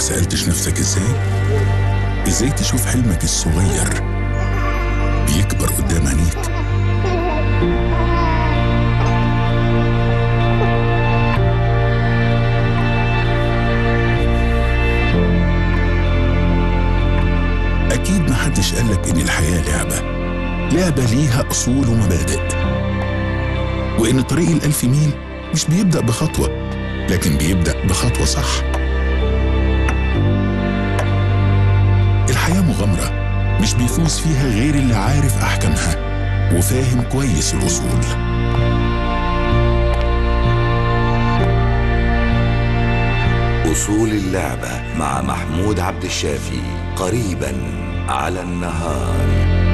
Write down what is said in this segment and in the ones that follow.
سألتش نفسك ازاي؟ ازاي تشوف حلمك الصغير بيكبر قدام عينيك؟ أكيد محدش قالك إن الحياة لعبة لعبة ليها أصول ومبادئ وإن طريق الألف ميل مش بيبدأ بخطوة لكن بيبدأ بخطوة صح الحياة مغامرة مش بيفوز فيها غير اللي عارف أحكامها وفاهم كويس الأصول أصول اللعبة مع محمود عبد الشافي قريبا على النهار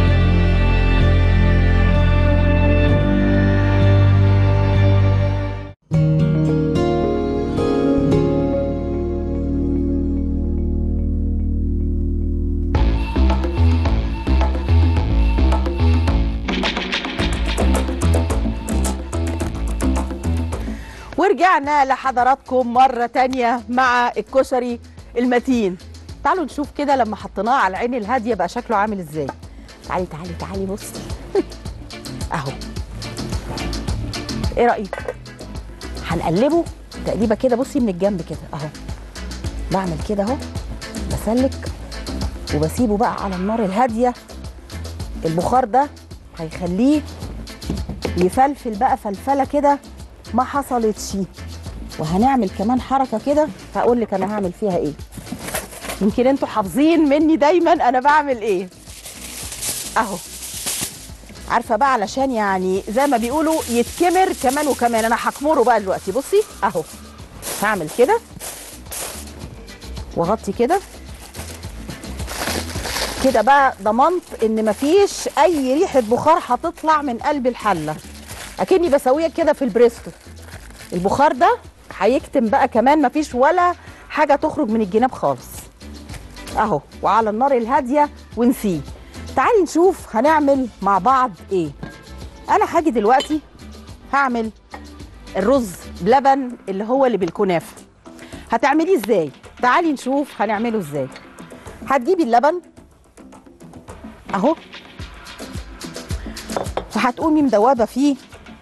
ورجعنا لحضراتكم مرة تانية مع الكشري المتين تعالوا نشوف كده لما حطيناه على العين الهادية بقى شكله عامل ازاي تعالي تعالي تعالي بصي اهو ايه رأيك هنقلبه تقليبة كده بصي من الجنب كده اهو بعمل كده اهو بسلك وبسيبه بقى على النار الهادية البخار ده هيخليه يفلفل بقى فلفله كده ما حصلتش وهنعمل كمان حركه كده هقول لك انا هعمل فيها ايه يمكن انتوا حافظين مني دايما انا بعمل ايه اهو عارفه بقى علشان يعني زي ما بيقولوا يتكمر كمان وكمان انا هكمره بقى دلوقتي بصي اهو هعمل كده واغطي كده كده بقى ضمنت ان مفيش اي ريحه بخار هتطلع من قلب الحله اكني بسويها كده في البريستو البخار ده هيكتم بقى كمان مفيش ولا حاجه تخرج من الجناب خالص اهو وعلى النار الهاديه ونسيه تعالي نشوف هنعمل مع بعض ايه انا هاجي دلوقتي هعمل الرز بلبن اللي هو اللي بالكنافه هتعمليه ازاي تعالي نشوف هنعمله ازاي هتجيبي اللبن اهو وهتقومي مدوبه فيه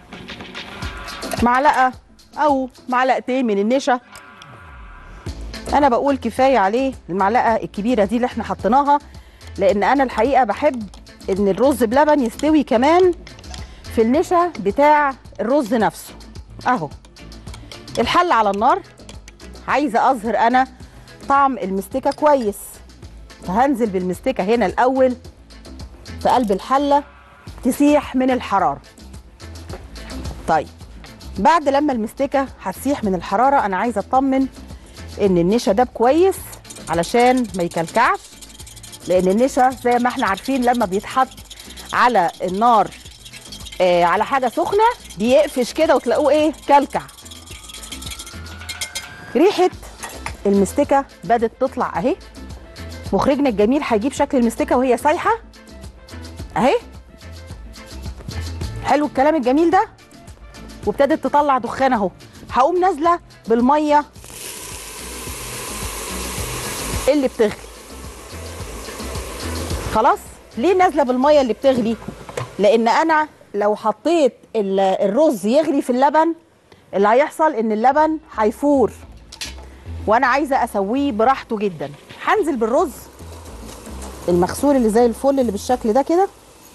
معلقه او معلقتين من النشا انا بقول كفايه عليه المعلقه الكبيره دي اللي احنا حطيناها لان انا الحقيقه بحب ان الرز بلبن يستوي كمان في النشا بتاع الرز نفسه اهو الحل على النار عايزه اظهر انا طعم المستكه كويس فهنزل بالمستكه هنا الاول في قلب الحله تسيح من الحراره طيب بعد لما المستكه هتسيح من الحراره انا عايزه اطمن ان النشا ده كويس علشان ما يكلكعش لان النشا زي ما احنا عارفين لما بيتحط على النار آه على حاجه سخنه بيقفش كده وتلاقوه ايه كلكع ريحه المستكه بدت تطلع اهي مخرجنا الجميل هيجيب شكل المستكه وهي سايحه اهي حلو الكلام الجميل ده وابتدت تطلع دخان اهو هقوم نازله بالميه اللي بتغلي خلاص ليه نازله بالميه اللي بتغلي لان انا لو حطيت ال- الرز يغلي في اللبن اللي هيحصل ان اللبن هيفور وانا عايزه اسويه براحته جدا هنزل بالرز المغسول اللي زي الفل اللي بالشكل ده كده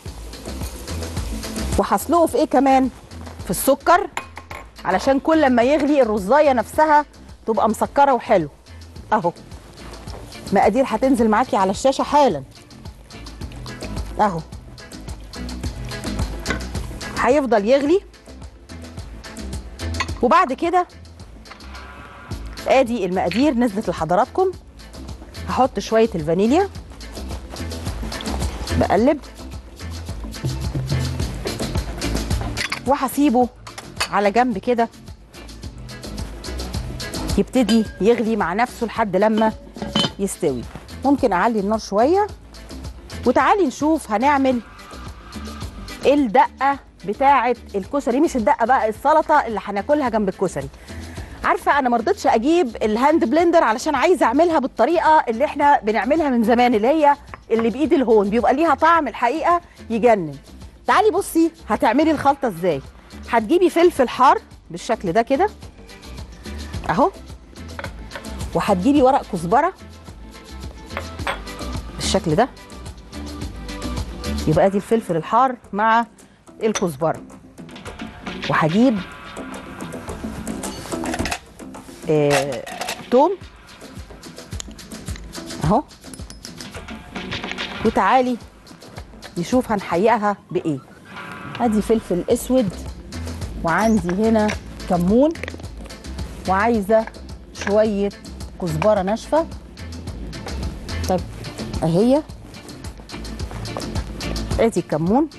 وهسلقه في ايه كمان في السكر علشان كل ما يغلي الرزايه نفسها تبقى مسكره وحلو اهو مقادير هتنزل معاكي على الشاشه حالا اهو هيفضل يغلي وبعد كده ادي المقادير نزلت لحضراتكم هحط شويه الفانيليا بقلب وهسيبه على جنب كده يبتدي يغلي مع نفسه لحد لما يستوي ممكن اعلي النار شويه وتعالي نشوف هنعمل الدقه بتاعه الكشري مش الدقه بقى السلطه اللي هناكلها جنب الكشري عارفه انا ما رضيتش اجيب الهاند بلندر علشان عايزه اعملها بالطريقه اللي احنا بنعملها من زمان اللي هي اللي بايد الهون بيبقى ليها طعم الحقيقه يجنن تعالي بصي هتعملي الخلطه ازاي هتجيبي فلفل حار بالشكل ده كده اهو وهتجيبي ورق كزبره بالشكل ده يبقى ادي الفلفل الحار مع الكزبره وهجيب آه، توم اهو وتعالي نشوف هنحيقها بايه ادي فلفل اسود وعندي هنا كمون وعايزه شويه كزبره ناشفه طيب اهي ادي الكمون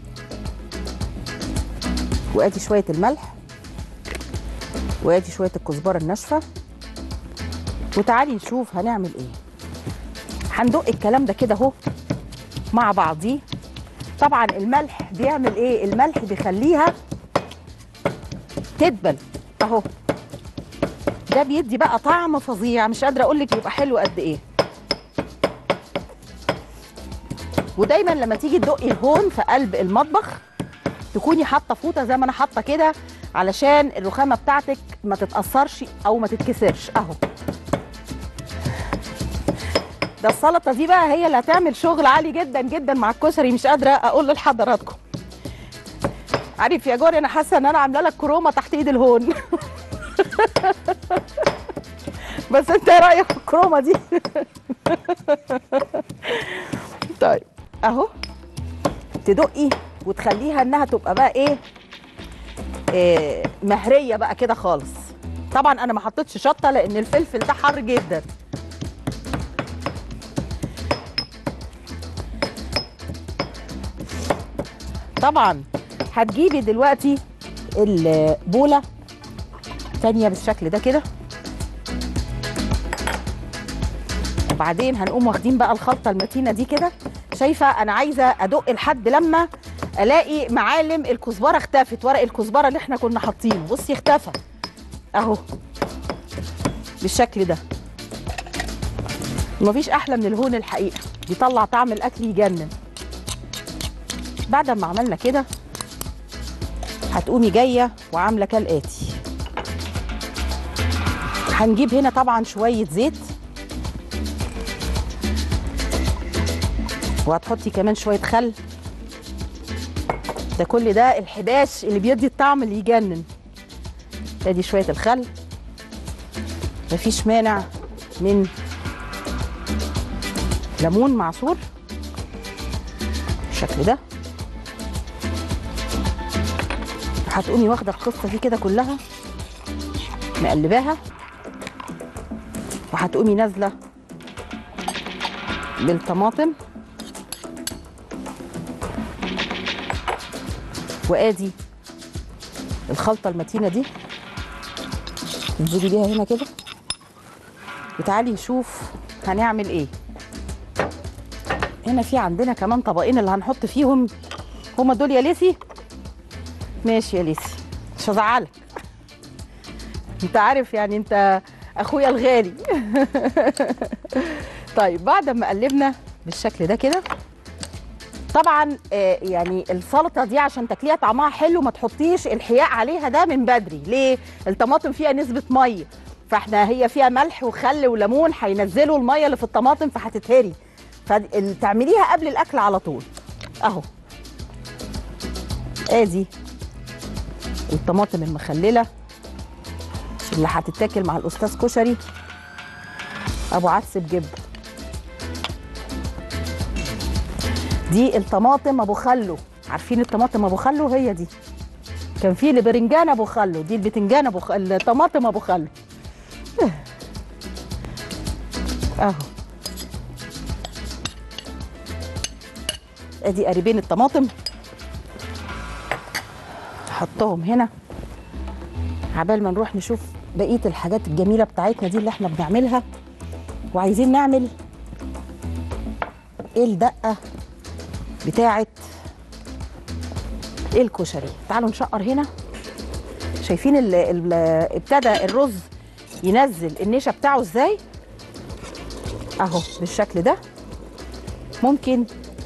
وادي شويه الملح وادي شويه الكزبره الناشفه وتعالي نشوف هنعمل ايه هندق الكلام ده كده اهو مع بعضيه طبعا الملح بيعمل ايه الملح بيخليها تدبل اهو ده بيدي بقى طعم فظيع مش قادره اقول لك بيبقى حلو قد ايه ودايما لما تيجي تدقي الهون في قلب المطبخ تكوني حاطه فوطه زي ما انا حاطه كده علشان الرخامه بتاعتك ما تتاثرش او ما تتكسرش اهو ده السلطه دي بقى هي اللي هتعمل شغل عالي جدا جدا مع الكشري مش قادره اقول لحضراتكم عارف يا جوري انا حاسه ان انا عامله لك كرومه تحت ايد الهون بس انت ايه رايك في الكرومه دي طيب اهو تدقي وتخليها انها تبقى بقى ايه, إيه مهريه بقى كده خالص طبعا انا ما حطيتش شطه لان الفلفل ده حر جدا طبعا هتجيبي دلوقتي البوله تانية بالشكل ده كده وبعدين هنقوم واخدين بقى الخلطه المتينه دي كده شايفه انا عايزه ادق لحد لما الاقي معالم الكزبره اختفت ورق الكزبره اللي احنا كنا حاطينه بصي اختفى اهو بالشكل ده مفيش احلى من الهون الحقيقه بيطلع طعم الاكل يجنن بعد ما عملنا كده هتقومي جايه وعامله كالاتي هنجيب هنا طبعا شويه زيت وهتحطي كمان شويه خل ده كل ده الحباش اللي بيدي الطعم اللي يجنن ادي شويه الخل مفيش مانع من ليمون معصور بالشكل ده هتقومي واخده القصه دي كده كلها مقلباها وهتقومي نازله بالطماطم وادي الخلطه المتينه دي انزلي بيها هنا كده وتعالي نشوف هنعمل ايه هنا في عندنا كمان طبقين اللي هنحط فيهم هما دول يا ليسي ماشي يا ليسي مش هزعلك انت عارف يعني انت اخويا الغالي طيب بعد ما قلبنا بالشكل ده كده طبعا آه، يعني السلطه دي عشان تاكليها طعمها حلو ما تحطيش الحياء عليها ده من بدري ليه الطماطم فيها نسبه ميه فاحنا هي فيها ملح وخل وليمون هينزلوا الميه اللي في الطماطم فهتتهري فتعمليها قبل الاكل على طول اهو ادي الطماطم المخلله اللي هتتاكل مع الاستاذ كشري ابو عدس بجبه دي الطماطم ابو خلو عارفين الطماطم ابو خلو هي دي كان في البرنجان ابو خلو دي البتنجان ابو خلو الطماطم ابو خلو اهو ادي قريبين الطماطم حطهم هنا عبال ما نروح نشوف بقيه الحاجات الجميله بتاعتنا دي اللي احنا بنعملها وعايزين نعمل ايه الدقه بتاعه الكشري تعالوا نشقر هنا شايفين ال ال ابتدى الرز ينزل النشا بتاعه ازاي اهو بالشكل ده ممكن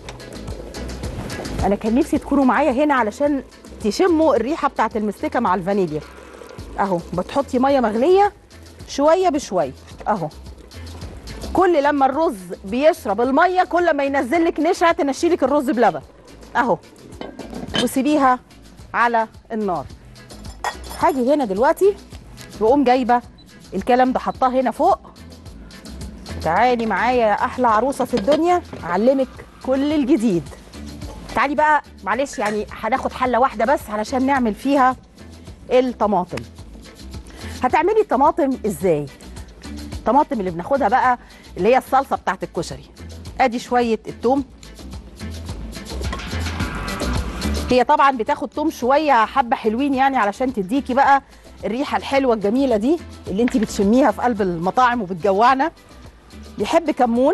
انا كان نفسي تكونوا معايا هنا علشان تشموا الريحه بتاعت المستكه مع الفانيليا اهو بتحطي ميه مغليه شويه بشويه اهو كل لما الرز بيشرب الميه كل ما ينزل لك نشا تنشيلك الرز بلبن اهو وسيبيها على النار هاجي هنا دلوقتي واقوم جايبه الكلام ده حطاه هنا فوق تعالي معايا يا احلى عروسه في الدنيا اعلمك كل الجديد تعالي بقى معلش يعني هناخد حله واحده بس علشان نعمل فيها الطماطم هتعملي الطماطم ازاي الطماطم اللي بناخدها بقى اللي هي الصلصه بتاعت الكشري ادي شويه التوم هي طبعا بتاخد توم شويه حبه حلوين يعني علشان تديكي بقى الريحه الحلوه الجميله دي اللي انت بتشميها في قلب المطاعم وبتجوعنا بيحب كمون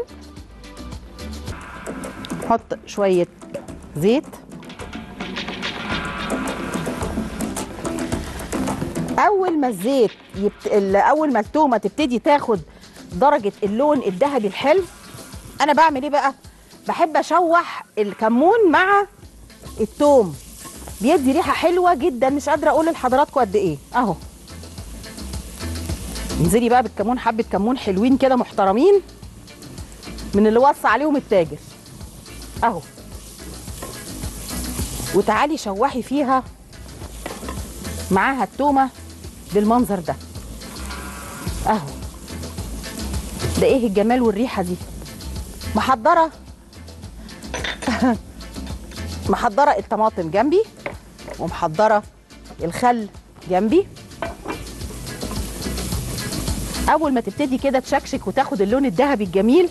حط شويه زيت اول ما الزيت يبت... ال- اول ما التومه تبتدي تاخد درجه اللون الذهبي الحلو انا بعمل ايه بقى بحب اشوح الكمون مع التوم بيدي ريحه حلوه جدا مش قادره اقول لحضراتكم قد ايه اهو انزلي بقى بالكمون حبه كمون حلوين كده محترمين من اللي وصى عليهم التاجر اهو وتعالي شوحي فيها معاها التومه بالمنظر ده اهو ده ايه الجمال والريحه دي محضره محضره الطماطم جنبي ومحضره الخل جنبي اول ما تبتدي كده تشكشك وتاخد اللون الذهبي الجميل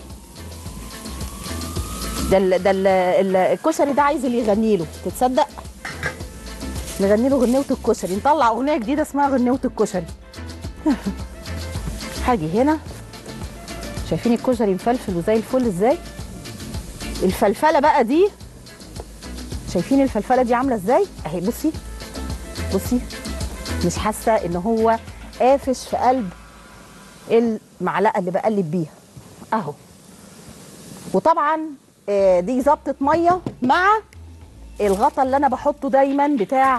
ده ال ده ال ال الكشري ده عايز اللي يغني له تتصدق نغني له غنيوه الكشري نطلع اغنيه جديده اسمها غنيوه الكشري هاجي هنا شايفين الكشري مفلفل وزي الفل ازاي الفلفله بقى دي شايفين الفلفله دي عامله ازاي اهي بصي بصي مش حاسه ان هو قافش في قلب المعلقه اللي بقلب بيها اهو وطبعا آه، دي ظبطه ميه مع الغطا اللي انا بحطه دايما بتاع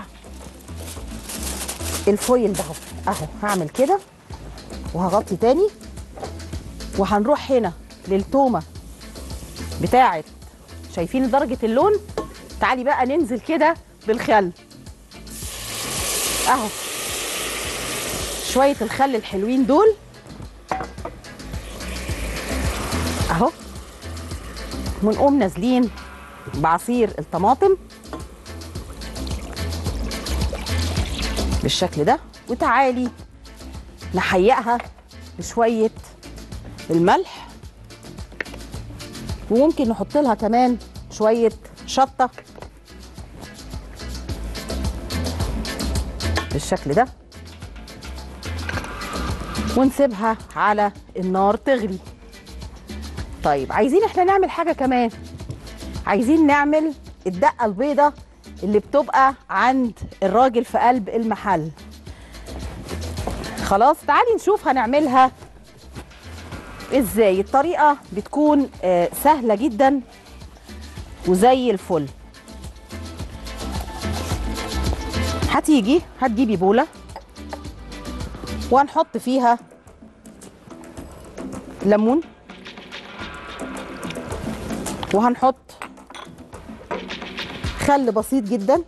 الفويل ده اهو اهو هعمل كده وهغطي تاني وهنروح هنا للتومه بتاعه شايفين درجه اللون تعالي بقى ننزل كده بالخل اهو شويه الخل الحلوين دول اهو ونقوم نازلين بعصير الطماطم بالشكل ده وتعالي نحيقها بشويه الملح وممكن نحط لها كمان شويه شطه بالشكل ده ونسيبها على النار تغلي طيب عايزين احنا نعمل حاجه كمان عايزين نعمل الدقه البيضه اللي بتبقى عند الراجل في قلب المحل خلاص تعالي نشوف هنعملها ازاي الطريقه بتكون آه، سهله جدا وزي الفل هتيجي هتجيبي بوله وهنحط فيها ليمون وهنحط خل بسيط جدا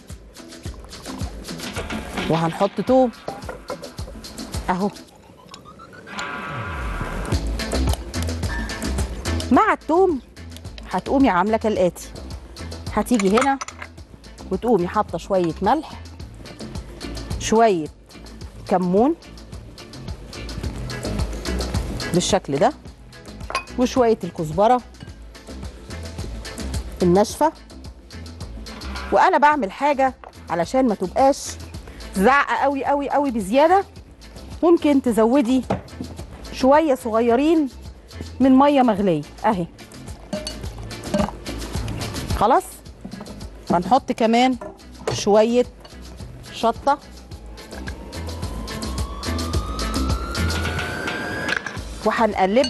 وهنحط توم اهو مع التوم هتقومي عامله كالاتي هتيجي هنا وتقومي حاطه شويه ملح شويه كمون بالشكل ده وشويه الكزبره الناشفه وانا بعمل حاجه علشان ما تبقاش زعقه قوي قوي قوي بزياده ممكن تزودي شويه صغيرين من ميه مغليه اهي خلاص هنحط كمان شويه شطه وهنقلب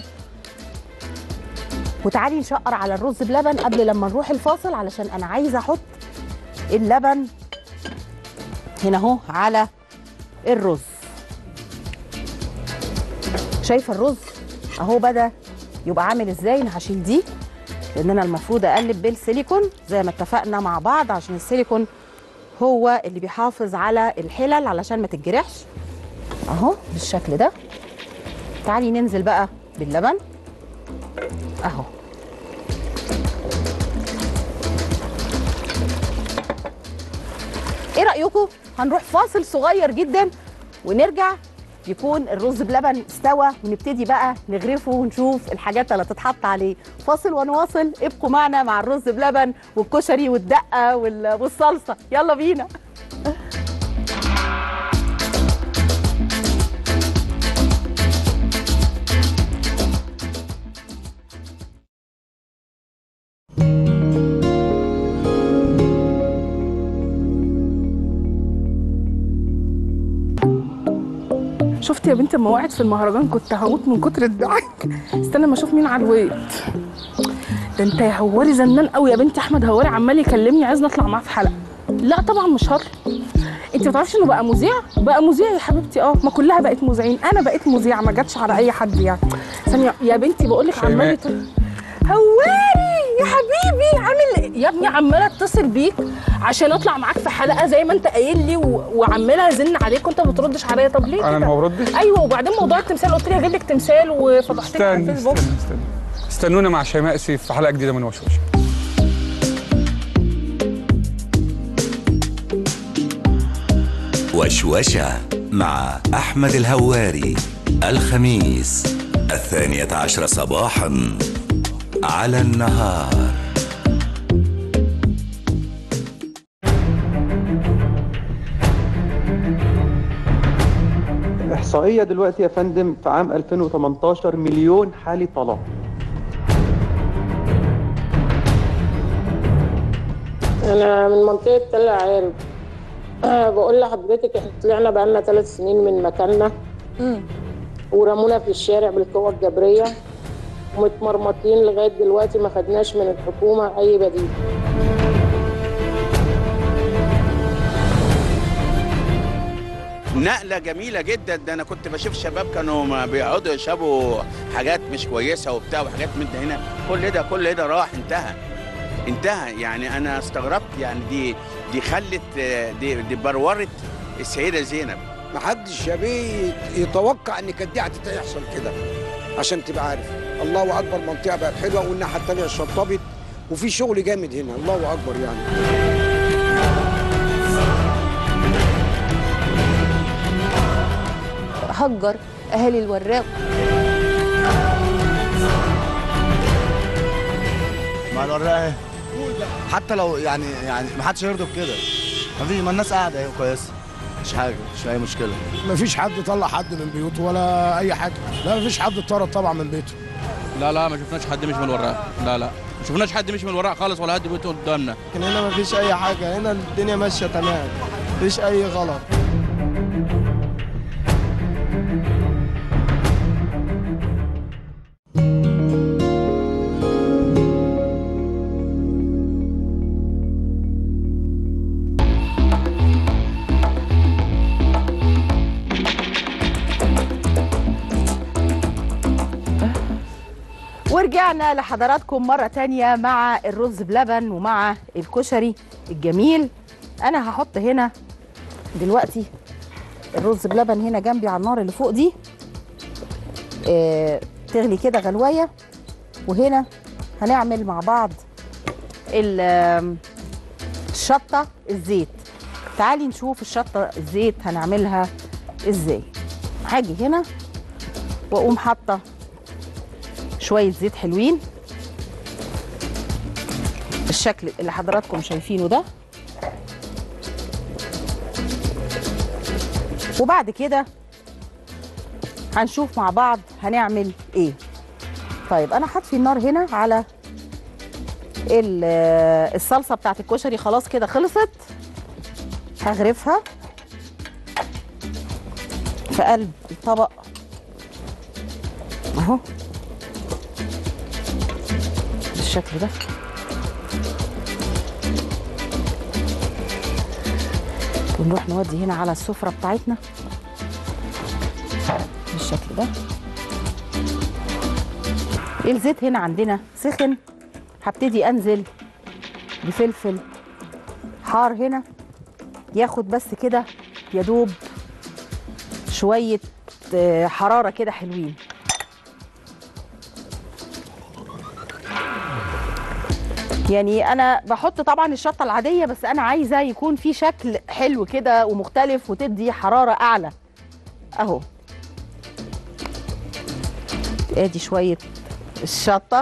وتعالي نشقر على الرز بلبن قبل لما نروح الفاصل علشان انا عايزه احط اللبن هنا اهو على الرز شايفه الرز اهو بدا يبقى عامل ازاي انا هشيل دي لان انا المفروض اقلب بالسيليكون زي ما اتفقنا مع بعض عشان السيليكون هو اللي بيحافظ على الحلل علشان ما تتجرحش اهو بالشكل ده تعالي ننزل بقى باللبن اهو ايه رايكم هنروح فاصل صغير جدا ونرجع يكون الرز بلبن استوى ونبتدي بقى نغرفه ونشوف الحاجات اللي هتتحط عليه فاصل ونواصل ابقوا معنا مع الرز بلبن والكشري والدقه وال- والصلصه يلا بينا شفت يا بنتي لما وقعت في المهرجان كنت هموت من كتر الضحك استنى ما اشوف مين على الويت ده انت يا هواري زنان قوي يا بنتي احمد هواري عمال يكلمني عايز نطلع معاه في حلقه لا طبعا مش هطلع انت ما تعرفيش انه بقى مذيع بقى مذيع يا حبيبتي اه ما كلها بقت مذيعين انا بقيت مذيع ما جاتش على اي حد يعني ثانيه يا بنتي بقول لك عمال يت- هواري يا حبيبي عامل إيه؟ يا ابني عماله اتصل بيك عشان اطلع معاك في حلقه زي ما انت قايل لي و... وعماله ازن عليك وانت ما بتردش عليا طب ليه انا كده؟ ما بردش ايوه وبعدين موضوع التمثال قلت لي هجيب لك تمثال وفضحتك على استنى الفيسبوك استنى استنى استنونا مع شيماء سيف في حلقه جديده من وشوش وشوشة مع أحمد الهواري الخميس الثانية عشر صباحا على النهار إحصائية دلوقتي يا فندم في عام 2018 مليون حالة طلاق انا من منطقه تل عارف بقول لحضرتك احنا طلعنا بقالنا ثلاث سنين من مكاننا ورمونا في الشارع بالقوه الجبريه ومتمرمطين لغايه دلوقتي ما خدناش من الحكومه اي بديل نقلة جميلة جدا ده أنا كنت بشوف شباب كانوا ما بيقعدوا يشربوا حاجات مش كويسة وبتاع وحاجات من ده هنا كل ده كل ده راح انتهى انتهى يعني أنا استغربت يعني دي دي خلت دي, دي برورت السيدة زينب محدش يا بيه يتوقع ان كانت دي هتحصل كده عشان تبقى عارف الله اكبر منطقه بقت حلوه والناحيه الثانيه شطبت وفي شغل جامد هنا الله اكبر يعني هجر اهالي الوراق ما الوراق حتى لو يعني يعني ما حدش يرضى بكده ما في ما الناس قاعده اهي كويسه مش حاجه مش اي مشكله مفيش حد طلع حد من بيوته ولا اي حاجه لا مفيش حد اتطرد طبعا من بيته لا لا ما شفناش حد مش من الوراق لا لا ما شفناش حد مش من الوراق خالص ولا حد بيته قدامنا لكن هنا مفيش اي حاجه هنا الدنيا ماشيه تمام مفيش اي غلط ورجعنا لحضراتكم مرة تانية مع الرز بلبن ومع الكشري الجميل أنا هحط هنا دلوقتي الرز بلبن هنا جنبي على النار اللي فوق دي آه تغلي كده غلواية وهنا هنعمل مع بعض ال- آم، الشطة الزيت تعالي نشوف الشطة الزيت هنعملها ازاي هاجي هنا واقوم حاطه شويه زيت حلوين الشكل اللي حضراتكم شايفينه ده وبعد كده هنشوف مع بعض هنعمل ايه طيب انا هطفي النار هنا على ال- الصلصه بتاعت الكشري خلاص كده خلصت هغرفها في قلب الطبق اهو بالشكل ده ونروح نودي هنا على السفرة بتاعتنا بالشكل ده الزيت هنا عندنا سخن هبتدي انزل بفلفل حار هنا ياخد بس كده يا دوب شويه آه، حراره كده حلوين يعني انا بحط طبعا الشطه العاديه بس انا عايزه يكون في شكل حلو كده ومختلف وتدي حراره اعلى اهو ادي شويه الشطه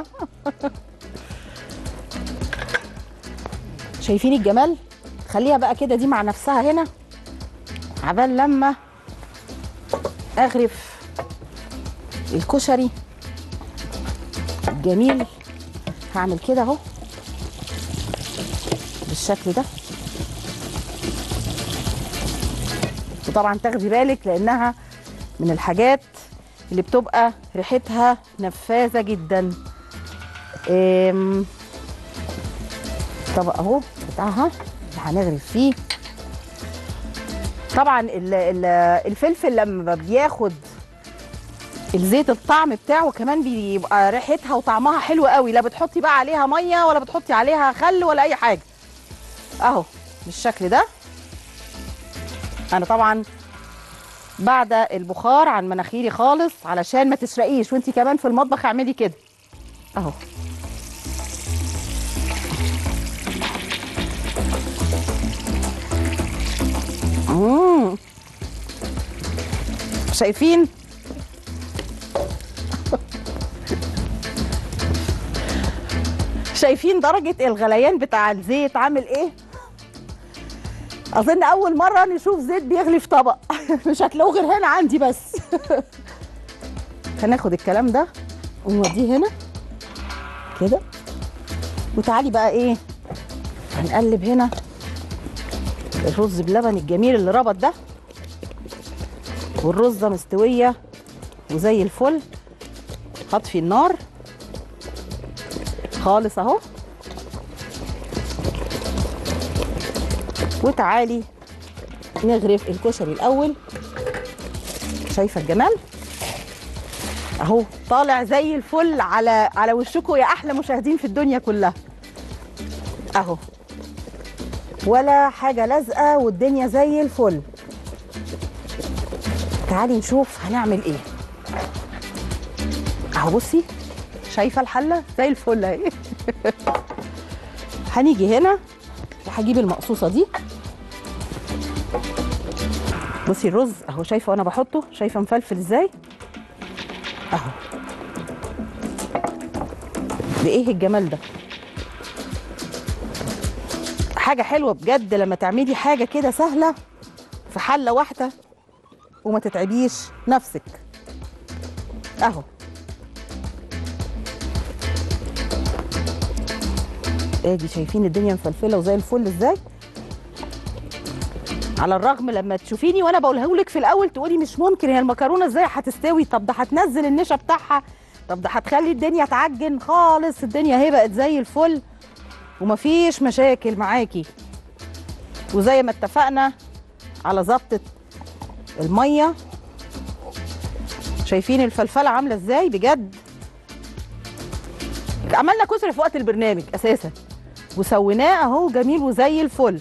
شايفين الجمال خليها بقى كده دي مع نفسها هنا عبال لما اغرف الكشري الجميل هعمل كده اهو بالشكل ده وطبعا تاخدي بالك لانها من الحاجات اللي بتبقى ريحتها نفاذه جدا أم، طبق اهو بتاعها اللي هنغرف فيه طبعا ال- ال- الفلفل لما بياخد الزيت الطعم بتاعه كمان بيبقى ريحتها وطعمها حلو قوي لا بتحطي بقى عليها ميه ولا بتحطي عليها خل ولا اي حاجه اهو بالشكل ده انا طبعا بعد البخار عن مناخيري خالص علشان ما تسرقيش وانتي كمان في المطبخ اعملي كده اهو مم. شايفين شايفين درجة الغليان بتاع الزيت عامل ايه؟ أظن أول مرة نشوف زيت بيغلي في طبق مش هتلاقوه غير هنا عندي بس هناخد الكلام ده ونوديه هنا كده وتعالي بقى ايه هنقلب هنا الرز بلبن الجميل اللي ربط ده والرزة مستوية وزي الفل هطفي النار خالص اهو وتعالي نغرف الكشري الاول شايفه الجمال اهو طالع زي الفل على على وشكم يا احلى مشاهدين في الدنيا كلها اهو ولا حاجه لازقه والدنيا زي الفل تعالي نشوف هنعمل ايه اهو بصي شايفه الحله زي الفل اهي هنيجي هنا وهجيب المقصوصه دي بصي الرز اهو شايفه وانا بحطه شايفه مفلفل ازاي اهو بايه الجمال ده حاجه حلوه بجد لما تعملي حاجه كده سهله في حله واحده وما تتعبيش نفسك اهو ادي شايفين الدنيا مفلفله وزي الفل ازاي على الرغم لما تشوفيني وانا بقولها لك في الاول تقولي مش ممكن هي المكرونه ازاي هتستوي طب ده هتنزل النشا بتاعها طب ده هتخلي الدنيا تعجن خالص الدنيا اهي بقت زي الفل ومفيش مشاكل معاكي وزي ما اتفقنا على ظبطه الميه شايفين الفلفله عامله ازاي بجد عملنا كسر في وقت البرنامج اساسا وسويناه اهو جميل وزي الفل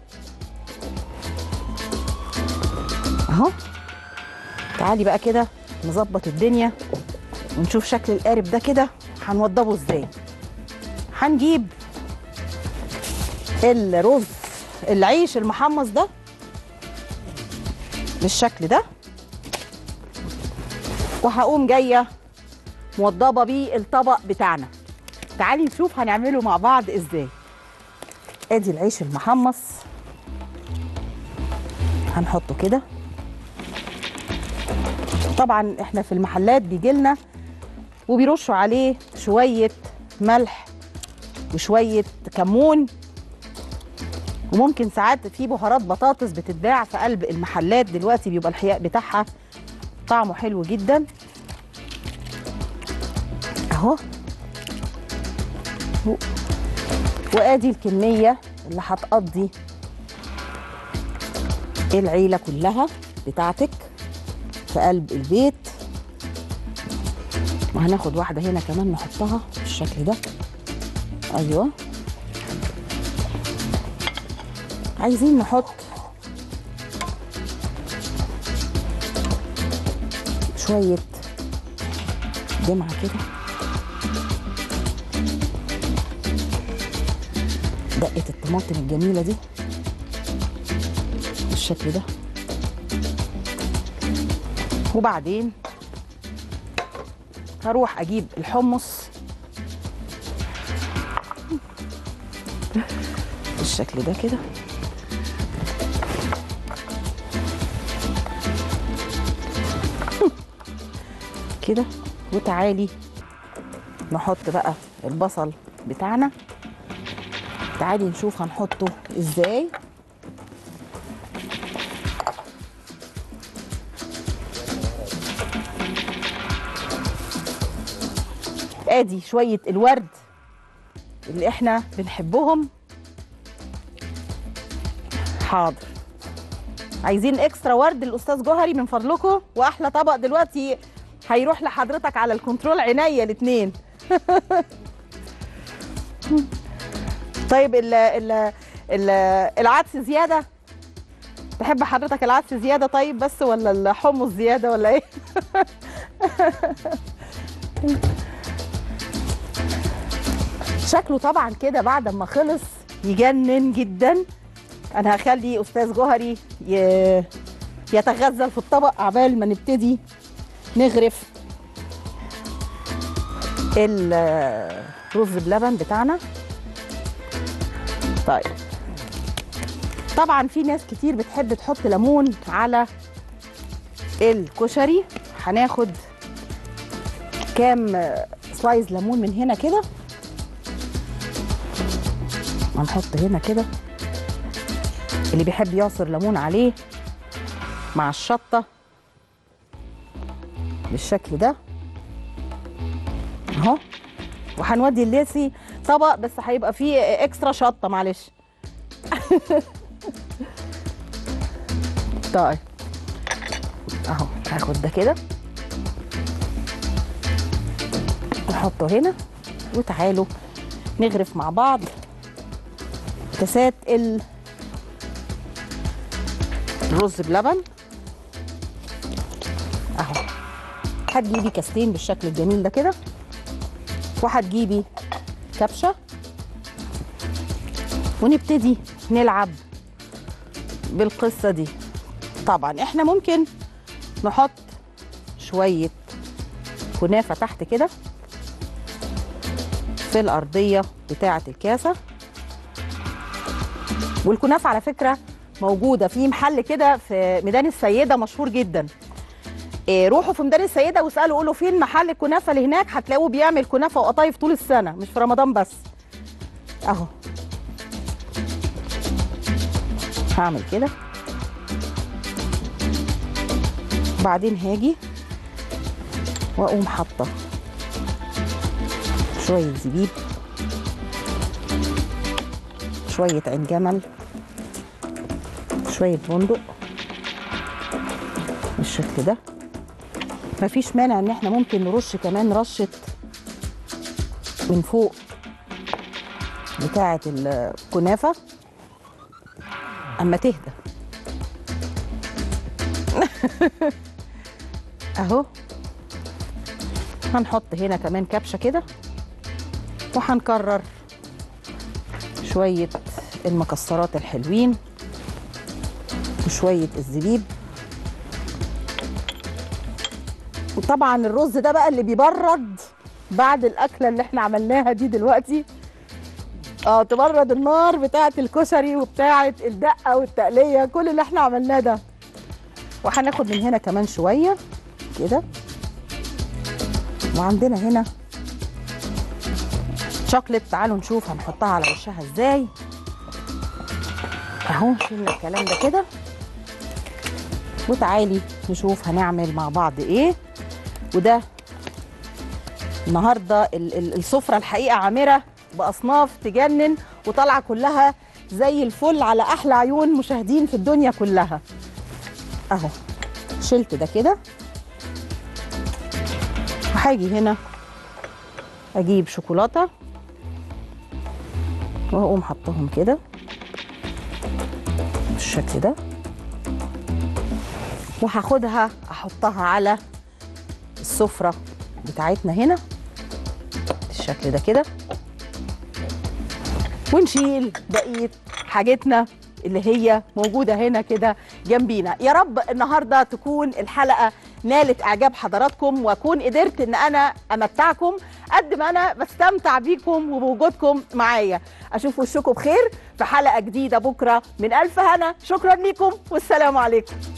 اهو تعالي بقى كده نظبط الدنيا ونشوف شكل القارب ده كده هنوضبه ازاي هنجيب الرز العيش المحمص ده بالشكل ده وهقوم جايه موضبه بيه الطبق بتاعنا تعالي نشوف هنعمله مع بعض ازاي ادي العيش المحمص هنحطه كده طبعا احنا في المحلات بيجي لنا وبيرشوا عليه شويه ملح وشويه كمون وممكن ساعات في بهارات بطاطس بتتباع في قلب المحلات دلوقتي بيبقى الحياء بتاعها طعمه حلو جدا اهو و- وادي الكميه اللي هتقضي العيله كلها بتاعتك في قلب البيت وهناخد واحده هنا كمان نحطها بالشكل ده ايوه عايزين نحط شويه دمعه كده دقه الطماطم الجميله دي بالشكل ده وبعدين هروح اجيب الحمص بالشكل ده كده كده وتعالي نحط بقى البصل بتاعنا تعالي نشوف هنحطه ازاي ادي شويه الورد اللي احنا بنحبهم حاضر عايزين اكسترا ورد الاستاذ جوهري من فضلكم واحلى طبق دلوقتي هيروح لحضرتك على الكنترول عينيا الاثنين طيب ال ال ال العدس زياده تحب حضرتك العدس زياده طيب بس ولا الحمص زياده ولا ايه شكله طبعا كده بعد ما خلص يجنن جدا انا هخلي استاذ جوهري ي- يتغزل في الطبق عبال ما نبتدي نغرف الرز بلبن بتاعنا طيب طبعا في ناس كتير بتحب تحط ليمون على الكشري هناخد كام سلايز ليمون من هنا كده هنحط هنا كده اللي بيحب يعصر ليمون عليه مع الشطه بالشكل ده اهو وهنودي الليسي طبق بس هيبقى فيه اكسترا شطه معلش طيب اهو هاخد ده كده نحطه هنا وتعالوا نغرف مع بعض كاسات ال- الرز بلبن اهو هتجيبي كاستين بالشكل الجميل ده كده وهتجيبي كبشه ونبتدي نلعب بالقصه دي طبعا احنا ممكن نحط شويه كنافه تحت كده في الارضيه بتاعه الكاسه والكنافه على فكره موجوده في محل كده في ميدان السيده مشهور جدا إيه روحوا في ميدان السيده واسالوا قولوا فين محل الكنافه اللي هناك هتلاقوه بيعمل كنافه وقطايف طول السنه مش في رمضان بس اهو هعمل كده بعدين هاجي واقوم حاطه شويه زبيب شويه عين جمل شويه بندق بالشكل ده مفيش مانع ان احنا ممكن نرش كمان رشه من فوق بتاعه الكنافه اما تهدى اهو هنحط هنا كمان كبشه كده وهنكرر شويه المكسرات الحلوين وشويه الزبيب وطبعا الرز ده بقى اللي بيبرد بعد الاكله اللي احنا عملناها دي دلوقتي اه تبرد النار بتاعه الكشري وبتاعه الدقه والتقليه كل اللي احنا عملناه ده وهناخد من هنا كمان شويه كده وعندنا هنا شوكليت تعالوا نشوف هنحطها على وشها ازاي اهو شلنا الكلام ده كده وتعالي نشوف هنعمل مع بعض ايه وده النهارده ال- ال- السفره الحقيقه عامره باصناف تجنن وطالعه كلها زي الفل على احلى عيون مشاهدين في الدنيا كلها اهو شلت ده كده وهاجي هنا اجيب شوكولاته واقوم حطهم كده بالشكل ده وهاخدها احطها على السفره بتاعتنا هنا بالشكل ده كده ونشيل بقيه حاجتنا اللي هي موجوده هنا كده جنبينا يا رب النهارده تكون الحلقه نالت اعجاب حضراتكم واكون قدرت ان انا امتعكم قد ما انا بستمتع بيكم وبوجودكم معايا اشوف وشكم بخير في حلقه جديده بكره من الف هنا شكرا لكم والسلام عليكم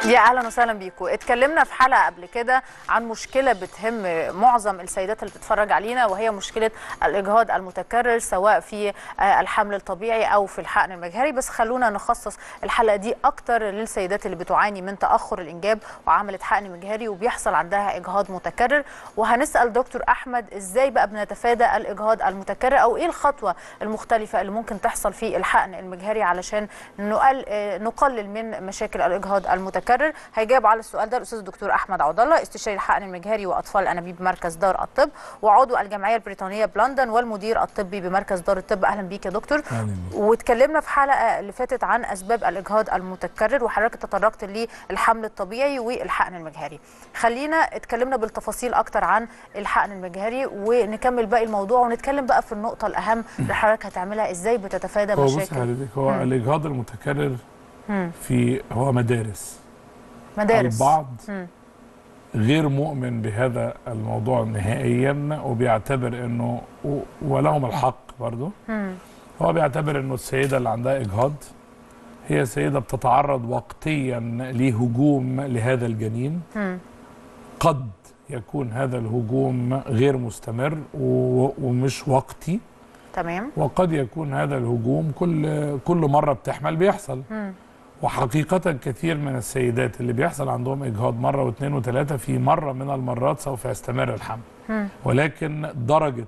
يا اهلا وسهلا بيكم اتكلمنا في حلقه قبل كده عن مشكله بتهم معظم السيدات اللي بتتفرج علينا وهي مشكله الاجهاض المتكرر سواء في آه، الحمل الطبيعي او في الحقن المجهري بس خلونا نخصص الحلقه دي اكتر للسيدات اللي بتعاني من تاخر الانجاب وعملت حقن مجهري وبيحصل عندها اجهاض متكرر وهنسال دكتور احمد ازاي بقى بنتفادى الاجهاض المتكرر او ايه الخطوه المختلفه اللي ممكن تحصل في الحقن المجهري علشان نقل آه، نقلل من مشاكل الاجهاض المتكرر هيجاوب على السؤال ده الاستاذ الدكتور احمد عبد الله استشاري الحقن المجهري واطفال الانابيب بمركز دار الطب وعضو الجمعيه البريطانيه بلندن والمدير الطبي بمركز دار الطب اهلا بيك يا دكتور واتكلمنا في حلقه اللي فاتت عن اسباب الاجهاض المتكرر وحضرتك تطرقت للحمل الطبيعي والحقن المجهري خلينا اتكلمنا بالتفاصيل اكتر عن الحقن المجهري ونكمل باقي الموضوع ونتكلم بقى في النقطه الاهم اللي حضرتك هتعملها ازاي بتتفادى هو بص مشاكل حضرتك هو مم. الاجهاض المتكرر مم. في هو مدارس مدارس البعض مم. غير مؤمن بهذا الموضوع نهائيا وبيعتبر انه و- ولهم الحق برضه مم. هو بيعتبر انه السيده اللي عندها اجهاض هي سيده بتتعرض وقتيا لهجوم لهذا الجنين مم. قد يكون هذا الهجوم غير مستمر و- ومش وقتي تمام وقد يكون هذا الهجوم كل كل مره بتحمل بيحصل مم. وحقيقة كثير من السيدات اللي بيحصل عندهم إجهاض مرة واثنين وثلاثة في مرة من المرات سوف يستمر الحمل مم. ولكن درجة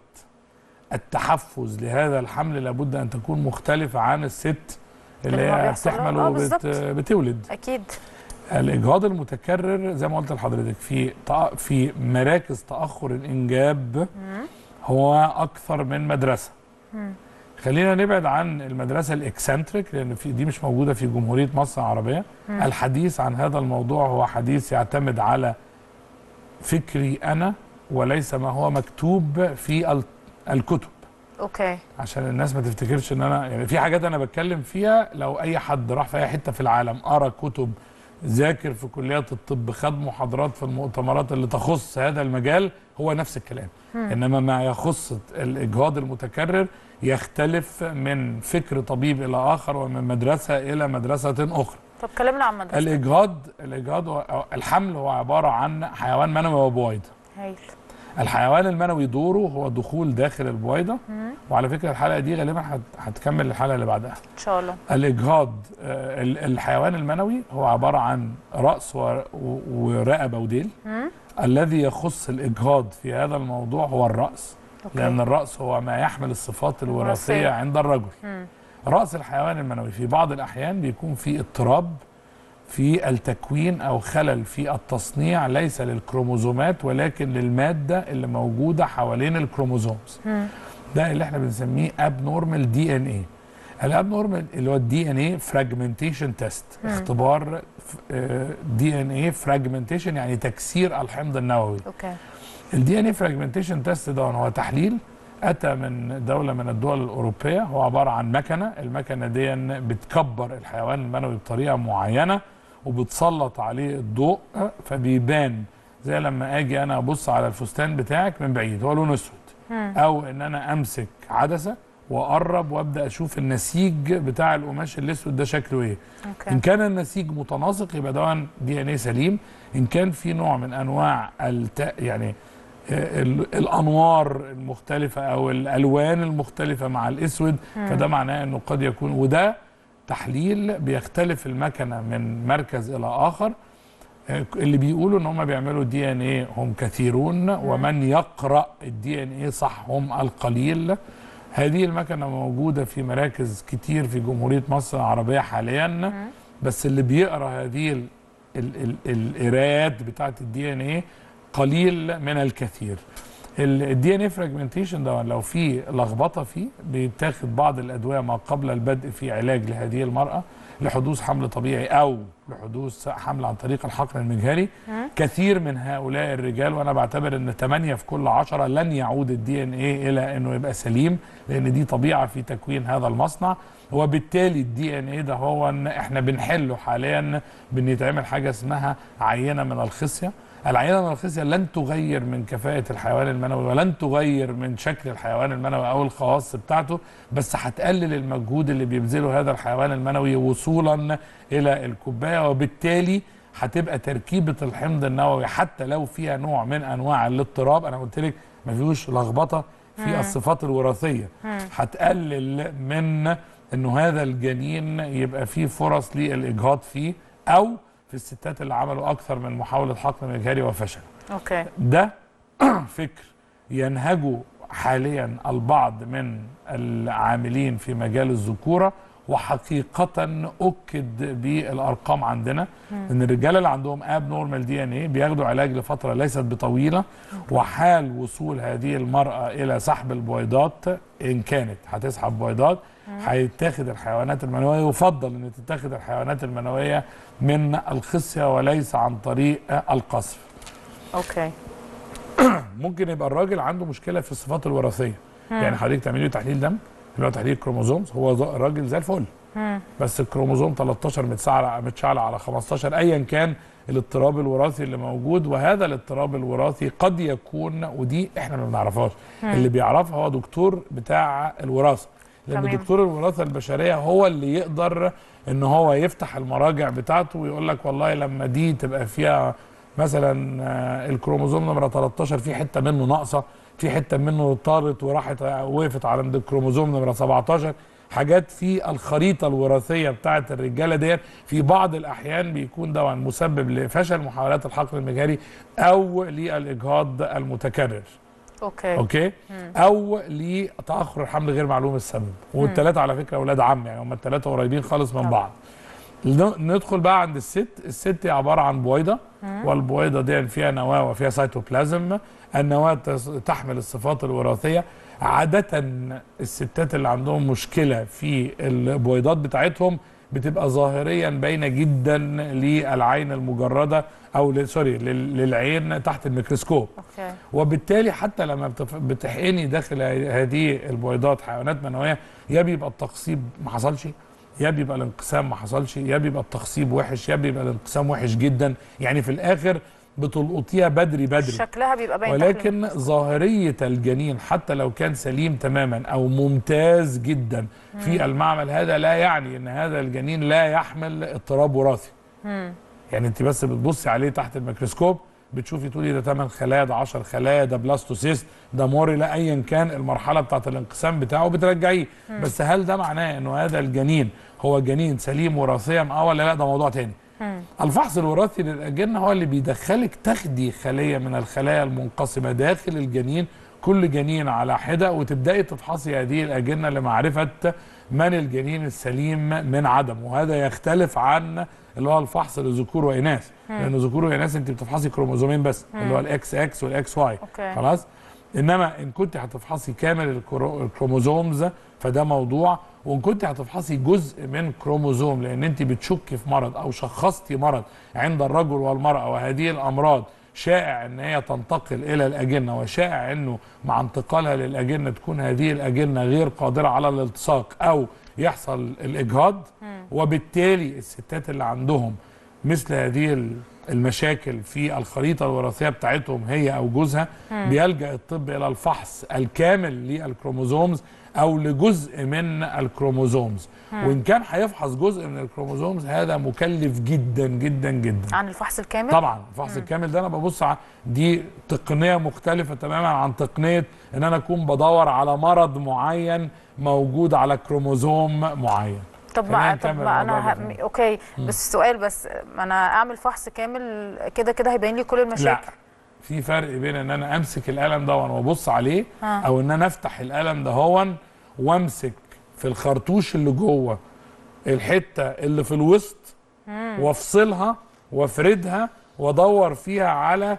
التحفز لهذا الحمل لابد أن تكون مختلفة عن الست اللي اللي ما هي بيحصل لها. بتحمل آه، بالظبط. وبتولد اكيد الإجهاض المتكرر زي ما قلت لحضرتك في تأ- في مراكز تأخر الإنجاب مم. هو أكثر من مدرسة مم. خلينا نبعد عن المدرسه الاكسنتريك لان في دي مش موجوده في جمهوريه مصر العربيه مم. الحديث عن هذا الموضوع هو حديث يعتمد على فكري انا وليس ما هو مكتوب في ال- الكتب اوكي عشان الناس ما تفتكرش ان انا يعني في حاجات انا بتكلم فيها لو اي حد راح في اي حته في العالم قرا كتب ذاكر في كليات الطب خد محاضرات في المؤتمرات اللي تخص هذا المجال هو نفس الكلام مم. انما ما يخص الاجهاض المتكرر يختلف من فكر طبيب الى اخر ومن مدرسه الى مدرسه اخرى طب كلمنا عن مدرسة الاجهاض الاجهاض هو- الحمل هو عباره عن حيوان منوي وبويضه هايل الحيوان المنوي دوره هو دخول داخل البويضه مم. وعلى فكره الحلقه دي غالبا هت- هتكمل الحلقه اللي بعدها ان شاء الله الاجهاض آه، ال- الحيوان المنوي هو عباره عن راس و- و- ورقبه وديل مم. الذي يخص الاجهاض في هذا الموضوع هو الراس أوكي. لان الراس هو ما يحمل الصفات الوراثيه وراثية. عند الرجل مم. راس الحيوان المنوي في بعض الاحيان بيكون في اضطراب في التكوين او خلل في التصنيع ليس للكروموزومات ولكن للماده اللي موجوده حوالين الكروموزومز مم. ده اللي احنا بنسميه ابنورمال دي ان ايه الابنورمال اللي هو الدي ان ايه فراجمنتيشن تيست مم. اختبار دي ان ايه فراجمنتيشن يعني تكسير الحمض النووي اوكي الدي ان اي فراجمنتيشن تيست ده هو تحليل اتى من دوله من الدول الاوروبيه هو عباره عن مكنه المكنه دي بتكبر الحيوان المنوي بطريقه معينه وبتسلط عليه الضوء فبيبان زي لما اجي انا ابص على الفستان بتاعك من بعيد هو لونه اسود مم. او ان انا امسك عدسه واقرب وابدا اشوف النسيج بتاع القماش الاسود ده شكله ايه اوكي ان كان النسيج متناسق يبقى ده دي ان ايه سليم ان كان في نوع من انواع الت... يعني آه، ال- الانوار المختلفه او الالوان المختلفه مع الاسود مم. فده معناه انه قد يكون وده تحليل بيختلف المكنه من مركز الى اخر آه، اللي بيقولوا ان هم بيعملوا دي ان ايه هم كثيرون ومن يقرا الدي ان ايه صح هم القليل هذه المكنه موجوده في مراكز كتير في جمهوريه مصر العربيه حاليا بس اللي بيقرا هذه ال- ال- ال- القرايات بتاعت الدي ان ايه قليل من الكثير الدي ان ايه فراجمنتيشن ده لو في لخبطه فيه بيتاخد بعض الادويه ما قبل البدء في علاج لهذه المراه لحدوث حمل طبيعي او لحدوث حمل عن طريق الحقن المجهري كثير من هؤلاء الرجال وانا بعتبر ان 8 في كل 10 لن يعود الدي ان ايه الى انه يبقى سليم لان دي طبيعه في تكوين هذا المصنع وبالتالي الدي ان ايه ده هو ان احنا بنحله حاليا بان يتعمل حاجه اسمها عينه من الخصيه العينه من الخصيه لن تغير من كفاءه الحيوان المنوي ولن تغير من شكل الحيوان المنوي او الخواص بتاعته بس هتقلل المجهود اللي بيبذله هذا الحيوان المنوي وصولا الى الكوبايه وبالتالي هتبقى تركيبه الحمض النووي حتى لو فيها نوع من انواع الاضطراب انا قلت لك ما فيهوش لخبطه مم. في الصفات الوراثيه مم. هتقلل من انه هذا الجنين يبقى فيه فرص للاجهاض فيه او في الستات اللي عملوا اكثر من محاوله حقن مجهري وفشل اوكي ده فكر ينهجه حاليا البعض من العاملين في مجال الذكوره وحقيقه اكد بالارقام عندنا مم. ان الرجاله اللي عندهم اب نورمال دي ان ايه بياخدوا علاج لفتره ليست بطويله وحال وصول هذه المراه الى سحب البويضات ان كانت هتسحب بويضات هيتاخد الحيوانات المنويه يفضل ان تتاخد الحيوانات المنويه من الخصيه وليس عن طريق القصف اوكي ممكن يبقى الراجل عنده مشكله في الصفات الوراثيه مم. يعني حضرتك تعملي له تحليل دم اللي هو تحليل كروموزومز هو ز- راجل زي الفل مم. بس الكروموزوم 13 متشعل متشعل على 15 ايا كان الاضطراب الوراثي اللي موجود وهذا الاضطراب الوراثي قد يكون ودي احنا ما بنعرفهاش مم. اللي بيعرفها هو دكتور بتاع الوراثه لان تمام. دكتور الوراثه البشريه هو اللي يقدر ان هو يفتح المراجع بتاعته ويقول لك والله لما دي تبقى فيها مثلا آه، الكروموزوم نمره 13 في حته منه ناقصه في حته منه طارت وراحت آه، وقفت عند الكروموزوم نمره 17 حاجات في الخريطه الوراثيه بتاعه الرجاله ديت في بعض الاحيان بيكون ده مسبب لفشل محاولات الحقن المجهري او للاجهاض المتكرر اوكي اوكي مم. او لتاخر الحمل غير معلوم السبب والثلاثه على فكره اولاد عم يعني هم الثلاثه قريبين خالص من بعض ن- ندخل بقى عند الست الست هي عباره عن بويضه مم. والبويضه دي فيها نواه وفيها سيتوبلازم النواه تس- تحمل الصفات الوراثيه عاده الستات اللي عندهم مشكله في البويضات بتاعتهم بتبقى ظاهريا باينه جدا للعين المجرده او ل- سوري لل- للعين تحت الميكروسكوب اوكي وبالتالي حتى لما بتف- بتحقني داخل ه- هذه البويضات حيوانات منويه يا بيبقى التقصيب ما حصلش يا بيبقى الانقسام ما حصلش يا بيبقى التخصيب وحش يا بيبقى الانقسام وحش جدا يعني في الاخر بتلقطيها بدري بدري شكلها بيبقى باين تحت ولكن ظاهريه الجنين حتى لو كان سليم تماما او ممتاز جدا في مم. المعمل هذا لا يعني ان هذا الجنين لا يحمل اضطراب وراثي مم. يعني انت بس بتبصي عليه تحت الميكروسكوب بتشوفي تقولي ده 8 خلايا ده 10 خلايا ده بلاستوسيست ده موريلا ايا كان المرحله بتاعت الانقسام بتاعه بترجعيه مم. بس هل ده معناه انه هذا الجنين هو جنين سليم وراثيا اه ولا لا ده موضوع تاني مم. الفحص الوراثي للاجنه هو اللي بيدخلك تاخدي خليه من الخلايا المنقسمه داخل الجنين كل جنين على حده وتبداي تفحصي هذه الاجنه لمعرفه من الجنين السليم من عدم وهذا يختلف عن اللي هو الفحص لذكور واناث مم. لان ذكور واناث انت بتفحصي كروموزومين بس مم. اللي هو الاكس اكس والاكس واي أوكي. خلاص انما ان كنت هتفحصي كامل الكرو- الكروموزومز فده موضوع وان كنت هتفحصي جزء من كروموزوم لان انت بتشكي في مرض او شخصتي مرض عند الرجل والمراه وهذه الامراض شائع ان هي تنتقل الى الاجنه وشائع انه مع انتقالها للاجنه تكون هذه الاجنه غير قادره على الالتصاق او يحصل الاجهاض وبالتالي الستات اللي عندهم مثل هذه ال- المشاكل في الخريطه الوراثيه بتاعتهم هي او جوزها مم. بيلجا الطب الى الفحص الكامل للكروموزومز او لجزء من الكروموزومز مم. وان كان هيفحص جزء من الكروموزومز هذا مكلف جدا جدا جدا عن الفحص الكامل طبعا الفحص الكامل ده انا ببص على دي تقنيه مختلفه تماما عن تقنيه ان انا اكون بدور على مرض معين موجود على كروموزوم معين طب خلينا ما نكمل طب ما الموضوع انا ده. ه... اوكي مم. بس السؤال بس ما انا اعمل فحص كامل كده كده هيبين لي كل لا المشاكل في فرق بين ان انا امسك القلم ده وابص عليه ها. او ان انا افتح القلم ده هون وامسك في الخرطوش اللي جوه الحته اللي في الوسط مم. وافصلها وافردها وادور فيها على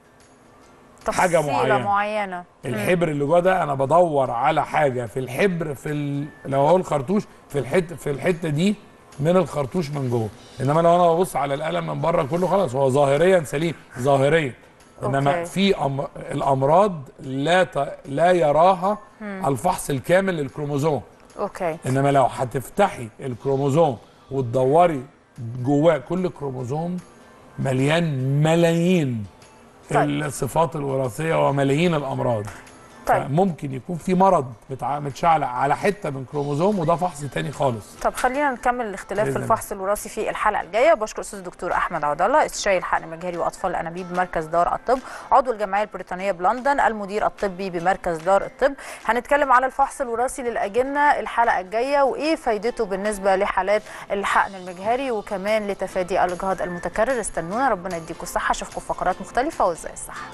حاجه تفصيلة معينه معينه مم. الحبر اللي جوه ده انا بدور على حاجه في الحبر في ال... لو اقول خرطوش في الحته في الحته دي من الخرطوش من جوه انما لو انا ببص على القلم من بره كله خلاص هو ظاهريا سليم ظاهريا انما أوكي. في أم... الامراض لا ت... لا يراها مم. الفحص الكامل للكروموزوم اوكي انما لو هتفتحي الكروموزوم وتدوري جواه كل كروموزوم مليان ملايين طيب. الصفات الوراثيه وملايين الامراض طيب. ممكن يكون في مرض بتاع متشعلق على حته من كروموزوم وده فحص تاني خالص طب خلينا نكمل الاختلاف في بإذن الفحص الوراثي في الحلقه الجايه بشكر استاذ الدكتور احمد عبد الله استشاري الحقن المجهري واطفال الانابيب بمركز دار الطب عضو الجمعيه البريطانيه بلندن المدير الطبي بمركز دار الطب هنتكلم على الفحص الوراثي للاجنه الحلقه الجايه وايه فايدته بالنسبه لحالات الحقن المجهري وكمان لتفادي الاجهاض المتكرر استنونا ربنا يديكم الصحه اشوفكم في فقرات مختلفه وازاي الصحه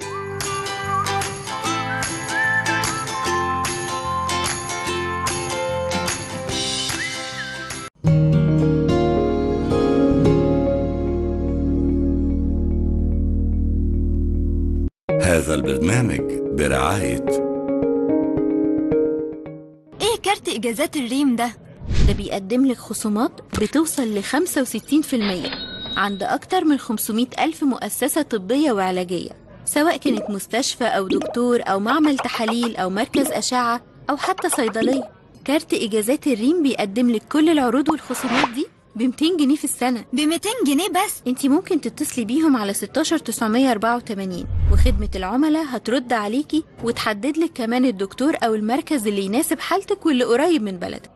هذا البرنامج برعاية ايه كارت اجازات الريم ده ده بيقدم لك خصومات بتوصل ل 65% عند أكتر من 500 ألف مؤسسة طبية وعلاجية سواء كانت مستشفى أو دكتور أو معمل تحاليل أو مركز أشعة أو حتى صيدلية كارت إجازات الريم بيقدم لك كل العروض والخصومات دي ب 200 جنيه في السنة ب 200 جنيه بس انت ممكن تتصلي بيهم على 16984 وخدمة العملاء هترد عليكي وتحدد لك كمان الدكتور أو المركز اللي يناسب حالتك واللي قريب من بلدك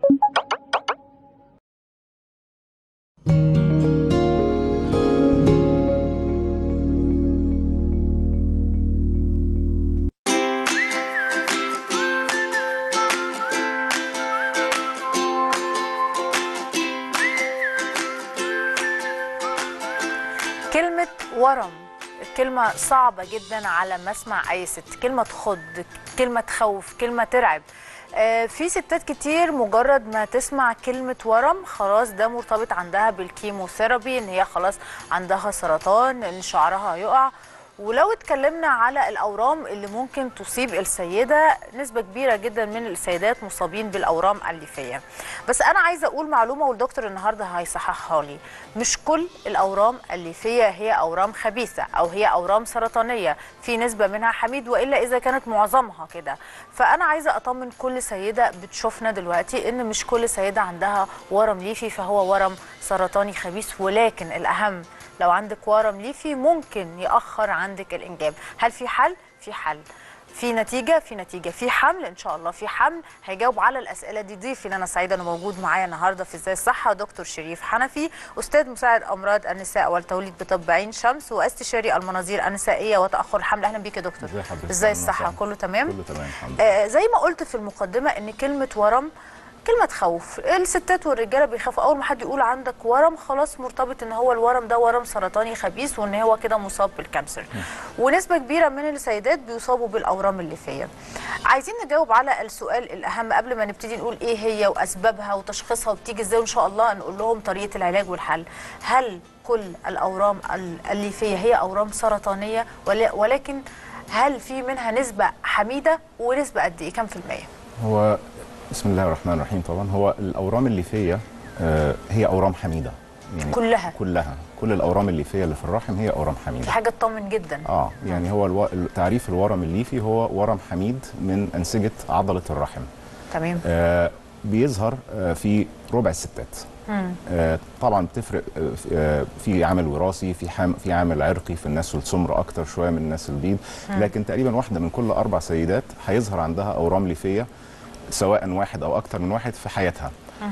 كلمة ورم كلمة صعبة جدا على مسمع أي ست كلمة تخض كلمة تخوف كلمة ترعب آه، في ستات كتير مجرد ما تسمع كلمة ورم خلاص ده مرتبط عندها بالكيموثيرابي ان هي خلاص عندها سرطان ان شعرها يقع ولو اتكلمنا على الاورام اللي ممكن تصيب السيده نسبه كبيره جدا من السيدات مصابين بالاورام الليفيه بس انا عايزه اقول معلومه والدكتور النهارده هيصححها لي مش كل الاورام الليفيه هي اورام خبيثه او هي اورام سرطانيه في نسبه منها حميد والا اذا كانت معظمها كده فانا عايزه اطمن كل سيده بتشوفنا دلوقتي ان مش كل سيده عندها ورم ليفي فهو ورم سرطاني خبيث ولكن الاهم لو عندك ورم ليفي ممكن يأخر عندك الإنجاب هل في حل؟ في حل في نتيجة في نتيجة في حمل إن شاء الله في حمل هيجاوب على الأسئلة دي ضيفي اللي أنا سعيدة إنه موجود معايا النهاردة في إزاي الصحة دكتور شريف حنفي أستاذ مساعد أمراض النساء والتوليد بطب عين شمس واستشاري المناظير النسائية وتأخر الحمل أهلا بيك يا دكتور ازي حضرتك؟ إزاي أهلاً الصحة وسهلاً. كله تمام؟ كله تمام الحمد لله آه زي ما قلت في المقدمة إن كلمة ورم كلمة تخوف الستات والرجالة بيخافوا أول ما حد يقول عندك ورم خلاص مرتبط إن هو الورم ده ورم سرطاني خبيث وإن هو كده مصاب بالكانسر ونسبة كبيرة من السيدات بيصابوا بالأورام الليفية عايزين نجاوب على السؤال الأهم قبل ما نبتدي نقول إيه هي وأسبابها وتشخيصها وبتيجي إزاي وإن شاء الله نقول لهم طريقة العلاج والحل هل كل الأورام ال- الليفية هي أورام سرطانية ولا- ولكن هل في منها نسبة حميدة ونسبة قد إيه كم في المية؟ هو بسم الله الرحمن الرحيم طبعا هو الاورام الليفيه آه، هي اورام حميده يعني كلها. كلها كل الاورام الليفيه اللي في الرحم هي اورام دي حميده حاجة تطمن جدا اه يعني هو الو... تعريف الورم الليفي هو ورم حميد من انسجه عضله الرحم تمام آه بيظهر آه في ربع الستات مم. آه، طبعا بتفرق آه، آه، في عامل وراثي في حام في عامل عرقي في الناس السمر اكتر شويه من الناس البيض مم. لكن تقريبا واحده من كل اربع سيدات هيظهر عندها اورام ليفيه سواء واحد او اكتر من واحد في حياتها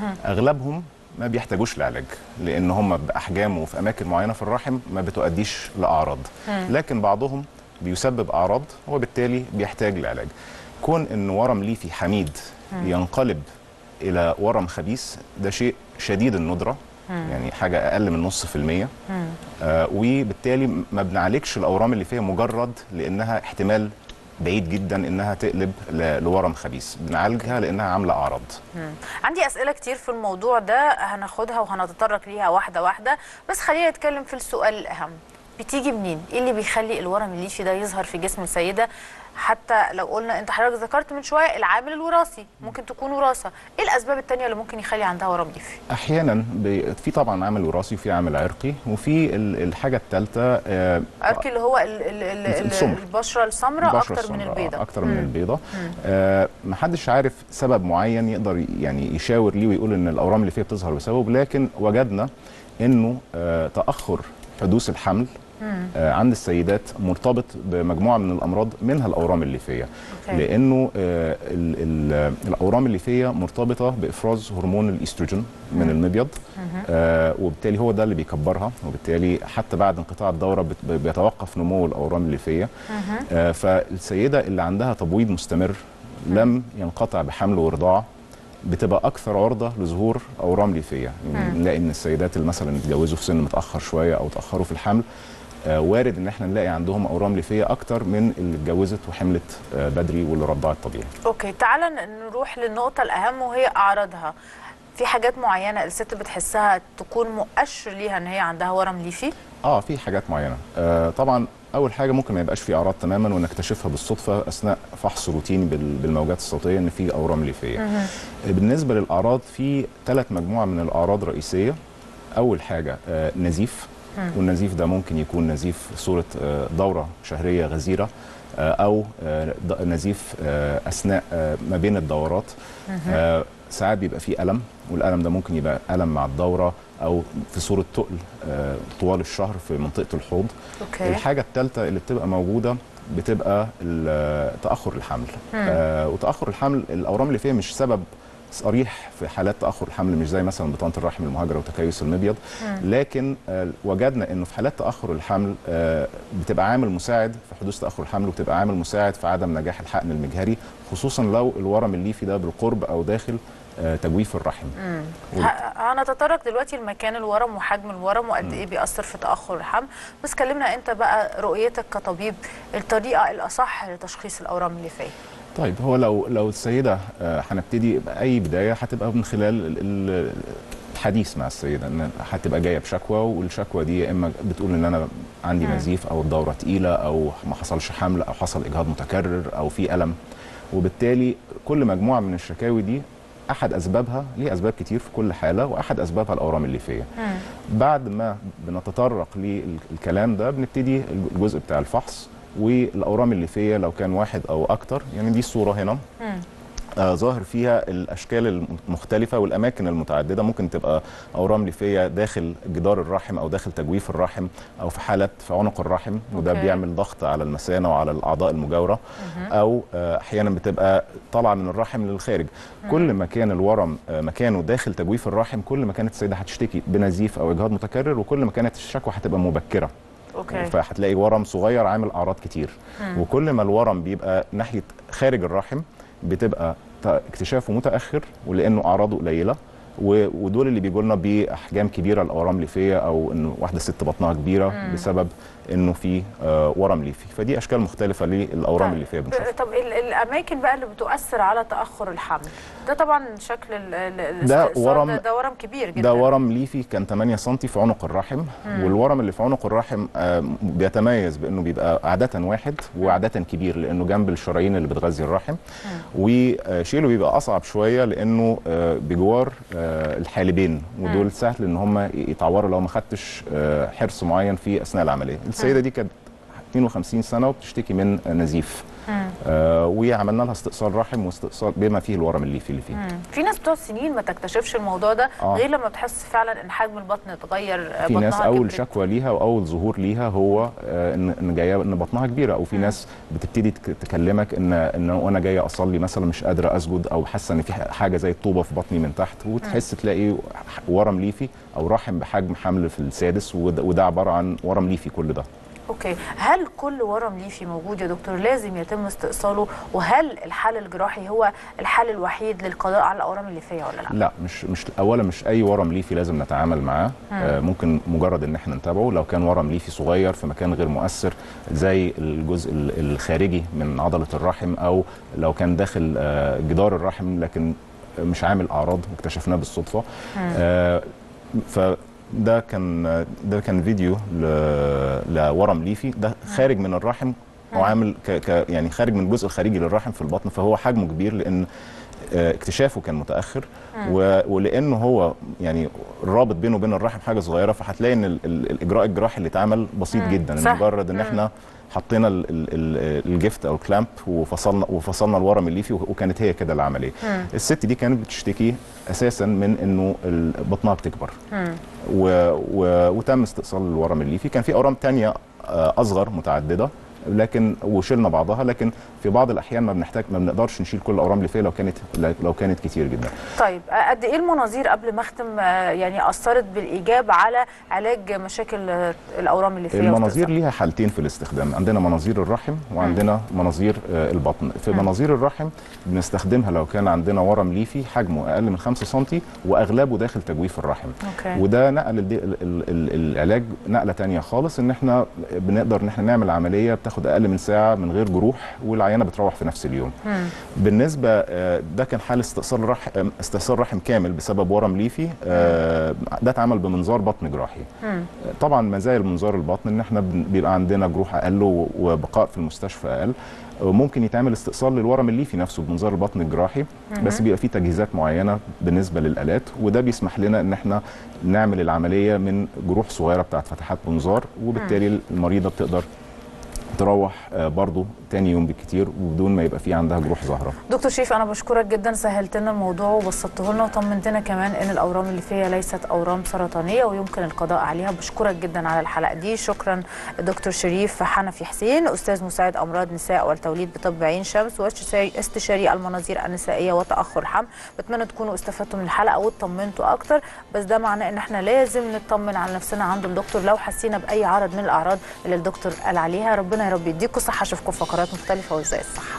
اغلبهم ما بيحتاجوش لعلاج لان هم باحجام وفي اماكن معينه في الرحم ما بتؤديش لاعراض مم. لكن بعضهم بيسبب اعراض وبالتالي بيحتاج لعلاج كون ان ورم ليفي حميد مم. ينقلب الى ورم خبيث ده شيء شديد الندره مم. يعني حاجه اقل من نص في الميه مم. آه وبالتالي ما بنعالجش الاورام اللي فيها مجرد لانها احتمال بعيد جدا انها تقلب ل- لورم خبيث بنعالجها لانها عامله اعراض مم. عندي اسئله كتير في الموضوع ده هناخدها وهنتطرق ليها واحده واحده بس خلينا نتكلم في السؤال الاهم بتيجي منين ايه اللي بيخلي الورم الليفي ده يظهر في جسم السيده حتى لو قلنا انت حضرتك ذكرت من شويه العامل الوراثي ممكن تكون وراثه ايه الاسباب التانية اللي ممكن يخلي عندها ورم ليفي احيانا بي- في طبعا عامل وراثي وفي عامل عرقي وفي ال- الحاجه الثالثه عرقي اللي هو ال ال ال ال السمر. البشره السمراء البشرة اكتر من السمراء، البيضاء آه، اكتر من مم. البيضه مم. آه محدش عارف سبب معين يقدر ي- يعني يشاور ليه ويقول ان الاورام اللي فيها بتظهر بسبب لكن وجدنا انه آه تاخر حدوث الحمل مم. آه، عند السيدات مرتبط بمجموعه من الامراض منها الاورام الليفيه أوكي. لانه آه، ال- ال- الاورام الليفيه مرتبطه بافراز هرمون الاستروجين من المبيض آه، وبالتالي هو ده اللي بيكبرها وبالتالي حتى بعد انقطاع الدوره بت- بيتوقف نمو الاورام الليفيه آه، فالسيده اللي عندها تبويض مستمر لم ينقطع بحمل ورضاعه بتبقى اكثر عرضه لظهور اورام ليفيه يعني مم. نلاقي ان السيدات اللي مثلا اتجوزوا في سن متاخر شويه او اتاخروا في الحمل آه، وارد ان احنا نلاقي عندهم اورام ليفيه اكتر من اللي اتجوزت وحملت آه، بدري واللي رضعت طبيعي اوكي تعالى ن- نروح للنقطة الأهم وهي أعراضها في حاجات معينة الست بتحسها تكون مؤشر ليها إن هي عندها ورم ليفي اه في حاجات معينه آه طبعا اول حاجه ممكن ما يبقاش في اعراض تماما ونكتشفها بالصدفه اثناء فحص روتيني بال- بالموجات الصوتيه ان في اورام ليفيه مهم. بالنسبه للاعراض في ثلاث مجموعه من الاعراض رئيسيه اول حاجه آه نزيف مم. والنزيف ده ممكن يكون نزيف في صوره آه دوره شهريه غزيره آه او آه د- نزيف آه اثناء آه ما بين الدورات مهم. آه ساعات بيبقى فيه الم والالم ده ممكن يبقى الم مع الدوره او في صوره تقل آه طوال الشهر في منطقه الحوض أوكي. الحاجه الثالثه اللي بتبقى موجوده بتبقى ال- تاخر الحمل مم. آه وتاخر الحمل الاورام اللي فيها مش سبب صريح في حالات تاخر الحمل مش زي مثلا بطانه الرحم المهاجره وتكيس المبيض مم. لكن آه وجدنا انه في حالات تاخر الحمل آه بتبقى عامل مساعد في حدوث تاخر الحمل وبتبقى عامل مساعد في عدم نجاح الحقن المجهري خصوصا لو الورم الليفي ده بالقرب او داخل آه تجويف الرحم مم. وال- ه- هنتطرق دلوقتي لمكان الورم وحجم الورم وقد ايه بيأثر في تأخر الحمل بس كلمنا انت بقى رؤيتك كطبيب الطريقة الأصح لتشخيص الأورام الليفية طيب هو لو لو السيده آه، هنبتدي باي بدايه هتبقى من خلال ال- ال- الحديث مع السيده ان هتبقى جايه بشكوى والشكوى دي يا اما بتقول ان انا عندي مم. نزيف او الدوره تقيله او ما حصلش حمل او حصل اجهاض متكرر او في الم وبالتالي كل مجموعه من الشكاوي دي احد اسبابها ليه اسباب كتير في كل حاله واحد اسبابها الاورام الليفيه بعد ما بنتطرق للكلام ده بنبتدي الجزء بتاع الفحص والاورام الليفيه لو كان واحد او اكتر يعني دي الصوره هنا آه ظاهر فيها الاشكال المختلفه والاماكن المتعدده ممكن تبقى اورام ليفيه داخل جدار الرحم او داخل تجويف الرحم او في حالات في عنق الرحم وده أوكي. بيعمل ضغط على المثانه وعلى الاعضاء المجاوره او آه، احيانا بتبقى طالعه من الرحم للخارج كل ما كان الورم آه، مكانه داخل تجويف الرحم كل ما كانت السيده هتشتكي بنزيف او اجهاض متكرر وكل ما كانت الشكوى هتبقى مبكره اوكي فهتلاقي ورم صغير عامل اعراض كتير مم. وكل ما الورم بيبقى ناحيه خارج الرحم بتبقى ت- اكتشافه متاخر ولانه اعراضه قليله و- ودول اللي بيجوا لنا باحجام كبيره الاورام ليفيه او انه واحده ست بطنها كبيره مم. بسبب انه في آه، ورم ليفي فدي اشكال مختلفه للاورام طيب. الليفيه بنشوفها طب ال- الاماكن بقى اللي بتؤثر على تاخر الحمل ده طبعا شكل ال- ال- ده الاستئصال ورم- ده, ده ورم كبير جدا ده ورم ليفي كان 8 سم في عنق الرحم مم. والورم اللي في عنق الرحم آه، بيتميز بانه بيبقى عاده واحد وعاده كبير لانه جنب الشرايين اللي بتغذي الرحم وشيله بيبقى اصعب شويه لانه آه، بجوار آه، الحالبين ودول سهل ان هم يتعوروا لو ما خدتش آه، حرص معين في اثناء العمليه السيده دي كانت 52 سنه وبتشتكي من نزيف آه وعملنا لها استئصال رحم واستئصال بما فيه الورم الليفي اللي فيه مم. في ناس بتقعد سنين ما تكتشفش الموضوع ده آه. غير لما بتحس فعلا ان حجم البطن اتغير في ناس بطنها اول كبرت. شكوى ليها واول ظهور ليها هو آه، ان ان جايه ان بطنها كبيره او في ناس بتبتدي تك- تكلمك ان ان وانا جايه اصلي مثلا مش قادره اسجد او حاسه ان في ح- حاجه زي الطوبه في بطني من تحت وتحس تلاقي ح- ورم ليفي او رحم بحجم حمل في السادس وده, وده عباره عن ورم ليفي كل ده اوكي هل كل ورم ليفي موجود يا دكتور لازم يتم استئصاله وهل الحل الجراحي هو الحل الوحيد للقضاء على الاورام الليفيه ولا لا لا مش مش اولا مش اي ورم ليفي لازم نتعامل معاه مم. آه ممكن مجرد ان احنا نتابعه لو كان ورم ليفي صغير في مكان غير مؤثر زي الجزء ال- الخارجي من عضله الرحم او لو كان داخل آه جدار الرحم لكن مش عامل اعراض واكتشفناه بالصدفه مم. آه فده كان ده كان فيديو ل- لورم ليفي ده خارج من الرحم هو عامل ك ك يعني خارج من الجزء الخارجي للرحم في البطن فهو حجمه كبير لان آه، اكتشافه كان متاخر مم. و- ولانه هو يعني الرابط بينه وبين الرحم حاجه صغيره فهتلاقي ان ال- ال- الاجراء الجراحي اللي اتعمل بسيط مم. جدا صح. مجرد ان مم. احنا حطينا ال- ال- ال- الجفت او الكلامب وفصلنا وفصلنا الورم الليفي وكانت هي كده العمليه مم. الست دي كانت بتشتكي اساسا من انه ال- بطنها بتكبر مم. و... و... وتم استئصال الورم الليفي كان في اورام تانية آه، اصغر متعدده لكن وشلنا بعضها لكن في بعض الاحيان ما بنحتاج ما بنقدرش نشيل كل الاورام الليفيه لو كانت لو كانت كتير جدا طيب آه، قد ايه المناظير قبل ما اختم آه، يعني اثرت بالايجاب على علاج مشاكل آه، الاورام اللي فيها المناظير ليها حالتين في الاستخدام عندنا مناظير الرحم وعندنا مناظير آه، البطن في مم. مناظير الرحم بنستخدمها لو كان عندنا ورم ليفي حجمه اقل من 5 سم واغلبه داخل تجويف الرحم أوكي. وده نقل ال ال ال ال العلاج نقله تانية خالص ان احنا بنقدر ان احنا نعمل عمليه بتاخد اقل من ساعه من غير جروح والعيانه بتروح في نفس اليوم مم. بالنسبه آه، ده كان حال استئصال رحم استئصال رحم كامل بسبب ورم ليفي آه، ده اتعمل بمنظار بطن جراحي مم. طبعا مزايا المنظار البطن ان احنا بن- بيبقى عندنا جروح اقل و- وبقاء في المستشفى اقل وممكن يتعمل استئصال للورم الليفي نفسه بمنظار البطن الجراحي مهم. بس بيبقى فيه تجهيزات معينه بالنسبه للالات وده بيسمح لنا ان احنا نعمل العمليه من جروح صغيره بتاعت فتحات منظار وبالتالي المريضه بتقدر تروح آه، برضو تاني يوم بالكتير وبدون ما يبقى فيه عندها جروح ظاهره دكتور شريف انا بشكرك جدا سهلت لنا الموضوع وبسطته لنا وطمنتنا كمان ان الاورام اللي فيها ليست اورام سرطانيه ويمكن القضاء عليها بشكرك جدا على الحلقه دي شكرا دكتور شريف حنفي حسين استاذ مساعد امراض نساء والتوليد بطب عين شمس واستشاري استشاري المناظير النسائيه وتاخر الحمل بتمنى تكونوا استفدتوا من الحلقه واطمنتوا اكتر بس ده معناه ان احنا لازم نطمن على نفسنا عند الدكتور لو حسينا باي عرض من الاعراض اللي الدكتور قال عليها ربنا يا رب يديكم صحه اشوفكم في فقرات مختلفه وازاي الصحه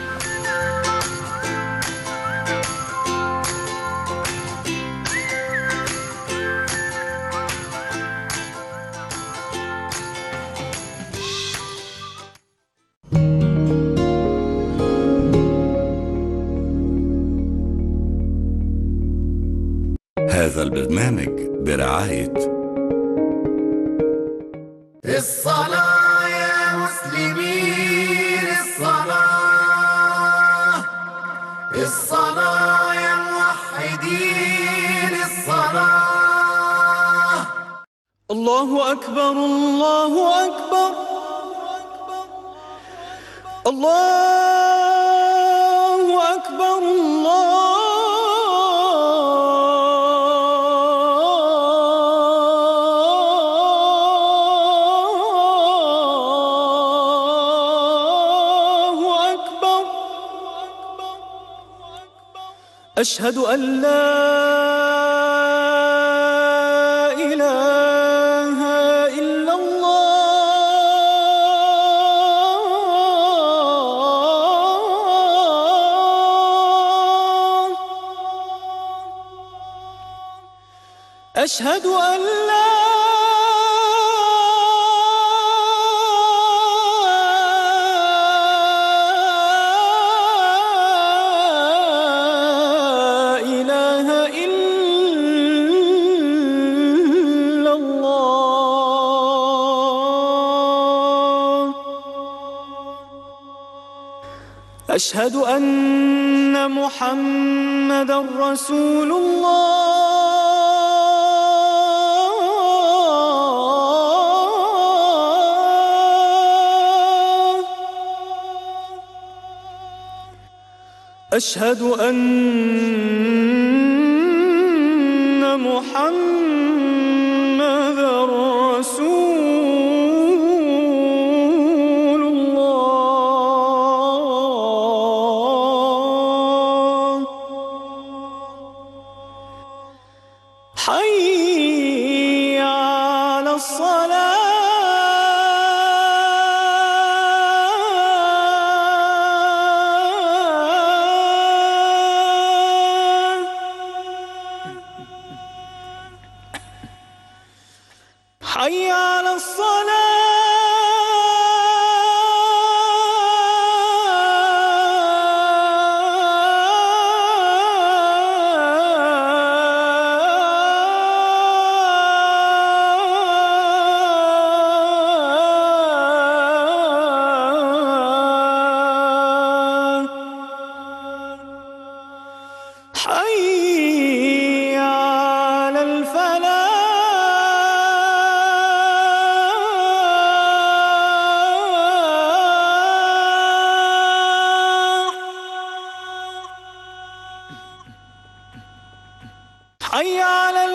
هذا البرنامج برعاية الصلاة يا مسلمين الصلاة الصلاة يا موحدين الصلاة الله أكبر الله أكبر الله أكبر الله أكبر أشهد أن لا إله إلا الله أشهد أن لا إله إلا الله أشهد أن محمدا رسول الله أشهد أن محمدا رسول الله حي على الصلاة حي على الصلاة حي على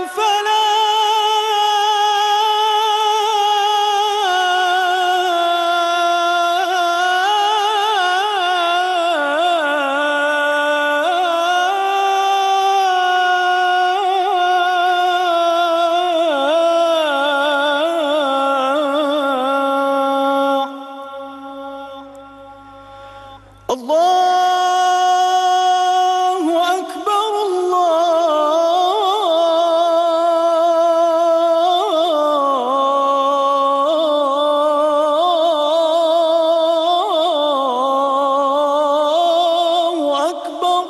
الله أكبر الله أكبر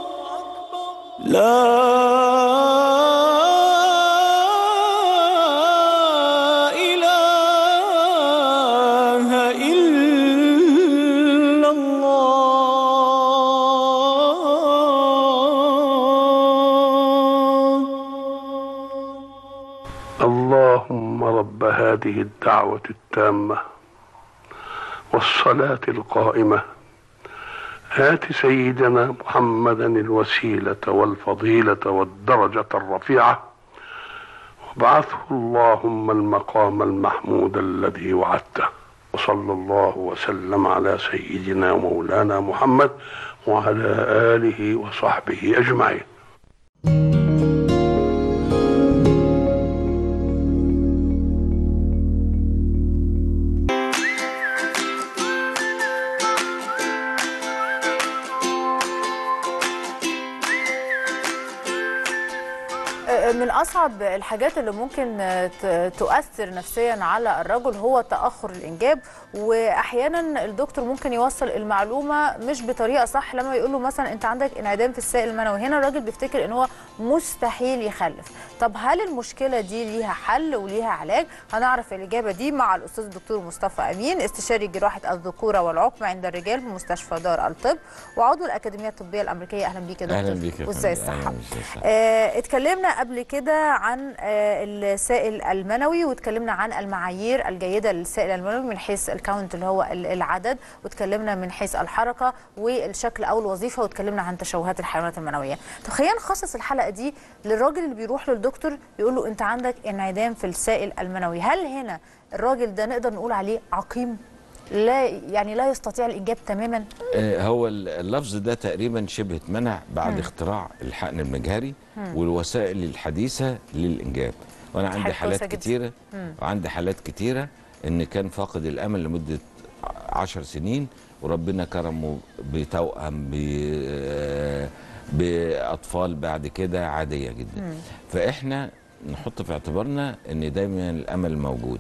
لا إله إلا اللهم رب هذه الدعوة التامة والصلاة القائمة آت سيدنا محمدا الوسيلة والفضيلة والدرجة الرفيعة وابعثه اللهم المقام المحمود الذي وعدته وصلى الله وسلم على سيدنا ومولانا محمد وعلى آله وصحبه أجمعين من اصعب الحاجات اللي ممكن ت- تؤثر نفسيا على الرجل هو تاخر الانجاب واحيانا الدكتور ممكن يوصل المعلومه مش بطريقه صح لما يقول له مثلا انت عندك انعدام في السائل المنوي هنا الراجل بيفتكر ان هو مستحيل يخلف طب هل المشكله دي ليها حل وليها علاج هنعرف الاجابه دي مع الاستاذ الدكتور مصطفى امين استشاري جراحه الذكوره والعقم عند الرجال بمستشفى دار الطب وعضو الاكاديميه الطبيه الامريكيه اهلا بيك يا دكتور اهلا بيك يا وازاي فندم. الصحه أهلاً بيك، إزاي الصحة؟ آه، اتكلمنا قبل كده عن آه، السائل المنوي واتكلمنا عن المعايير الجيده للسائل المنوي من حيث الكاونت اللي هو ال- العدد واتكلمنا من حيث الحركه والشكل او الوظيفه واتكلمنا عن تشوهات الحيوانات المنويه طب خلينا نخصص الحلقه دي للراجل اللي بيروح للدكتور يقول له انت عندك انعدام في السائل المنوي هل هنا الراجل ده نقدر نقول عليه عقيم لا يعني لا يستطيع الانجاب تماما آه، هو ال- اللفظ ده تقريبا شبه اتمنع بعد مم. اختراع الحقن المجهري مم. والوسائل الحديثه للانجاب وانا حاجة عندي حالات كويسة جدا. كتيره مم. وعندي حالات كتيره ان كان فاقد الامل لمده عشر سنين وربنا كرمه بتوأم ب- آه، باطفال بعد كده عاديه جدا مم. فاحنا نحط في اعتبارنا ان دايما الامل موجود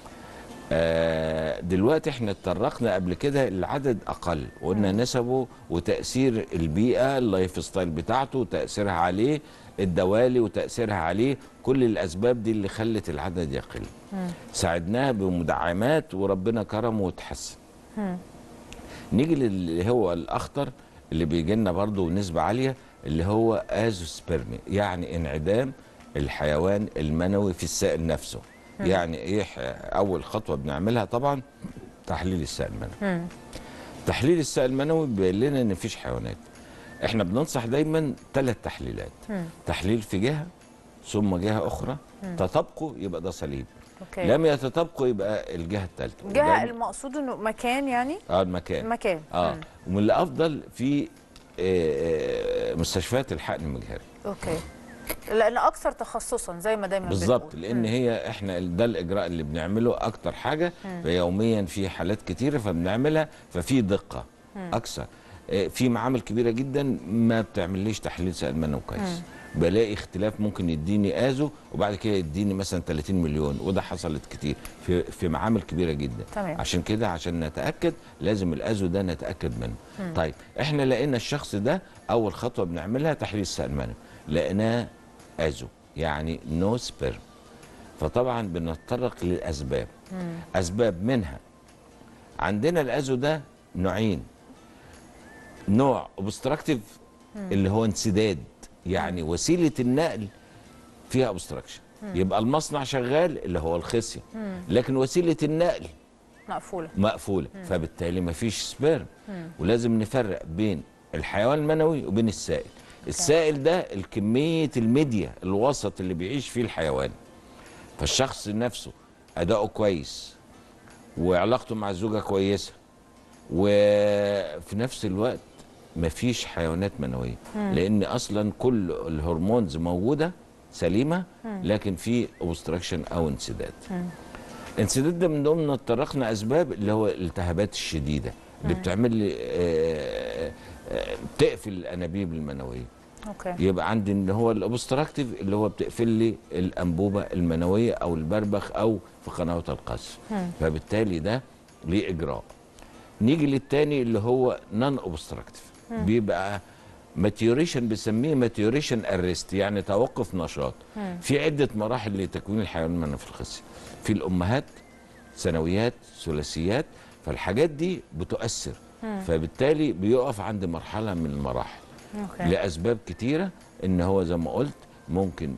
آه، دلوقتي احنا اتطرقنا قبل كده العدد اقل وقلنا نسبه وتاثير البيئه اللايف ستايل بتاعته وتاثيرها عليه الدوالي وتاثيرها عليه كل الاسباب دي اللي خلت العدد يقل ساعدناه بمدعمات وربنا كرمه وتحسن نيجي للي هو الاخطر اللي بيجي لنا برضه نسبه عاليه اللي هو ازوسبرمي يعني انعدام الحيوان المنوي في السائل نفسه مم. يعني ايه ح- اول خطوه بنعملها طبعا تحليل السائل المنوي تحليل السائل المنوي بيقول لنا ان مفيش حيوانات احنا بننصح دايما ثلاث تحليلات مم. تحليل في جهه ثم جهه اخرى مم. تطابقوا يبقى ده صليب أوكي. لم يتطابقوا يبقى الجهه الثالثه جهه المقصود انه مكان يعني اه المكان مكان اه مم. ومن الافضل في آه، آه، مستشفيات الحقن المجهري اوكي لان اكثر تخصصا زي ما دايما بالظبط بنقول. لان مم. هي احنا ده الاجراء اللي بنعمله اكتر حاجه مم. فيوميا في حالات كتيره فبنعملها ففي دقه مم. اكثر آه، في معامل كبيره جدا ما بتعمليش تحليل سائل منوي كويس مم. بلاقي اختلاف ممكن يديني ازو وبعد كده يديني مثلا 30 مليون وده حصلت كتير في في معامل كبيره جدا تمام. عشان كده عشان نتاكد لازم الازو ده نتاكد منه مم. طيب احنا لقينا الشخص ده اول خطوه بنعملها تحليل السائل المنوي لقيناه ازو يعني نو سبيرم فطبعا بنتطرق للاسباب مم. اسباب منها عندنا الازو ده نوعين نوع اوبستراكتيف مم. اللي هو انسداد يعني وسيله النقل فيها اوبستراكشن مم. يبقى المصنع شغال اللي هو الخصيه مم. لكن وسيله النقل مقفوله مقفوله مم. فبالتالي مفيش سبيرم مم. ولازم نفرق بين الحيوان المنوي وبين السائل السائل ده الكميه الميديا الوسط اللي بيعيش فيه الحيوان فالشخص نفسه اداؤه كويس وعلاقته مع الزوجه كويسه وفي نفس الوقت مفيش حيوانات منويه مم. لان اصلا كل الهرمونز موجوده سليمه مم. لكن في اوبستراكشن او انسداد الانسداد ده من ضمن ما تطرقنا اسباب اللي هو الالتهابات الشديده اللي مم. بتعمل لي آه، آه، بتقفل الانابيب المنويه اوكي يبقى عندي ان هو الاوبستراكتيف اللي هو بتقفل لي الانبوبه المنويه او البربخ او في قنوات القصف مم. فبالتالي ده ليه اجراء نيجي للتاني اللي هو نون اوبستراكتيف مم. بيبقى ماتيوريشن بنسميه ماتيوريشن ارست يعني توقف نشاط مم. في عده مراحل لتكوين الحيوان المنوي في الخصيه في الامهات ثانويات ثلاثيات فالحاجات دي بتؤثر مم. فبالتالي بيقف عند مرحله من المراحل اوكي لاسباب كتيره ان هو زي ما قلت ممكن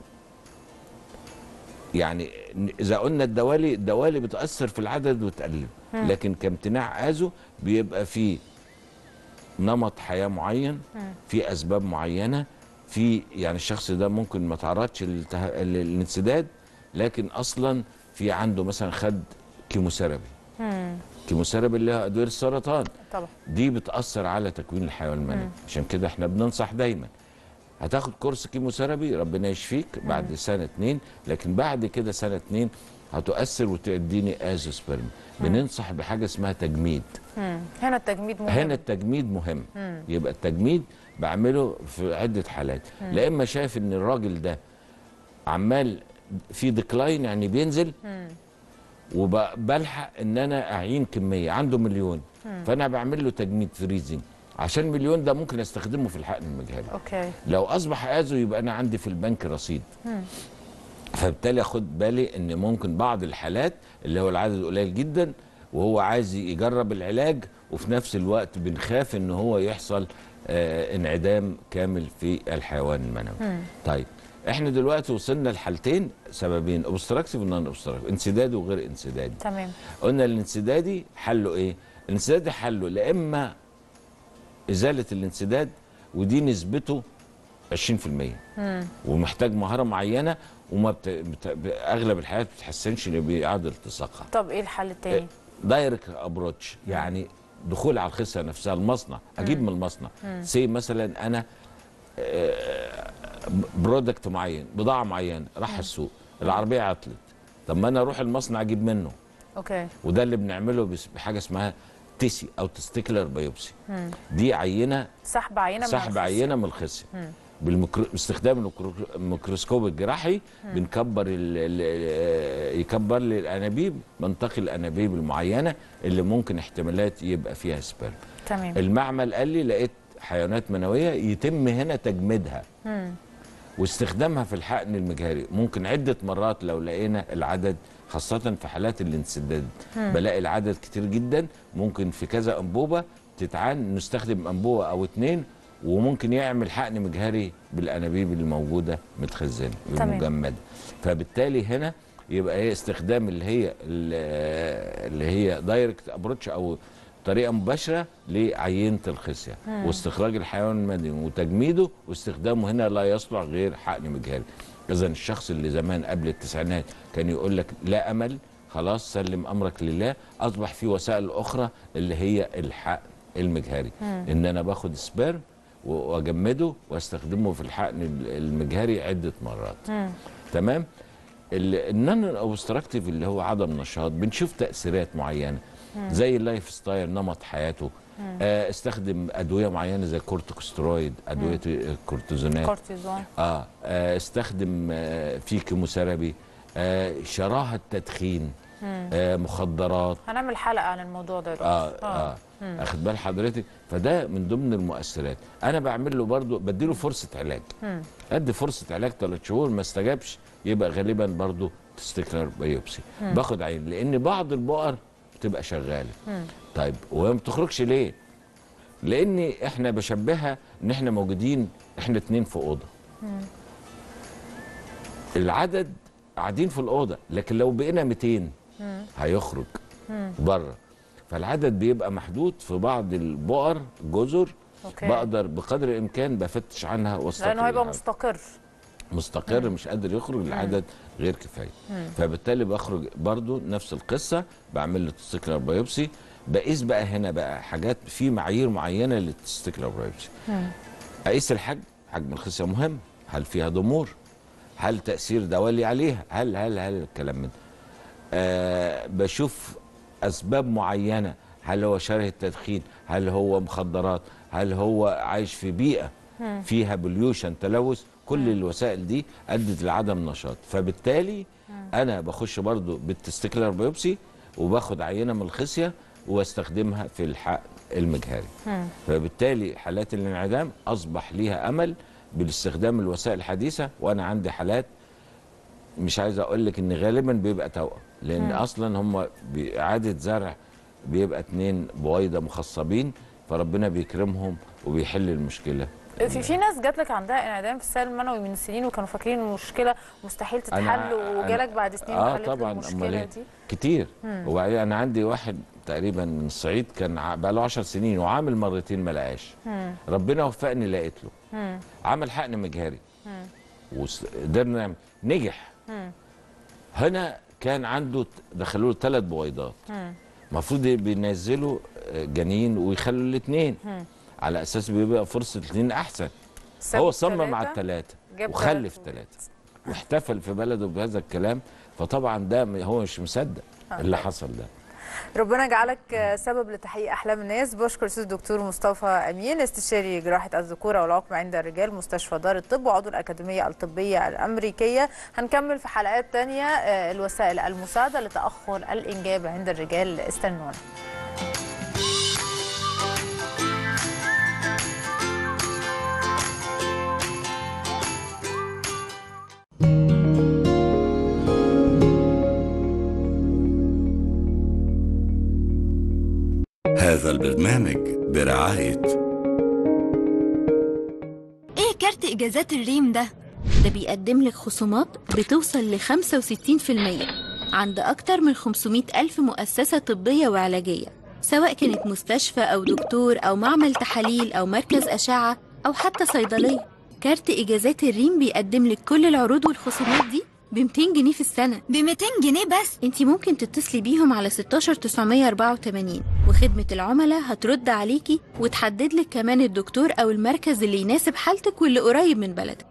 يعني اذا قلنا الدوالي الدوالي بتاثر في العدد وتقلل مم. لكن كامتناع ازو بيبقى فيه نمط حياه معين مم. في اسباب معينه في يعني الشخص ده ممكن ما تعرضش للته- للانسداد لكن اصلا في عنده مثلا خد كيموثيرابي مم. كيموثيرابي اللي هي ادويه السرطان طبعا دي بتاثر على تكوين الحيوان المنوي مم. عشان كده احنا بننصح دايما هتاخد كورس كيموثيرابي ربنا يشفيك بعد سنه اتنين لكن بعد كده سنه اتنين هتؤثر وتديني ازوسبرم بننصح بحاجه اسمها تجميد مم. هنا التجميد مهم هنا التجميد مهم مم. يبقى التجميد بعمله في عده حالات مم. لا اما شايف ان الراجل ده عمال في ديكلاين يعني بينزل مم. وبلحق ان انا اعين كميه عنده مليون مم. فانا بعمل له تجميد فريزنج عشان المليون ده ممكن استخدمه في الحقن المجهري اوكي لو اصبح ازو يبقى انا عندي في البنك رصيد مم. فبالتالي اخد بالي ان ممكن بعض الحالات اللي هو العدد قليل جدا وهو عايز يجرب العلاج وفي نفس الوقت بنخاف ان هو يحصل آه انعدام كامل في الحيوان المنوي مم. طيب احنا دلوقتي وصلنا لحالتين سببين اوبستراكتيف ونون اوبستراكتيف انسدادي وغير انسدادي تمام قلنا الانسدادي حله ايه الانسدادي حله لا اما ازاله الانسداد ودي نسبته 20% مم. ومحتاج مهاره معينه وما بت... بت... اغلب الحالات ما بتتحسنش باعاده التصاقها طب ايه الحل التاني دايركت ابروتش يعني دخول على الخصيه نفسها المصنع اجيب مم. من المصنع مم. سي مثلا انا برودكت معين بضاعه معينه راح السوق العربيه عطلت طب ما انا اروح المصنع اجيب منه اوكي وده اللي بنعمله بس- بحاجه اسمها تيسي او تستيكلر بايوبسي مم. دي عينه سحب عينه من سحب الخصية. عينه من الخصيه مم. بالميكرو... باستخدام الميكرو... الميكروسكوب الجراحي مم. بنكبر ال... ال... يكبر لي الانابيب منطقه الانابيب المعينه اللي ممكن احتمالات يبقى فيها سبرم تمام المعمل قال لي لقيت حيوانات منويه يتم هنا تجميدها مم. واستخدامها في الحقن المجهري ممكن عده مرات لو لقينا العدد خاصه في حالات الانسداد مم. بلاقي العدد كتير جدا ممكن في كذا انبوبه تتعان نستخدم انبوبه او اتنين وممكن يعمل حقن مجهري بالانابيب اللي موجوده متخزنه تمام. المجمده فبالتالي هنا يبقى هي استخدام اللي هي اللي هي دايركت ابروتش او طريقه مباشره لعينه الخصيه مم. واستخراج الحيوان المدني وتجميده واستخدامه هنا لا يصلح غير حقن مجهري اذا الشخص اللي زمان قبل التسعينات كان يقول لك لا امل خلاص سلم امرك لله اصبح في وسائل اخرى اللي هي الحقن المجهري مم. ان انا باخد سبيرم و- واجمده واستخدمه في الحقن المجهري عده مرات مم. تمام النون اوبستراكتيف اللي هو عدم نشاط بنشوف تاثيرات معينه مم. زي اللايف ستايل نمط حياته مم. آه استخدم ادويه معينه زي كورتيكوسترويد ادويه الكورتيزونات كورتيزون آه, اه استخدم آه في كيموثيرابي آه شراهه تدخين مم. آه مخدرات هنعمل حلقه عن الموضوع ده يا دكتور. اه اه مم. اخد بال حضرتك فده من ضمن المؤثرات انا بعمل له برضو بديله فرصه علاج مم. ادي فرصه علاج ثلاث شهور ما استجابش يبقى غالبا برضو تستكلر بايوبسي مم. باخد عين لان بعض البقر بتبقى شغاله مم. طيب وهي ما بتخرجش ليه لان احنا بشبهها ان احنا موجودين احنا اتنين في اوضه مم. العدد قاعدين في الاوضه لكن لو بقينا 200 مم. هيخرج مم. بره فالعدد بيبقى محدود في بعض البقر جزر أوكي. بقدر بقدر الامكان بفتش عنها واستقر لانه هيبقى لها. مستقر مستقر مش قادر يخرج العدد غير كفايه مم. فبالتالي بخرج برضو نفس القصه بعمل له تستيكلر بايوبسي بقيس بقى هنا بقى حاجات في معايير معينه للتستيكلر بايوبسي اقيس الحجم حجم الخصيه مهم هل فيها ضمور هل تاثير دوالي عليها هل هل هل الكلام من آه بشوف اسباب معينه هل هو شره التدخين هل هو مخدرات هل هو عايش في بيئه مم. فيها بليوشن تلوث كل الوسائل دي ادت لعدم نشاط فبالتالي انا بخش برضو بالتستيكلر بايوبسي وباخد عينه من الخصيه واستخدمها في الحقن المجهري فبالتالي حالات الانعدام اصبح ليها امل بالاستخدام الوسائل الحديثه وانا عندي حالات مش عايز اقول لك ان غالبا بيبقى توأم لان مم. اصلا هم باعاده زرع بيبقى اتنين بويضه مخصبين فربنا بيكرمهم وبيحل المشكله في في ناس جات لك عندها انعدام في السائل المنوي من سنين وكانوا فاكرين المشكله مستحيل تتحل وجالك بعد سنين اه وحلت طبعا امال المشكله ايه دي كتير مم. وبعدين انا عندي واحد تقريبا من الصعيد كان ع- بقى له 10 سنين وعامل مرتين ما لقاش مم. ربنا وفقني لقيت له مم. عمل حقن مجهري مم. وقدرنا نعمل نجح مم. هنا كان عنده دخلوا له ثلاث بويضات مم. المفروض بينزلوا آه، جنين ويخلوا الاثنين مم. على اساس بيبقى فرصه الاثنين احسن سابوا هو صمم على التلاتة، الثلاثه جاب وخلف تلات ثلاثه واحتفل في بلده بهذا الكلام فطبعا ده م- هو مش مصدق آه. اللي حصل ده ربنا يجعلك سبب لتحقيق احلام الناس بشكر استاذ دكتور مصطفى امين استشاري جراحه الذكوره والعقم عند الرجال مستشفى دار الطب وعضو الاكاديميه الطبيه الامريكيه هنكمل في حلقات تانية آه، الوسائل المساعده لتاخر الانجاب عند الرجال استنونا هذا البرنامج برعاية ايه كارت اجازات الريم ده ده بيقدم لك خصومات بتوصل ل 65% عند أكتر من 500 ألف مؤسسة طبية وعلاجية سواء كانت مستشفى أو دكتور أو معمل تحاليل أو مركز أشعة أو حتى صيدلية كارت إجازات الريم بيقدم لك كل العروض والخصومات دي ب 200 جنيه في السنة ب 200 جنيه بس انت ممكن تتصلي بيهم على 16984 وخدمة العملاء هترد عليكي وتحدد لك كمان الدكتور أو المركز اللي يناسب حالتك واللي قريب من بلدك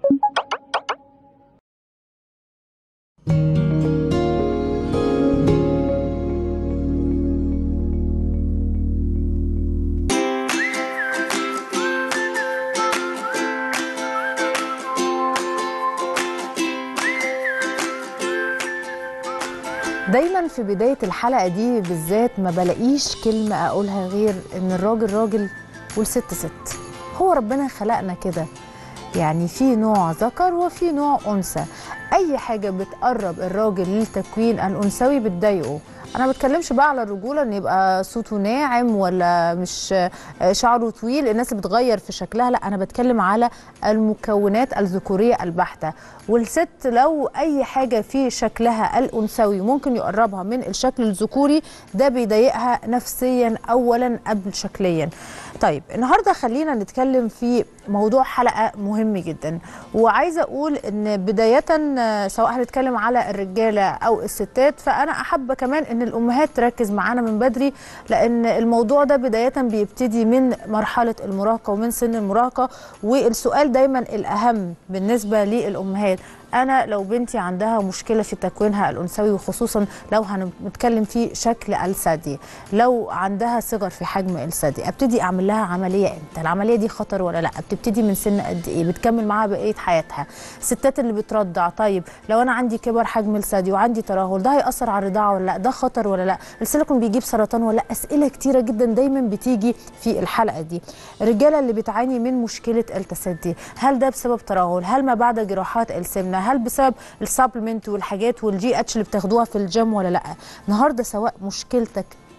دايما في بداية الحلقة دي بالذات ما بلاقيش كلمة أقولها غير إن الراجل راجل والست ست هو ربنا خلقنا كده يعني في نوع ذكر وفي نوع أنثى أي حاجة بتقرب الراجل للتكوين الأنثوي بتضايقه أنا ما بتكلمش بقى على الرجولة إن يبقى صوته ناعم ولا مش شعره طويل الناس اللي بتغير في شكلها لا أنا بتكلم على المكونات الذكورية البحتة والست لو أي حاجة في شكلها الأنثوي ممكن يقربها من الشكل الذكوري ده بيضايقها نفسيا أولا قبل شكليا طيب النهارده خلينا نتكلم في موضوع حلقه مهم جدا وعايزه اقول ان بدايه آه، سواء هنتكلم على الرجاله او الستات فانا احب كمان ان الامهات تركز معانا من بدري لان الموضوع ده بدايه بيبتدي من مرحله المراهقه ومن سن المراهقه والسؤال دايما الاهم بالنسبه للامهات انا لو بنتي عندها مشكله في تكوينها الانثوي وخصوصا لو هنتكلم في شكل الثدي لو عندها صغر في حجم الثدي ابتدي اعمل لها عمليه امتى العمليه دي خطر ولا لا بتبتدي من سن قد ايه بتكمل معاها بقيه حياتها الستات اللي بترضع طيب لو انا عندي كبر حجم الثدي وعندي ترهل ده هياثر على الرضاعه ولا لا ده خطر ولا لا السيليكون بيجيب سرطان ولا لا اسئله كتيره جدا دايما بتيجي في الحلقه دي الرجاله اللي بتعاني من مشكله التسدي هل ده بسبب ترهل هل ما بعد جراحات السمنه هل بسبب السبلمنت والحاجات والجي اتش اللي بتاخدوها في الجيم ولا لا النهارده سواء مشكلتك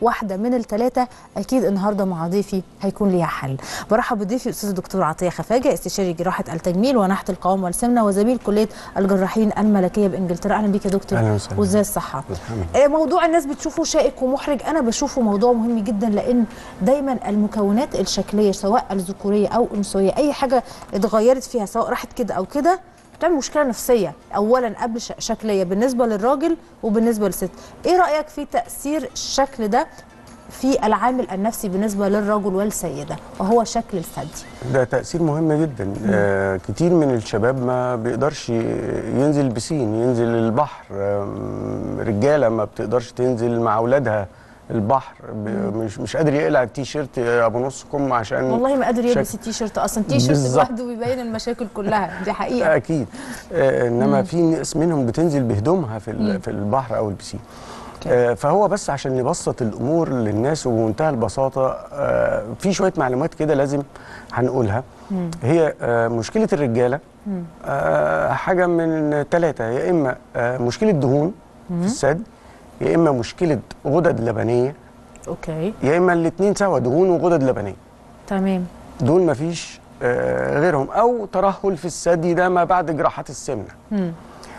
واحده من الثلاثه اكيد النهارده مع ضيفي هيكون ليها حل برحب بضيفي الاستاذ الدكتور عطيه خفاجه استشاري جراحه التجميل ونحت القوام والسمنه وزميل كليه الجراحين الملكيه بانجلترا اهلا بيك يا دكتور أهلا وسهلا. وازاي الصحه الحمد آه، موضوع الناس بتشوفه شائك ومحرج انا بشوفه موضوع مهم جدا لان دايما المكونات الشكليه سواء الذكوريه او الانثويه اي حاجه اتغيرت فيها سواء راحت كده او كده بتعمل مشكله نفسيه اولا قبل ش- شكليه بالنسبه للراجل وبالنسبه للست ايه رايك في تاثير الشكل ده في العامل النفسي بالنسبه للرجل والسيده وهو شكل الثدي ده تأثير مهم جدا آه كتير من الشباب ما بيقدرش ينزل بسين ينزل البحر آم، رجالة ما بتقدرش تنزل مع أولادها البحر ب- مش مش قادر يقلع التيشيرت ابو نص كم عشان والله ما قادر يلبس شكل- التيشيرت اصلا التيشيرت بالظبط. لوحده بيبين المشاكل كلها دي حقيقه اكيد آه انما مم. في ناس منهم بتنزل بهدومها في ال- مم. في البحر او البسين آه فهو بس عشان نبسط الامور للناس وبمنتهى البساطه آه في شويه معلومات كده لازم هنقولها هي آه مشكله الرجاله آه حاجه من ثلاثه يا اما آه مشكله دهون في الثدي يا اما مشكله غدد لبنيه اوكي يا اما الاثنين سوا دهون وغدد لبنيه تمام دول مفيش آه غيرهم او ترهل في الثدي ده ما بعد جراحات السمنه مم.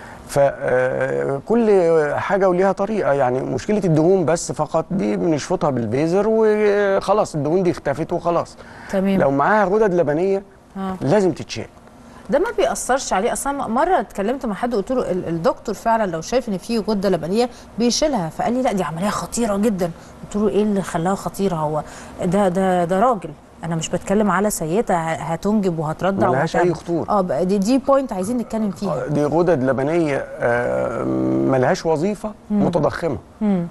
فكل حاجه وليها طريقه يعني مشكله الدهون بس فقط دي بنشفطها بالبيزر وخلاص الدهون دي اختفت وخلاص تمام لو معاها غدد لبنيه آه. لازم تتشال ده ما بيأثرش عليه اصلا مره اتكلمت مع حد قلت له ال- الدكتور فعلا لو شايف ان في غده لبنيه بيشيلها فقال لي لا دي عمليه خطيره جدا قلت له ايه اللي خلاها خطيره هو ده ده ده راجل انا مش بتكلم على سيده ه- هتنجب وهترضع ملهاش وهتعمل. أي خطورة. اه بقى دي, دي بوينت عايزين نتكلم فيها دي غدد لبنيه آه، ملهاش وظيفه مم. متضخمه مم.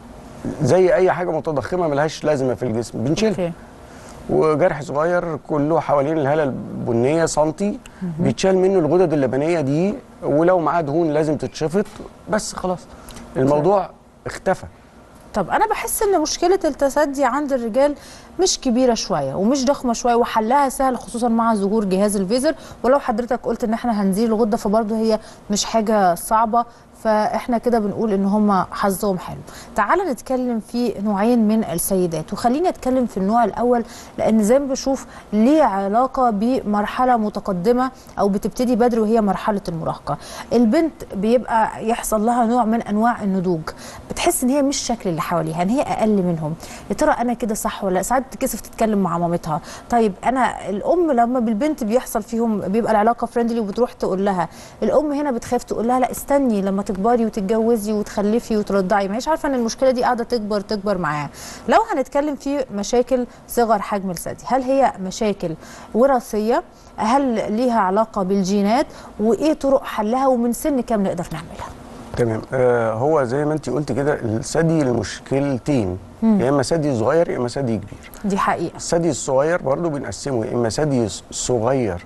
زي اي حاجه متضخمه ملهاش لازمه في الجسم بنشيلها اوكي وجرح صغير كله حوالين الهاله البنيه سنتي بيتشال منه الغدد اللبنيه دي ولو معاه دهون لازم تتشفط بس خلاص الموضوع اختفى طب انا بحس ان مشكله التسدي عند الرجال مش كبيره شويه ومش ضخمه شويه وحلها سهل خصوصا مع ظهور جهاز الفيزر ولو حضرتك قلت ان احنا هنزيل الغده فبرضه هي مش حاجه صعبه فاحنا كده بنقول ان هم حظهم حلو تعال نتكلم في نوعين من السيدات وخلينا نتكلم في النوع الاول لان زي ما بشوف ليه علاقه بمرحله متقدمه او بتبتدي بدري وهي مرحله المراهقه البنت بيبقى يحصل لها نوع من انواع النضوج بتحس ان هي مش شكل اللي حواليها ان هي اقل منهم يا ترى انا كده صح ولا لا؟ ساعات تتكسف تتكلم مع مامتها طيب انا الام لما بالبنت بيحصل فيهم بيبقى العلاقه فريندلي وبتروح تقول لها الام هنا بتخاف تقول لها لا استني لما تكبري وتتجوزي وتخلفي وترضعي ما هيش عارفه ان المشكله دي قاعده تكبر تكبر معاها لو هنتكلم في مشاكل صغر حجم الثدي هل هي مشاكل وراثيه هل ليها علاقه بالجينات وايه طرق حلها ومن سن كام نقدر نعملها تمام آه هو زي ما انت قلت كده الثدي المشكلتين مم. يا اما ثدي صغير يا اما ثدي كبير دي حقيقه الثدي الصغير برضو بنقسمه يا اما ثدي ص- صغير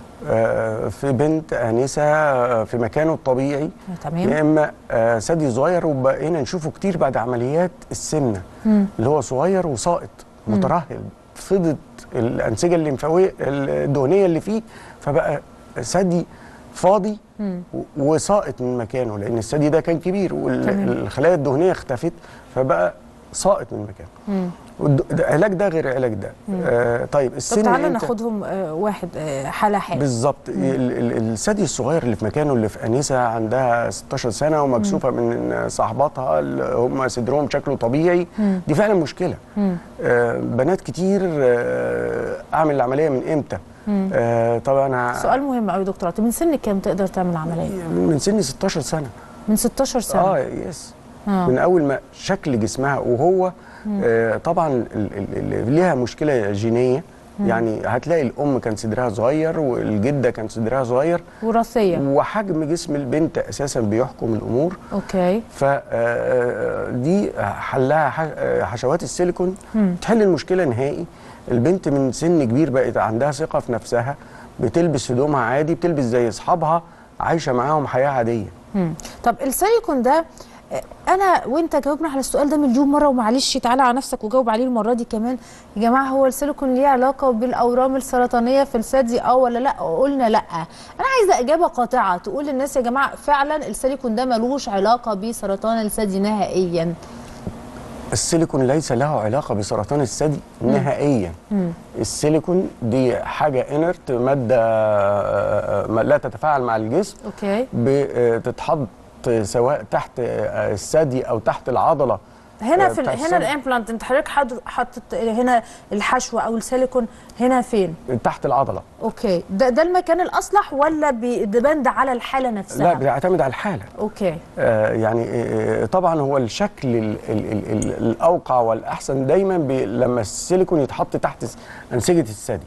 آه، في بنت انسه آه، في مكانه الطبيعي تمام. يا اما آه، ثدي صغير وبقينا نشوفه كتير بعد عمليات السمنه مم. اللي هو صغير وساقط مم. مترهل فضت الانسجه الليمفاويه الدهنيه اللي فيه فبقى ثدي فاضي مم. و- وساقط من مكانه لان الثدي ده كان كبير تمام. والخلايا الدهنيه اختفت فبقى ساقط من مكانه مم. والد- ده- العلاج ده غير العلاج ده مم. آه طيب طب السن تعالى إمتى؟ ناخدهم آه، واحد آه، حاله حاله بالظبط ال- ال- الثدي الصغير اللي في مكانه اللي في انسه عندها 16 سنه ومكسوفه من صاحباتها اللي هم صدرهم شكله طبيعي مم. دي فعلا مشكله مم. آه بنات كتير آه اعمل العمليه من امتى مم. آه طبعا سؤال مهم قوي يا دكتور عاطي من سن كام تقدر تعمل عمليه من سن 16 سنه من 16 سنه اه يس آه. من اول ما شكل جسمها وهو مم. آه طبعا ال- ال- ال- ليها مشكله جينيه مم. يعني هتلاقي الام كان صدرها صغير والجده كان صدرها صغير وراثيه وحجم جسم البنت اساسا بيحكم الامور اوكي فدي حلها ح- آه، حشوات السيليكون مم. تحل المشكله نهائي البنت من سن كبير بقت عندها ثقه في نفسها بتلبس هدومها عادي بتلبس زي اصحابها عايشه معاهم حياه عاديه مم. طب السيليكون ده آه، انا وانت جاوبنا على السؤال ده مليون مره ومعلش تعالى على نفسك وجاوب عليه المره دي كمان يا جماعه هو السيليكون ليه علاقه بالاورام السرطانيه في الثدي اه ولا لا قلنا لا انا عايزه اجابه قاطعه تقول للناس يا جماعه فعلا السيليكون ده ملوش علاقه بسرطان الثدي نهائيا السيليكون ليس له علاقه بسرطان الثدي نهائيا مم. السيليكون دي حاجه انرت ماده آه، آه، لا تتفاعل مع الجسم اوكي بتتحط سواء تحت آه، الثدي او تحت العضله هنا آه، في بتاع ال- هنا الثدي. الامبلانت انت حضرتك حاط- حاطط هنا الحشوه او السيليكون هنا فين تحت العضله اوكي ده ده المكان الاصلح ولا بيدبند على الحاله نفسها لا بيعتمد على الحاله اوكي آه، يعني آه، طبعا هو الشكل ال ال ال ال الاوقع والاحسن دايما بي لما السيليكون يتحط تحت س- انسجه الثدي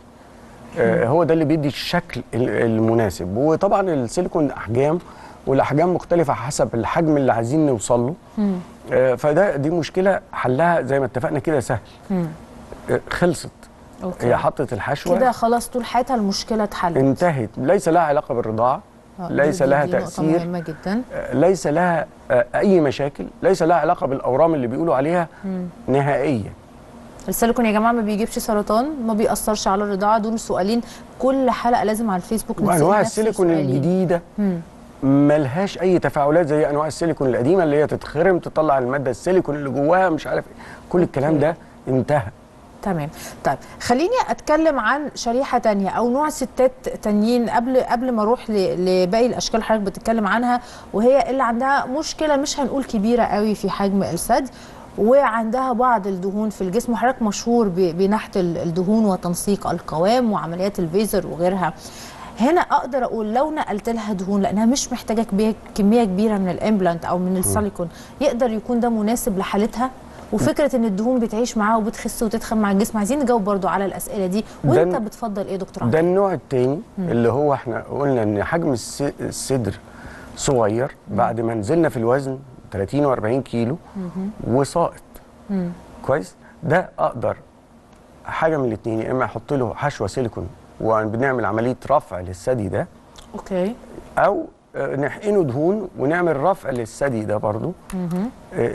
آه، هو ده اللي بيدي الشكل ال- المناسب وطبعا السيليكون احجام والاحجام مختلفه حسب الحجم اللي عايزين نوصل له مم. آه، فده دي مشكله حلها زي ما اتفقنا كده سهل مم. آه، خلصت اوكي هي حطت الحشوه كده خلاص طول حياتها المشكله اتحلت انتهت ليس لها علاقه بالرضاعه آه، دي- ليس دي- لها دي نقطة تاثير مهمه جدا آه، ليس لها آه، اي مشاكل ليس لها علاقه بالاورام اللي بيقولوا عليها مم. نهائيا السيليكون يا جماعه ما بيجيبش سرطان ما بيأثرش على الرضاعه دول سؤالين كل حلقه لازم على الفيسبوك نتسأل وانواع نفس السيليكون السؤالين. الجديده مم. ملهاش اي تفاعلات زي انواع السيليكون القديمه اللي هي تتخرم تطلع الماده السيليكون اللي جواها مش عارف ايه كل الكلام ده انتهى تمام طيب خليني اتكلم عن شريحه تانية او نوع ستات تانيين قبل قبل ما اروح ل- لباقي الاشكال اللي حضرتك بتتكلم عنها وهي اللي عندها مشكله مش هنقول كبيره قوي في حجم الثدي وعندها بعض الدهون في الجسم وحضرتك مشهور ب- بنحت ال- الدهون وتنسيق القوام وعمليات الفيزر وغيرها هنا اقدر اقول لو نقلت لها دهون لانها مش محتاجه كبير- كميه كبيره من الامبلانت او من السيليكون يقدر يكون ده مناسب لحالتها وفكره ان الدهون بتعيش معاها وبتخس وتدخل مع الجسم عايزين نجاوب برضو على الاسئله دي وانت ده- بتفضل ايه يا دكتور ده عمرو؟ النوع التاني مم. اللي هو احنا قلنا ان حجم الس- الصدر صغير بعد ما نزلنا في الوزن 30 و40 كيلو مهم. وساقط مم. كويس ده اقدر حاجه من الاثنين يا اما احط له حشوه سيليكون وبنعمل عمليه رفع للثدي ده اوكي او آه، نحقنه دهون ونعمل رفع للثدي ده برضو مهم.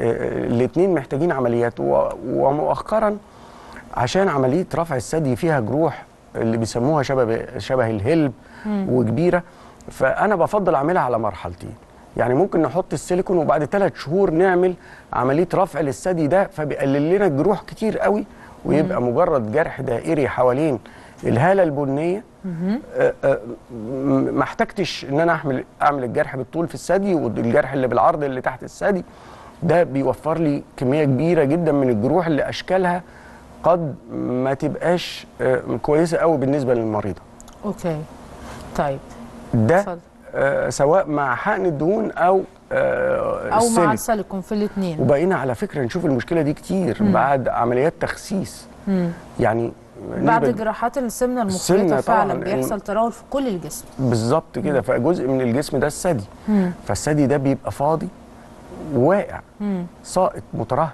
الاثنين محتاجين عمليات و- ومؤخرا عشان عمليه رفع الثدي فيها جروح اللي بيسموها شبه شبه الهلب مم. وكبيره فانا بفضل اعملها على مرحلتين يعني ممكن نحط السيليكون وبعد ثلاث شهور نعمل عمليه رفع للثدي ده فبيقلل لنا الجروح كتير قوي ويبقى مجرد جرح دائري حوالين الهاله البنيه مهم. آه، آه، م- ما احتجتش ان انا اعمل اعمل الجرح بالطول في الثدي والجرح اللي بالعرض اللي تحت الثدي ده بيوفر لي كميه كبيره جدا من الجروح اللي اشكالها قد ما تبقاش آه، كويسه قوي بالنسبه للمريضه اوكي طيب ده اتفضل. آه، سواء مع حقن الدهون او آه، او مع السيليك. السيليكون في الاثنين وبقينا على فكره نشوف المشكله دي كتير مم. بعد عمليات تخسيس يعني بعد نسبة- جراحات السمنه السمنة المخرطه فعلا طبعاً. بيحصل ترهل في كل الجسم بالظبط كده فجزء من الجسم ده الثدي مم. فالثدي ده بيبقى فاضي واقع مم. ساقط مترهل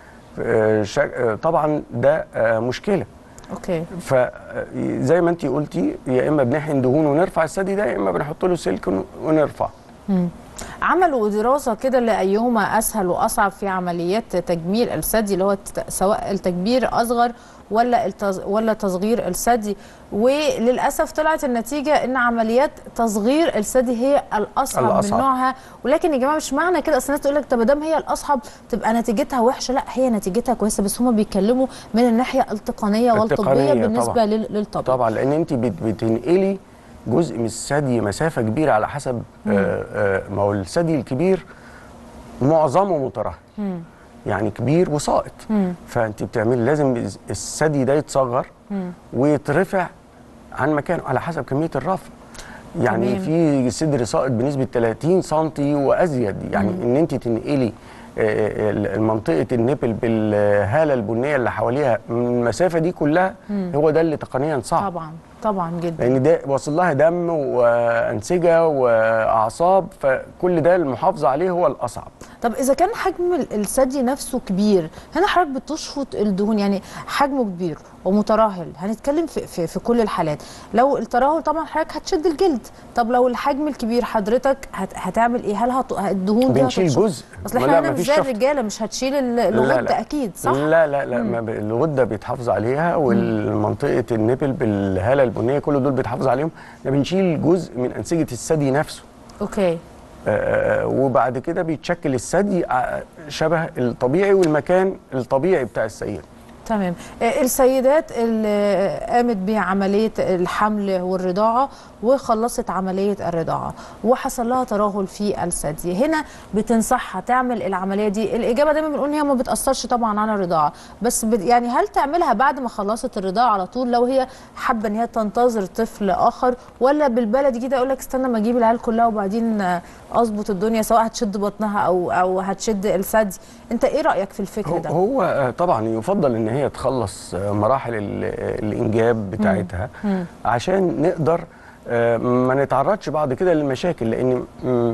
آه، شا- آه، طبعا ده آه، مشكله اوكي فزي ما انت قلتي يا اما بنحقن دهون ونرفع الثدي ده يا اما بنحط له سيليكون ونرفع مم. عملوا دراسه كده لايهما اسهل واصعب في عمليات تجميل الثدي اللي هو الت- سواء التكبير اصغر ولا التز... ولا تصغير الثدي وللاسف طلعت النتيجه ان عمليات تصغير الثدي هي الاصعب, الأصعب. من نوعها ولكن يا جماعه مش معنى كده اصل الناس تقول لك طب ما دام هي الاصعب تبقى نتيجتها وحشه لا هي نتيجتها كويسه بس هم بيتكلموا من الناحيه التقنيه والطبيه التقنية بالنسبه طبعاً. لل... للطبيب طبعا لان انت بت- بتنقلي جزء من الثدي مسافه كبيره على حسب مم. آه، آه، ما هو الثدي الكبير معظمه مترهل مم. يعني كبير وساقط مم. فانت بتعملي لازم الثدي ده يتصغر مم. ويترفع عن مكانه على حسب كميه الرفع يعني تمام. في صدر ساقط بنسبه 30 سم وازيد يعني مم. ان انت تنقلي آه، ال- منطقه النبل بالهاله البنيه اللي حواليها من المسافه دي كلها مم. هو ده اللي تقنيا صعب طبعا طبعا جدا لان ده واصل لها دم وانسجه واعصاب فكل ده المحافظه عليه هو الاصعب طب اذا كان حجم ال- الثدي نفسه كبير هنا حضرتك بتشفط الدهون يعني حجمه كبير ومترهل هنتكلم في, في, في كل الحالات لو الترهل طبعا حضرتك هتشد الجلد طب لو الحجم الكبير حضرتك هت هتعمل ايه هل هت... الدهون دي بنشيل هتتشفط؟ جزء. اصل ما احنا لا، هنا مش مفيش زي شفط. الرجاله مش هتشيل ال- لا، الغده لا. اكيد صح لا لا لا مم. ما ب- الغده بيتحافظ عليها والمنطقه النبل بالهاله البنيه كل دول بيتحافظ عليهم احنا بنشيل جزء من انسجه الثدي نفسه اوكي آه، وبعد كده بيتشكل الثدي ع- شبه الطبيعي والمكان الطبيعي بتاع السيد تمام آه، السيدات اللي قامت بعملية الحمل والرضاعة وخلصت عملية الرضاعة وحصل لها ترهل في الثدي هنا بتنصحها تعمل العملية دي الإجابة دايما بنقول إن هي ما بتأثرش طبعا على الرضاعة بس بت- يعني هل تعملها بعد ما خلصت الرضاعة على طول لو هي حابة إن هي تنتظر طفل آخر ولا بالبلدي كده أقول لك استنى ما أجيب العيال كلها وبعدين آه، أظبط الدنيا سواء هتشد بطنها أو أو هتشد الثدي أنت إيه رأيك في الفكر ده؟ هو آه، طبعا يفضل ان هي تخلص آه، مراحل ال- الانجاب بتاعتها مم. عشان نقدر آه، ما نتعرضش بعد كده للمشاكل لان م-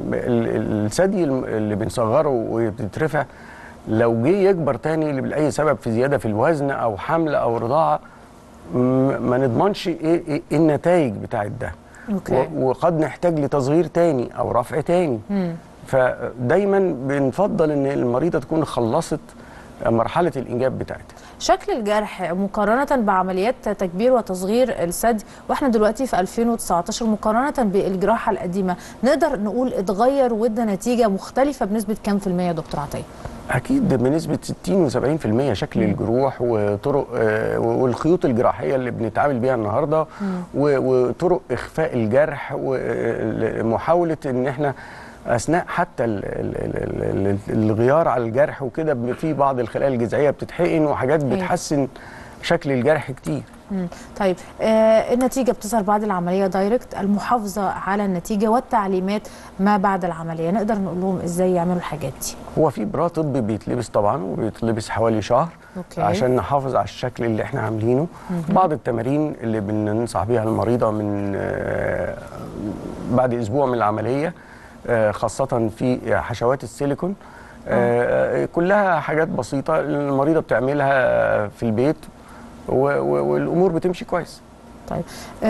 ال- الثدي الم- اللي بنصغره وبتترفع لو جه يكبر تاني لاي سبب في زياده في الوزن او حمل او رضاعه م- ما نضمنش ايه إيه النتائج بتاعت ده أوكي. و- وقد نحتاج لتصغير تاني او رفع تاني مم. فدايما بنفضل ان المريضه تكون خلصت مرحله الانجاب بتاعتها شكل الجرح مقارنة بعمليات تكبير وتصغير الثدي واحنا دلوقتي في 2019 مقارنة بالجراحة القديمة نقدر نقول اتغير وادى نتيجة مختلفة بنسبة كام في المية يا دكتور عطية؟ اكيد بنسبه 60 و70% شكل الجروح وطرق آه، والخيوط الجراحيه اللي بنتعامل بيها النهارده و- وطرق اخفاء الجرح ومحاوله ان احنا اثناء حتى ال- ال- ال- ال- الغيار على الجرح وكده ب- في بعض الخلايا الجذعيه بتتحقن وحاجات أيوة. بتحسن شكل الجرح كتير مم. طيب آه النتيجة بتظهر بعد العملية دايركت المحافظة على النتيجة والتعليمات ما بعد العملية نقدر نقول لهم ازاي يعملوا الحاجات دي هو في برا طبي بيتلبس طبعا وبيتلبس حوالي شهر أوكي. عشان نحافظ على الشكل اللي احنا عاملينه مهم. بعض التمارين اللي بننصح بيها المريضه من آه، بعد اسبوع من العمليه آه، خاصه في حشوات السيليكون آه، كلها حاجات بسيطه المريضه بتعملها في البيت و- و- والامور بتمشي كويس طيب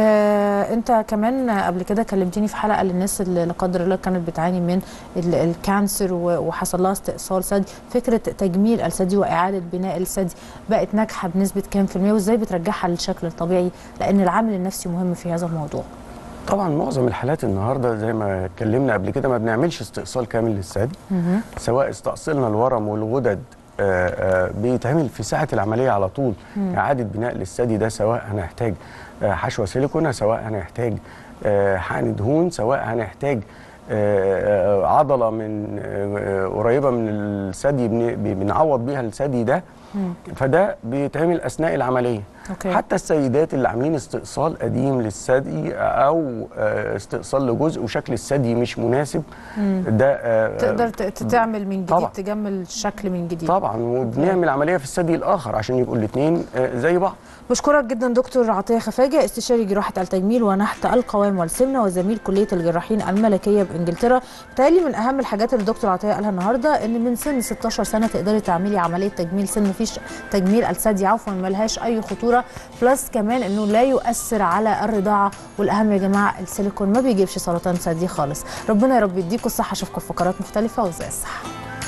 آه انت كمان قبل كده كلمتني في حلقه للناس اللي لا قدر الله كانت بتعاني من ال- الكانسر و- وحصل لها استئصال ثدي فكره تجميل الثدي واعاده بناء الثدي بقت ناجحه بنسبه كام في الميه وازاي بترجعها للشكل الطبيعي لان العامل النفسي مهم في هذا الموضوع طبعا معظم الحالات النهارده زي ما اتكلمنا قبل كده ما بنعملش استئصال كامل للثدي مهم. سواء استأصلنا الورم والغدد آه، آه، بيتعمل في ساعة العملية على طول مم. إعادة بناء للثدي ده سواء هنحتاج آه، حشوة سيليكون سواء هنحتاج آه، حقن دهون سواء هنحتاج آه، آه، عضلة من آه، آه، قريبة من الثدي بن- بنعوض بيها الثدي ده مم. فده بيتعمل أثناء العملية أوكي. حتى السيدات اللي عاملين استئصال قديم للثدي أو آه، استئصال لجزء وشكل الثدي مش مناسب مم. ده آه، تقدر ت- ت- تعمل من جديد طبعا. تجمل الشكل من جديد طبعا وبنعمل عمليه في الثدي الاخر عشان يبقوا الاثنين زي بعض بشكرك جدا دكتور عطيه خفاجه استشاري جراحه التجميل ونحت القوام والسمنه وزميل كليه الجراحين الملكيه بانجلترا بالتالي من اهم الحاجات اللي الدكتور عطيه قالها النهارده ان من سن 16 سنه تقدري تعملي عمليه تجميل سن مفيش تجميل الثدي عفوا ملهاش اي خطوره بلس كمان انه لا يؤثر على الرضاعه والاهم يا جماعه السيليكون ما بيجيبش سرطان ثدي خالص ربنا يا رب يديكم الصحه اشوفكم في فقرات مختلفه وزي الصحه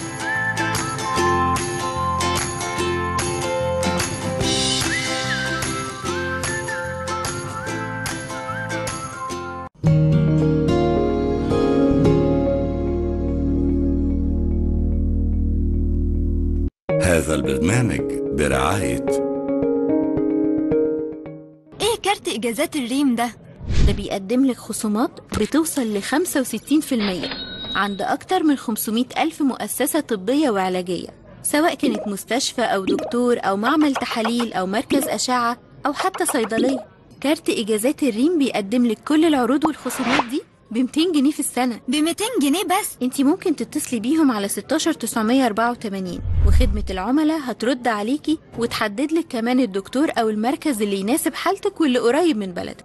هذا البرنامج برعاية ايه كارت اجازات الريم ده ده بيقدم لك خصومات بتوصل ل 65% عند أكتر من 500 ألف مؤسسة طبية وعلاجية سواء كانت مستشفى أو دكتور أو معمل تحاليل أو مركز أشعة أو حتى صيدلية كارت إجازات الريم بيقدم لك كل العروض والخصومات دي ب 200 جنيه في السنة ب 200 جنيه بس انت ممكن تتصلي بيهم على 16984 وخدمة العملاء هترد عليكي وتحدد لك كمان الدكتور أو المركز اللي يناسب حالتك واللي قريب من بلدك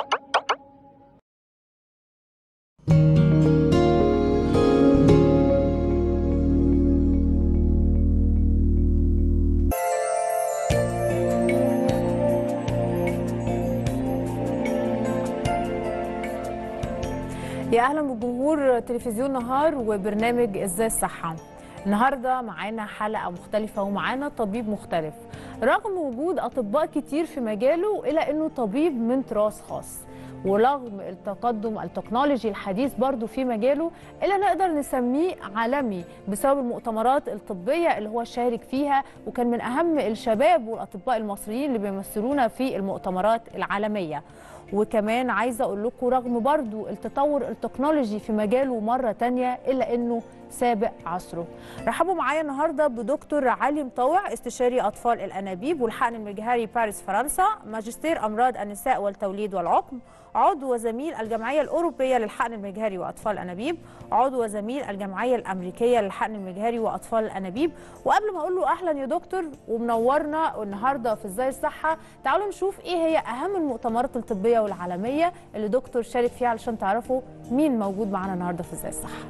يا اهلا بجمهور تلفزيون نهار وبرنامج ازاي الصحه النهارده معانا حلقه مختلفه ومعانا طبيب مختلف رغم وجود اطباء كتير في مجاله الا انه طبيب من تراث خاص ورغم التقدم التكنولوجي الحديث برضو في مجاله إلا نقدر نسميه عالمي بسبب المؤتمرات الطبية اللي هو شارك فيها وكان من أهم الشباب والأطباء المصريين اللي بيمثلونا في المؤتمرات العالمية وكمان عايزة أقول لكم رغم برضو التطور التكنولوجي في مجاله مرة تانية إلا أنه سابق عصره رحبوا معايا النهاردة بدكتور علي مطوع استشاري أطفال الأنابيب والحقن المجهري باريس فرنسا ماجستير أمراض النساء والتوليد والعقم عضو وزميل الجمعية الأوروبية للحقن المجهري وأطفال الأنابيب عضو وزميل الجمعية الأمريكية للحقن المجهري وأطفال الأنابيب وقبل ما أقول له أهلا يا دكتور ومنورنا النهاردة في إزاي الصحة تعالوا نشوف إيه هي أهم المؤتمرات الطبية والعالمية اللي دكتور شارك فيها علشان تعرفوا مين موجود معانا النهاردة في إزاي الصحة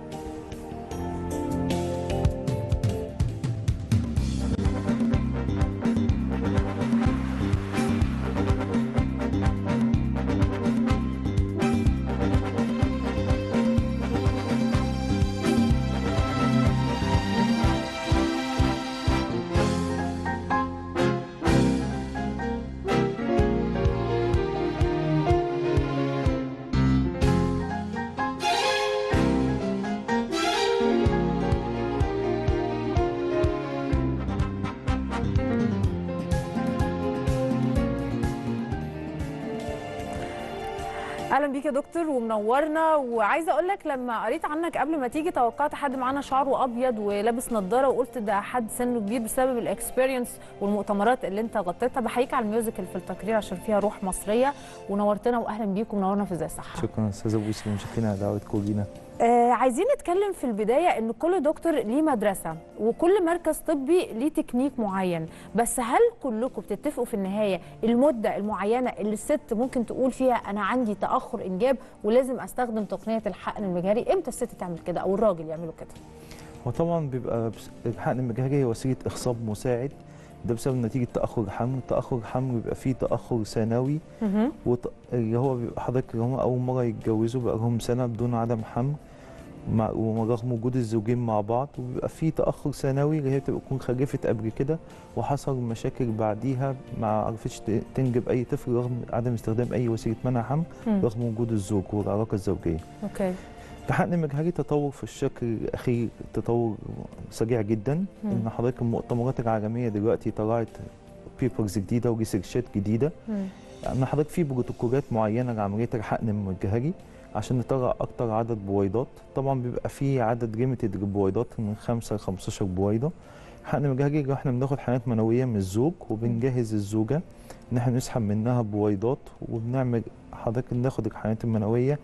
اهلا بيك يا دكتور ومنورنا وعايزه اقول لك لما قريت عنك قبل ما تيجي توقعت حد معانا شعره ابيض ولابس نظاره وقلت ده حد سنه كبير بسبب الاكسبيرينس والمؤتمرات اللي انت غطيتها بحييك على الميوزك في التقرير عشان فيها روح مصريه ونورتنا واهلا بيك ومنورنا في ازاي صح شكرا استاذه بوسي ومشكلين على دعوتكم لينا آه عايزين نتكلم في البدايه ان كل دكتور ليه مدرسه وكل مركز طبي ليه تكنيك معين بس هل كلكم بتتفقوا في النهايه المده المعينه اللي الست ممكن تقول فيها انا عندي تاخر انجاب ولازم استخدم تقنيه الحقن المجهري امتى الست تعمل كده او الراجل يعملوا كده هو طبعا بيبقى بس- الحقن المجهري هي وسيله اخصاب مساعد ده بسبب نتيجه تاخر الحمل تاخر الحمل بيبقى فيه تاخر ثانوي وط... اللي هو بيبقى حضرتك اللي هم اول مره يتجوزوا بقى لهم سنه بدون عدم حمل مع ورغم وجود الزوجين مع بعض وبيبقى في تاخر ثانوي اللي هي بتبقى تكون خلفت قبل كده وحصل مشاكل بعديها ما عرفتش ت- تنجب اي طفل رغم عدم استخدام اي وسيله منع حمل مم. رغم وجود الزوج والعلاقه الزوجيه اوكي الحقن المجهري تطور في الشكل الاخير تطور سريع جدا مم. ان حضرتك المؤتمرات العالميه دلوقتي طلعت بيبرز جديده وريسيرشات جديده ان حضرتك في بروتوكولات معينه لعمليه الحقن المجهري عشان نطلع اكتر عدد بويضات طبعا بيبقى في عدد ليميتد للبويضات من 5 ل 15 بويضه الحقن المجهري اللي احنا بناخد حيوانات منويه من الزوج وبنجهز الزوجه ان احنا نسحب منها بويضات وبنعمل حضرتك ناخد الحيوانات المنويه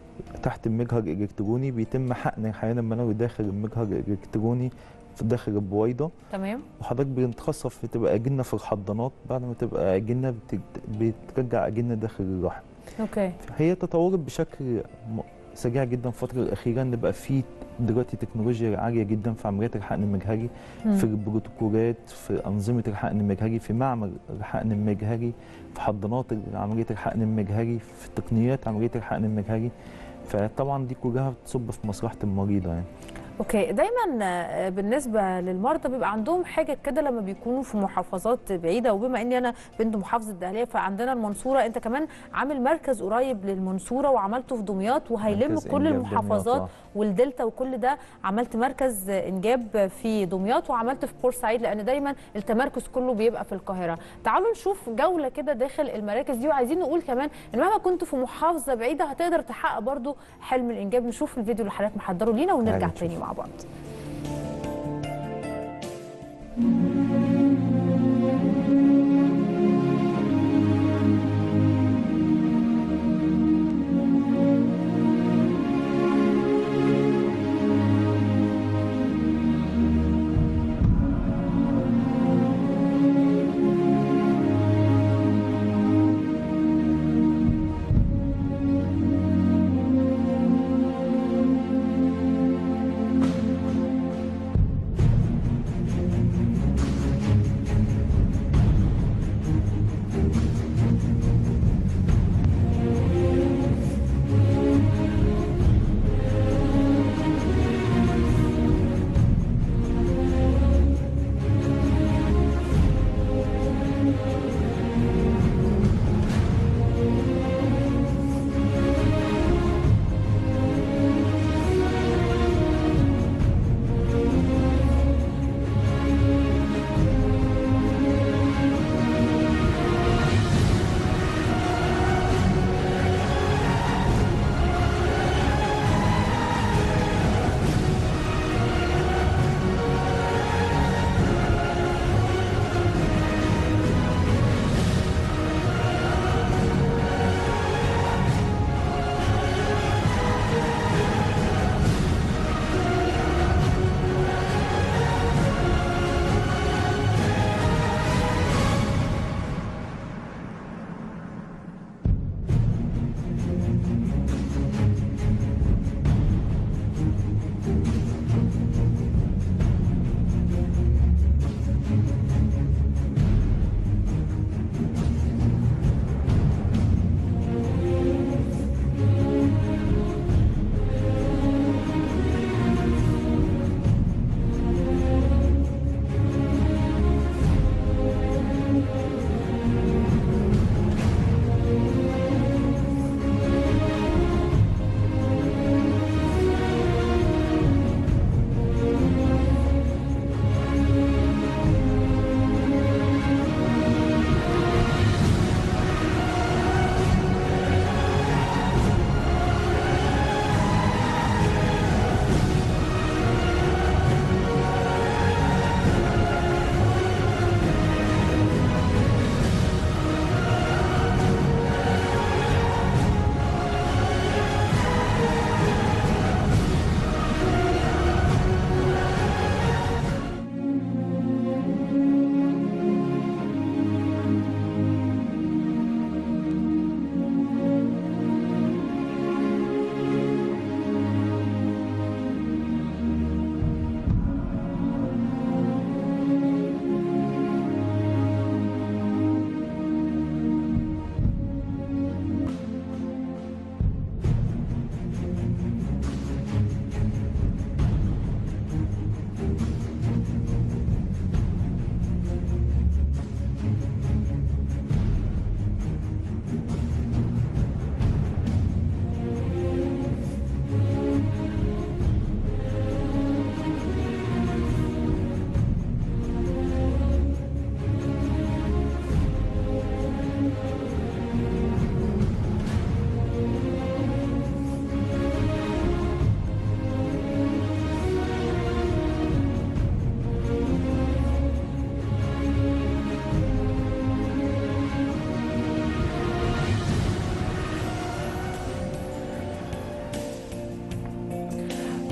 تحت المجهر الالكتروني بيتم حقن الحيوان المنوي داخل المجهر الالكتروني في داخل البويضه تمام وحضرتك بنتخصص في تبقى اجنه في الحضانات بعد ما تبقى اجنه بت- بترجع اجنه داخل الرحم اوكي هي تطورت بشكل م- سريع جدا في الفتره الاخيره ان بقى في دلوقتي تكنولوجيا عاليه جدا في عمليات الحقن المجهري مم. في البروتوكولات في انظمه الحقن المجهري في معمل الحقن المجهري في حضانات عمليه الحقن المجهري في تقنيات عمليه الحقن المجهري فطبعا دي كلها بتصب في مصلحه المريضه يعني اوكي دايما آه، بالنسبه للمرضى بيبقى عندهم حاجه كده لما بيكونوا في محافظات بعيده وبما اني انا بنت محافظه الدهليه فعندنا المنصوره انت كمان عامل مركز قريب للمنصوره وعملته في دمياط وهيلم مركز كل إنجاب المحافظات دمياط، والدلتا وكل ده عملت مركز انجاب في دمياط وعملت في بورسعيد لان دايما التمركز كله بيبقى في القاهره تعالوا نشوف جوله كده داخل المراكز دي وعايزين نقول كمان ان مهما كنت في محافظه بعيده هتقدر تحقق برضو حلم الانجاب نشوف الفيديو اللي حضرتك محضره لينا ونرجع تعالوا تاني مع بعض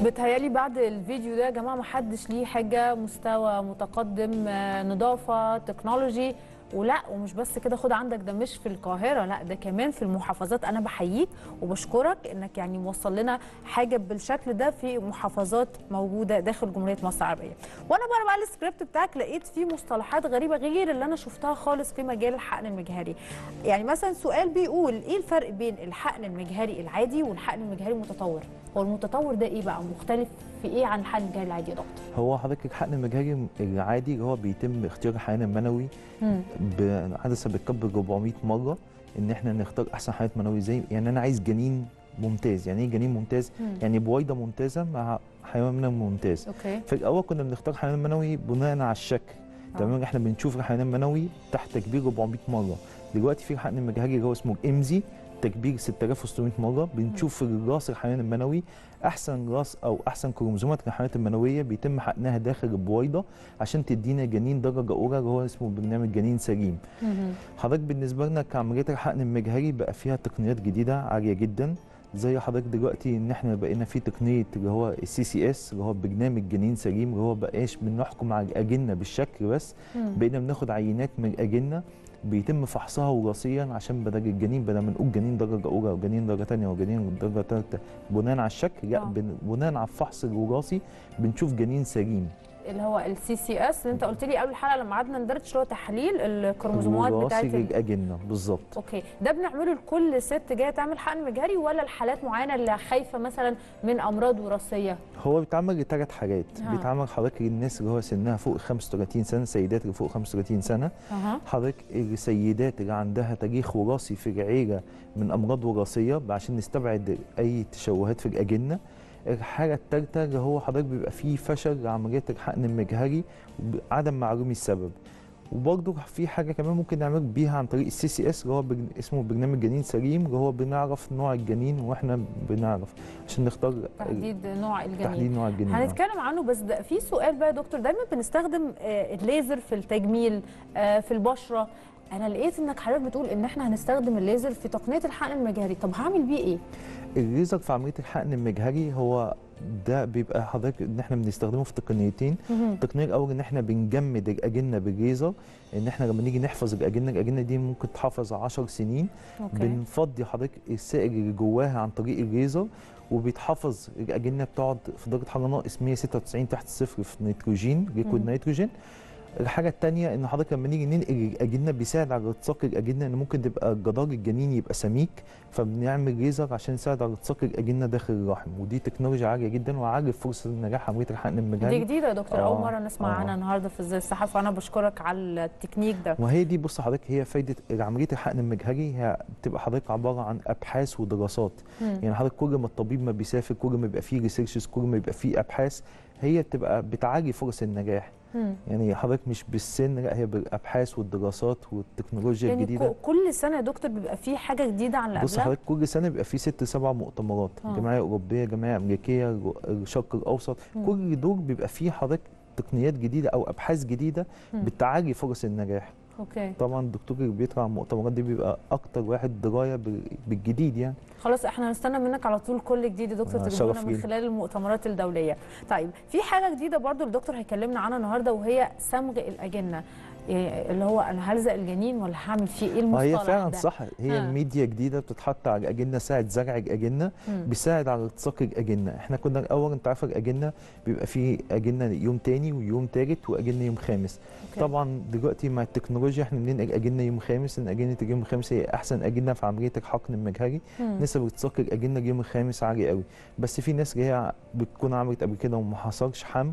بتهيالي بعد الفيديو ده يا جماعه ما حدش ليه حاجه مستوى متقدم آه، نظافه تكنولوجي ولا ومش بس كده خد عندك ده مش في القاهره لا ده كمان في المحافظات انا بحييك وبشكرك انك يعني موصل لنا حاجه بالشكل ده في محافظات موجوده داخل جمهوريه مصر العربيه وانا بقرا بقى السكريبت بتاعك لقيت فيه مصطلحات غريبه غير اللي انا شفتها خالص في مجال الحقن المجهري يعني مثلا سؤال بيقول ايه الفرق بين الحقن المجهري العادي والحقن المجهري المتطور هو المتطور ده ايه بقى مختلف في ايه عن الحقن المجهري العادي يا دكتور هو حضرتك الحقن المجهري العادي اللي هو بيتم اختيار الحقن المنوي مم. بعدسه بتكبر 400 مره ان احنا نختار احسن حقن منوي زي يعني انا عايز جنين ممتاز يعني ايه جنين ممتاز مم. يعني بويضه ممتازه مع حيوان منوي ممتاز اوكي في الاول كنا بنختار حيوان منوي بناء على الشكل تمام احنا بنشوف الحيوان المنوي تحت تكبير 400 مره دلوقتي في الحقن المجهري اللي هو اسمه امزي تكبير 6600 مره بنشوف في راس الحيوان المنوي احسن راس او احسن كروموزومات الحيوانات المنويه بيتم حقنها داخل البويضه عشان تدينا جنين درجه اولى اللي هو اسمه برنامج جنين سليم حضرتك بالنسبه لنا كعمليه الحقن المجهري بقى فيها تقنيات جديده عاليه جدا زي حضرتك دلوقتي ان احنا بقينا في تقنيه اللي هو السي سي اس اللي هو برنامج جنين سليم اللي هو بقاش بنحكم على الاجنه بالشكل بس مم. بقينا بناخد عينات من الاجنه بيتم فحصها وراثيا عشان بدل الجنين بدل ما نقول جنين درجه اولى وجنين درجه ثانيه وجنين درجه ثالثه بناء على الشكل لا آه. بن- بناء على الفحص الوراثي بنشوف جنين سليم اللي هو السي سي اس اللي انت قلت لي قبل الحلقه لما قعدنا ندردش اللي هو تحليل الكروموزومات بتاعت وراثي ال- للاجنه بالظبط اوكي ده بنعمله لكل ست جايه تعمل حقن مجهري ولا لحالات معينه اللي خايفه مثلا من امراض وراثيه هو بيتعمل لثلاث حاجات ها. بيتعمل حضرتك للناس اللي هو سنها فوق 35 سنه السيدات اللي فوق 35 سنه اها حضرتك السيدات اللي عندها تاريخ وراثي في العيله من امراض وراثيه عشان نستبعد اي تشوهات في الاجنه الحاجه الثالثه اللي هو حضرتك بيبقى فيه فشل لعمليه الحقن المجهري عدم معلوم السبب وبرضه في حاجه كمان ممكن نعمل بيها عن طريق السي سي اس اللي هو برن- اسمه برنامج جنين سليم اللي هو بنعرف نوع الجنين واحنا بنعرف عشان نختار تحديد نوع الجنين تحديد نوع الجنين آه. هنتكلم عنه بس ده في سؤال بقى يا دكتور دايما بنستخدم آه، الليزر في التجميل آه، في البشره انا لقيت انك حضرتك بتقول ان احنا هنستخدم الليزر في تقنيه الحقن المجهري طب هعمل بيه ايه الليزر في عمليه الحقن المجهري هو ده بيبقى حضرتك ان احنا بنستخدمه في تقنيتين مهم. التقنيه الاول ان احنا بنجمد الاجنه بالليزر ان احنا لما نيجي نحفظ الاجنه الاجنه دي ممكن تحافظ 10 سنين أوكي. بنفضي حضرتك السائل اللي جواها عن طريق الليزر وبيتحفظ الاجنه بتقعد في درجه حراره ناقص 196 تحت الصفر في نيتروجين ليكويد مم. نيتروجين الحاجه الثانيه ان حضرتك لما نيجي ننقل الاجنه بيساعد على التصاق الاجنه ان ممكن تبقى جدار الجنين يبقى سميك فبنعمل ليزر عشان يساعد على التصاق الاجنه داخل الرحم ودي تكنولوجيا عاليه جدا وعالي فرصه النجاح عمليه الحقن المجهري دي جديده يا دكتور اول آه، مره نسمع آه. عنها النهارده في ازاي الصحافه وانا بشكرك على التكنيك ده وهي دي بص حضرتك هي فايده عمليه الحقن المجهري هي بتبقى حضرتك عباره عن ابحاث ودراسات مم. يعني حضرتك كل ما الطبيب ما بيسافر كل ما يبقى فيه ريسيرشز كل ما يبقى فيه ابحاث هي بتبقى بتعالي فرص النجاح مم. يعني حضرتك مش بالسن لا هي بالابحاث والدراسات والتكنولوجيا يعني الجديده ك- كل سنه يا دكتور بيبقى في حاجه جديده عن اللي بص قبلها حضرتك كل سنه بيبقى في ست سبع مؤتمرات آه. جمعيه اوروبيه جمعيه امريكيه الر- الشرق الاوسط مم. كل دول بيبقى فيه حضرتك تقنيات جديده او ابحاث جديده مم. بتعالي فرص النجاح اوكي طبعا الدكتور اللي بيطلع على المؤتمرات دي بيبقى اكتر واحد درايه بال- بالجديد يعني خلاص احنا هنستنى منك على طول كل جديد يا دكتور آه، تجيبه لنا شرف من لينا. خلال المؤتمرات الدوليه طيب في حاجه جديده برضو الدكتور هيكلمنا عنها النهارده وهي صمغ الاجنه إيه اللي هو انا هلزق الجنين ولا هعمل فيه ايه ما المصطلح هي فعلا ده؟ صح هي ها. الميديا جديده بتتحط على الاجنه ساعه زرع الاجنه مم. بيساعد على التصاق الاجنه احنا كنا الاول انت عارف الاجنه بيبقى فيه اجنه يوم تاني ويوم تالت واجنه يوم خامس أوكي. طبعا دلوقتي مع التكنولوجيا احنا بننقل اجنه يوم خامس ان اجنه اليوم الخامس هي احسن اجنه في عمليه الحقن المجهري مم. نسب التصاق الاجنه اليوم الخامس عاليه قوي بس في ناس اللي هي بتكون عملت قبل كده وما حصلش حمل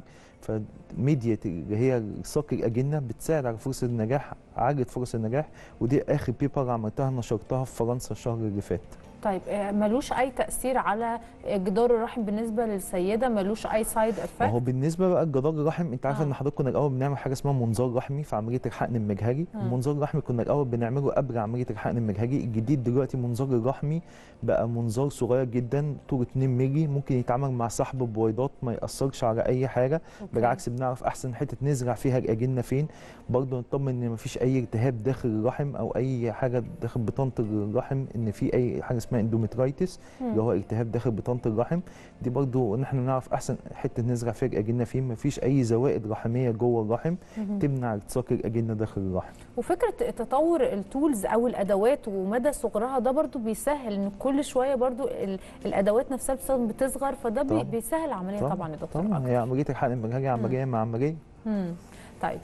فميديا اللي هي ساق الاجنه بتساعد على فرص النجاح عاليه فرص النجاح ودي اخر بيبر عملتها نشرتها في فرنسا الشهر اللي فات طيب آه، ملوش اي تاثير على جدار الرحم بالنسبه للسيده ملوش اي سايد ما هو افكت بالنسبه بقى لجدار الرحم انت عارف آه. ان حضرتك كنا الاول بنعمل حاجه اسمها منظار رحمي في عمليه الحقن المجهري آه. المنظار الرحمي كنا الاول بنعمله قبل عمليه الحقن المجهري الجديد دلوقتي منظار الرحمي بقى منظار صغير جدا طوله 2 مللي ممكن يتعامل مع سحب بويضات ما ياثرش على اي حاجه أوكي. بالعكس بنعرف احسن حته نزرع فيها الاجنه فين برضه نطمن ان مفيش اي التهاب داخل الرحم او اي حاجه داخل بطانه الرحم ان في اي حاجه اسمها اسمها اندومترايتس مم. اللي هو التهاب داخل بطانه الرحم دي برضو ان احنا نعرف احسن حته نزرع فيها الاجنه فين مفيش اي زوائد رحميه جوه الرحم مهم. تمنع التصاق الاجنه داخل الرحم وفكره تطور التولز او الادوات ومدى صغرها ده برضو بيسهل ان كل شويه برضو ال- الادوات نفسها بتستخدم- بتصغر فده بي- طبعاً. بيسهل العمليه طبعا يا دكتور طبعا هي عمليه الحقن المجهري عمليه مع عمليه مم. طيب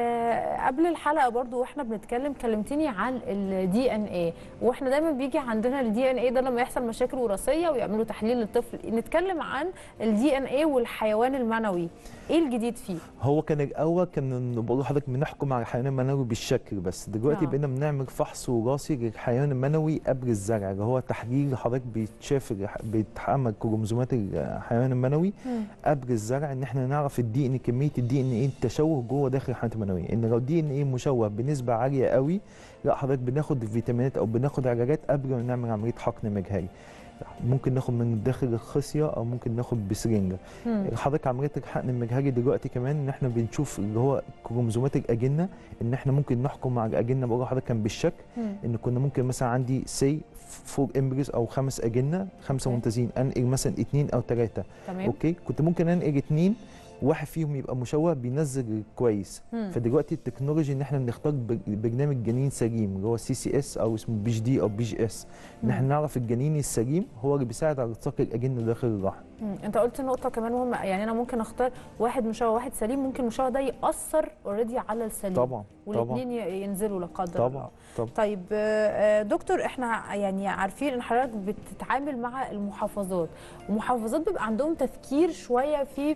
آه قبل الحلقه برضو واحنا بنتكلم كلمتني عن الدي ان اي واحنا دايما بيجي عندنا الدي ان اي ده لما يحصل مشاكل وراثيه ويعملوا تحليل للطفل نتكلم عن الدي ان اي والحيوان المنوي ايه الجديد فيه هو كان الاول كان بقول لحضرتك بنحكم على الحيوان المنوي بالشكل بس دلوقتي آه. بقينا بنعمل فحص وراثي للحيوان المنوي قبل الزرع اللي هو تحليل حضرتك بيتشاف الح- بيتعمل كروموزومات الحيوان المنوي مم. قبل الزرع ان احنا نعرف الدي ان كميه الدي ان ايه التشوه جوه داخل الحيوانات المنويه ان لو الدي ان ايه مشوه بنسبه عاليه قوي لا حضرتك بناخد فيتامينات او بناخد علاجات قبل ما نعمل عمليه حقن مجهري ممكن ناخد من داخل الخصيه او ممكن ناخد بسرنجه مم. حضرتك عمليه الحقن المجهري دلوقتي كمان ان احنا بنشوف اللي هو كروموزومات الاجنه ان احنا ممكن نحكم مع الاجنه بقول لحضرتك كان بالشك مم. ان كنا ممكن مثلا عندي سي فور امبريز او خمس اجنه خمسه أوكي. ممتازين انقل مثلا اثنين او ثلاثه تمام. اوكي كنت ممكن انقل اثنين واحد فيهم يبقى مشوه بينزل كويس مم. فدلوقتي التكنولوجي ان احنا بنختار بر- برنامج جنين سليم اللي هو سي سي اس او اسمه بي دي او بي جي اس ان احنا مم. نعرف الجنين السليم هو اللي بيساعد على التصاق الاجنه داخل الرحم مم. انت قلت نقطه كمان مهمه يعني انا ممكن اختار واحد مشوه واحد سليم ممكن المشوه ده ياثر اوريدي على السليم طبعاً، والاثنين ينزلوا لا قدر الله طبعا طبعا طيب آه، آه، دكتور احنا يعني عارفين ان حضرتك بتتعامل مع المحافظات ومحافظات بيبقى عندهم تفكير شويه في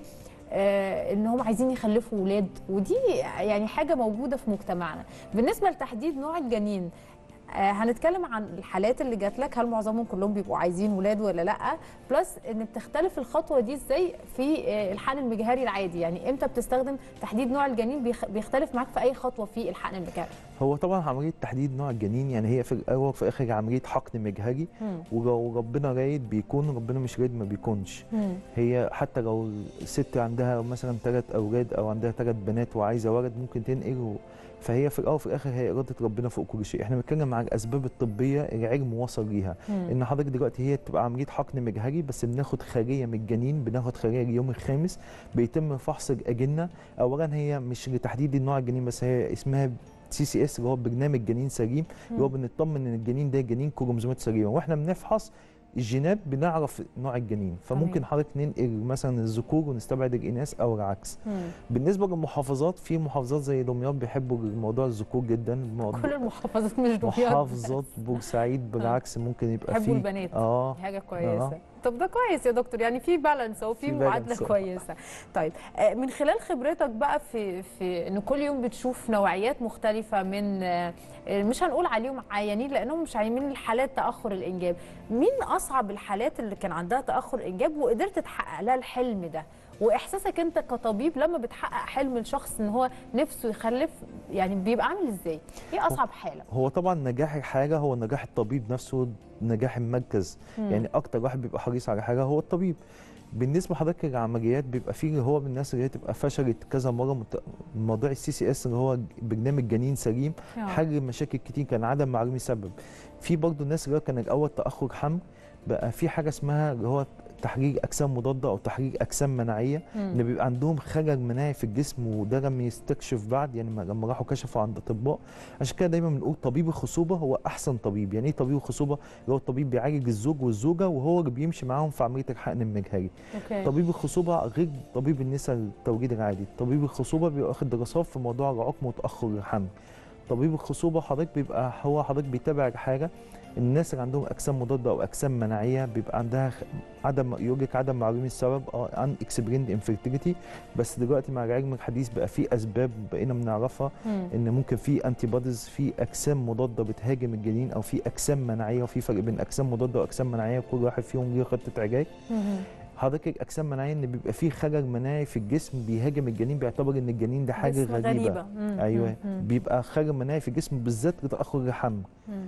آه، ان هم عايزين يخلفوا ولاد ودي يعني حاجه موجوده في مجتمعنا بالنسبه لتحديد نوع الجنين آه، هنتكلم عن الحالات اللي جات لك هل معظمهم كلهم بيبقوا عايزين ولاد ولا لا بلس ان بتختلف الخطوه دي ازاي في آه، الحقن المجهري العادي يعني امتى بتستخدم تحديد نوع الجنين بيخ- بيختلف معاك في اي خطوه في الحقن المجهري هو طبعا عمليه تحديد نوع الجنين يعني هي في الاول وفي الاخر عمليه حقن مجهري مم. ولو ربنا رايد بيكون ربنا مش رايد ما بيكونش مم. هي حتى لو الست عندها مثلا ثلاث اولاد او عندها ثلاث بنات وعايزه ولد ممكن تنقل و- فهي في الاول وفي الاخر هي اراده ربنا فوق كل شيء احنا بنتكلم عن الاسباب الطبيه العلم وصل ليها مم. ان حضرتك دلوقتي هي تبقى عمليه حقن مجهري بس بناخد خاريه من الجنين بناخد خاريه اليوم الخامس بيتم فحص الاجنه اولا هي مش لتحديد النوع الجنين بس هي اسمها سي سي اس اللي هو برنامج جنين سليم اللي هو مم. بنطمن ان الجنين ده جنين كروموزومات سليمه واحنا بنفحص الجينات بنعرف نوع الجنين فممكن تمام. حضرتك ننقل مثلا الذكور ونستبعد الاناث او العكس مم. بالنسبه للمحافظات في محافظات زي دمياط بيحبوا موضوع الذكور جدا موضوع كل المحافظات مش دمياط محافظات بورسعيد بالعكس ممكن يبقى يحبوا في البنات اه دي حاجه كويسه آه. طب ده كويس يا دكتور يعني في بالانس او في في معادله balance. كويسه طيب آه، من خلال خبرتك بقى في في ان كل يوم بتشوف نوعيات مختلفه من آه، مش هنقول عليهم عيانين لانهم مش عيانين الحالات تاخر الانجاب مين اصعب الحالات اللي كان عندها تاخر انجاب وقدرت تحقق لها الحلم ده واحساسك انت كطبيب لما بتحقق حلم الشخص ان هو نفسه يخلف يعني بيبقى عامل ازاي ايه اصعب حاله هو طبعا نجاح الحاجه هو نجاح الطبيب نفسه نجاح المركز مم. يعني اكتر واحد بيبقى حريص على حاجه هو الطبيب بالنسبه لحضرتك للعمليات بيبقى فيه اللي هو من الناس اللي هي تبقى فشلت كذا مره مت- موضوع السي سي اس اللي هو برنامج جنين سليم آه. حل مشاكل كتير كان عدم معلومه سبب في برضه الناس اللي هو كان الاول تاخر حمل بقى في حاجه اسمها اللي هو تحرير اجسام مضاده او تحرير اجسام مناعيه مم. ان بيبقى عندهم خلل مناعي في الجسم وده لم يستكشف بعد يعني ما- لما راحوا كشفوا عند اطباء عشان كده دايما بنقول طبيب الخصوبه هو احسن طبيب يعني ايه طبيب الخصوبه اللي هو الطبيب بيعالج الزوج والزوجه وهو اللي بيمشي معاهم في عمليه الحقن المجهري أوكي. طبيب الخصوبه غير طبيب النساء التوجيه العادي طبيب الخصوبه بيبقى واخد دراسات في موضوع العقم وتاخر الحمل طبيب الخصوبه حضرتك بيبقى هو حضرتك بيتابع الحاجه الناس اللي عندهم اجسام مضاده او اجسام مناعيه بيبقى عندها خ- عدم يوجد عدم معلومه السبب اه عن اكسبريند انفيرتيليتي بس دلوقتي مع العلم الحديث بقى في اسباب بقينا بنعرفها مم. ان ممكن في انتي بوديز في اجسام مضاده بتهاجم الجنين او في اجسام مناعيه وفي فرق بين اجسام مضاده واجسام مناعيه وكل واحد فيهم ليه خطه علاج حضرتك الاجسام المناعيه ان بيبقى في خلل مناعي في الجسم بيهاجم الجنين بيعتبر ان الجنين ده حاجه جسم غريبه, غريبة. مم. ايوه مم. بيبقى خلل مناعي في الجسم بالذات لتاخر الحمل مم.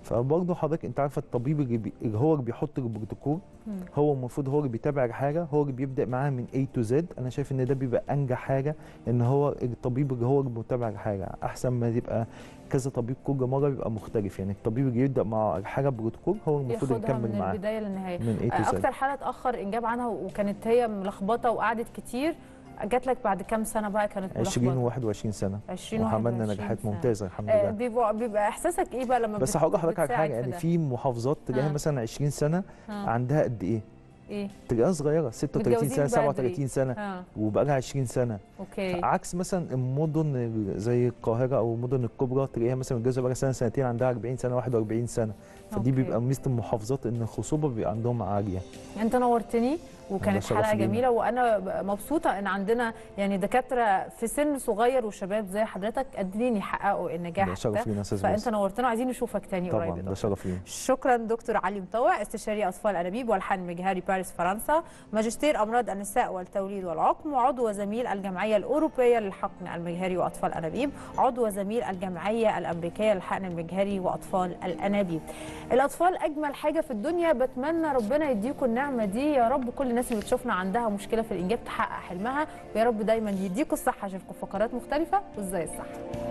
فبرضه حضرتك انت عارفه الطبيب اللي, بي... اللي هو اللي بيحط البروتوكول هو المفروض هو اللي بيتابع الحاجه هو اللي بيبدا معاها من A to Z انا شايف ان ده بيبقى انجح حاجه ان هو الطبيب اللي هو اللي متابع الحاجه احسن ما يبقى كذا طبيب كل مره بيبقى مختلف يعني الطبيب اللي يبدا مع الحاجه بروتوكول هو المفروض ياخدها يكمل من معاها البدايه للنهايه من A to Z. اكتر حاله اتاخر انجاب عنها وكانت هي ملخبطه وقعدت كتير جات لك بعد كام سنه بقى كانت 20 ملخبطه و21 سنه 20 وعملنا 21 نجاحات سنة. ممتازه الحمد آه، لله بيبقى بيبقى احساسك ايه بقى لما بس بت- هقول لحضرتك على بتساعد حاجه في يعني ده؟ في محافظات تلاقيها آه. مثلا 20 سنه آه. عندها قد ايه؟ ايه تلاقيها صغيره 36 متجوزين سنه بقى قد إيه؟ 37 سنه آه. وبقى لها 20 سنه اوكي عكس مثلا المدن ال- زي القاهره او المدن الكبرى تلاقيها مثلا متجوزه بقى سنه سنتين عندها 40 سنه 41 سنه فدي أوكي. بيبقى ميزه المحافظات ان الخصوبه بيبقى عندهم عاليه انت نورتني وكانت شرف حلقه لينا. جميله وانا مبسوطه ان عندنا يعني دكاتره في سن صغير وشباب زي حضرتك قادرين يحققوا النجاح ده شرف لينا يا أستاذ فانت باسم. نورتنا وعايزين نشوفك تاني طبعا قريب ده شرف لينا شكرا دكتور علي مطوع استشاري اطفال انابيب والحان مجهري باريس فرنسا ماجستير امراض النساء والتوليد والعقم وعضو وزميل الجمعيه الاوروبيه للحقن المجهري واطفال انابيب عضو وزميل الجمعيه الامريكيه للحقن المجهري واطفال الانابيب الاطفال اجمل حاجه في الدنيا بتمنى ربنا يديكم النعمه دي يا رب كل الناس اللي بتشوفنا عندها مشكله في الانجاب تحقق حلمها ويا رب دايما يديكم الصحه اشوفكم في فقرات مختلفه وازاي الصح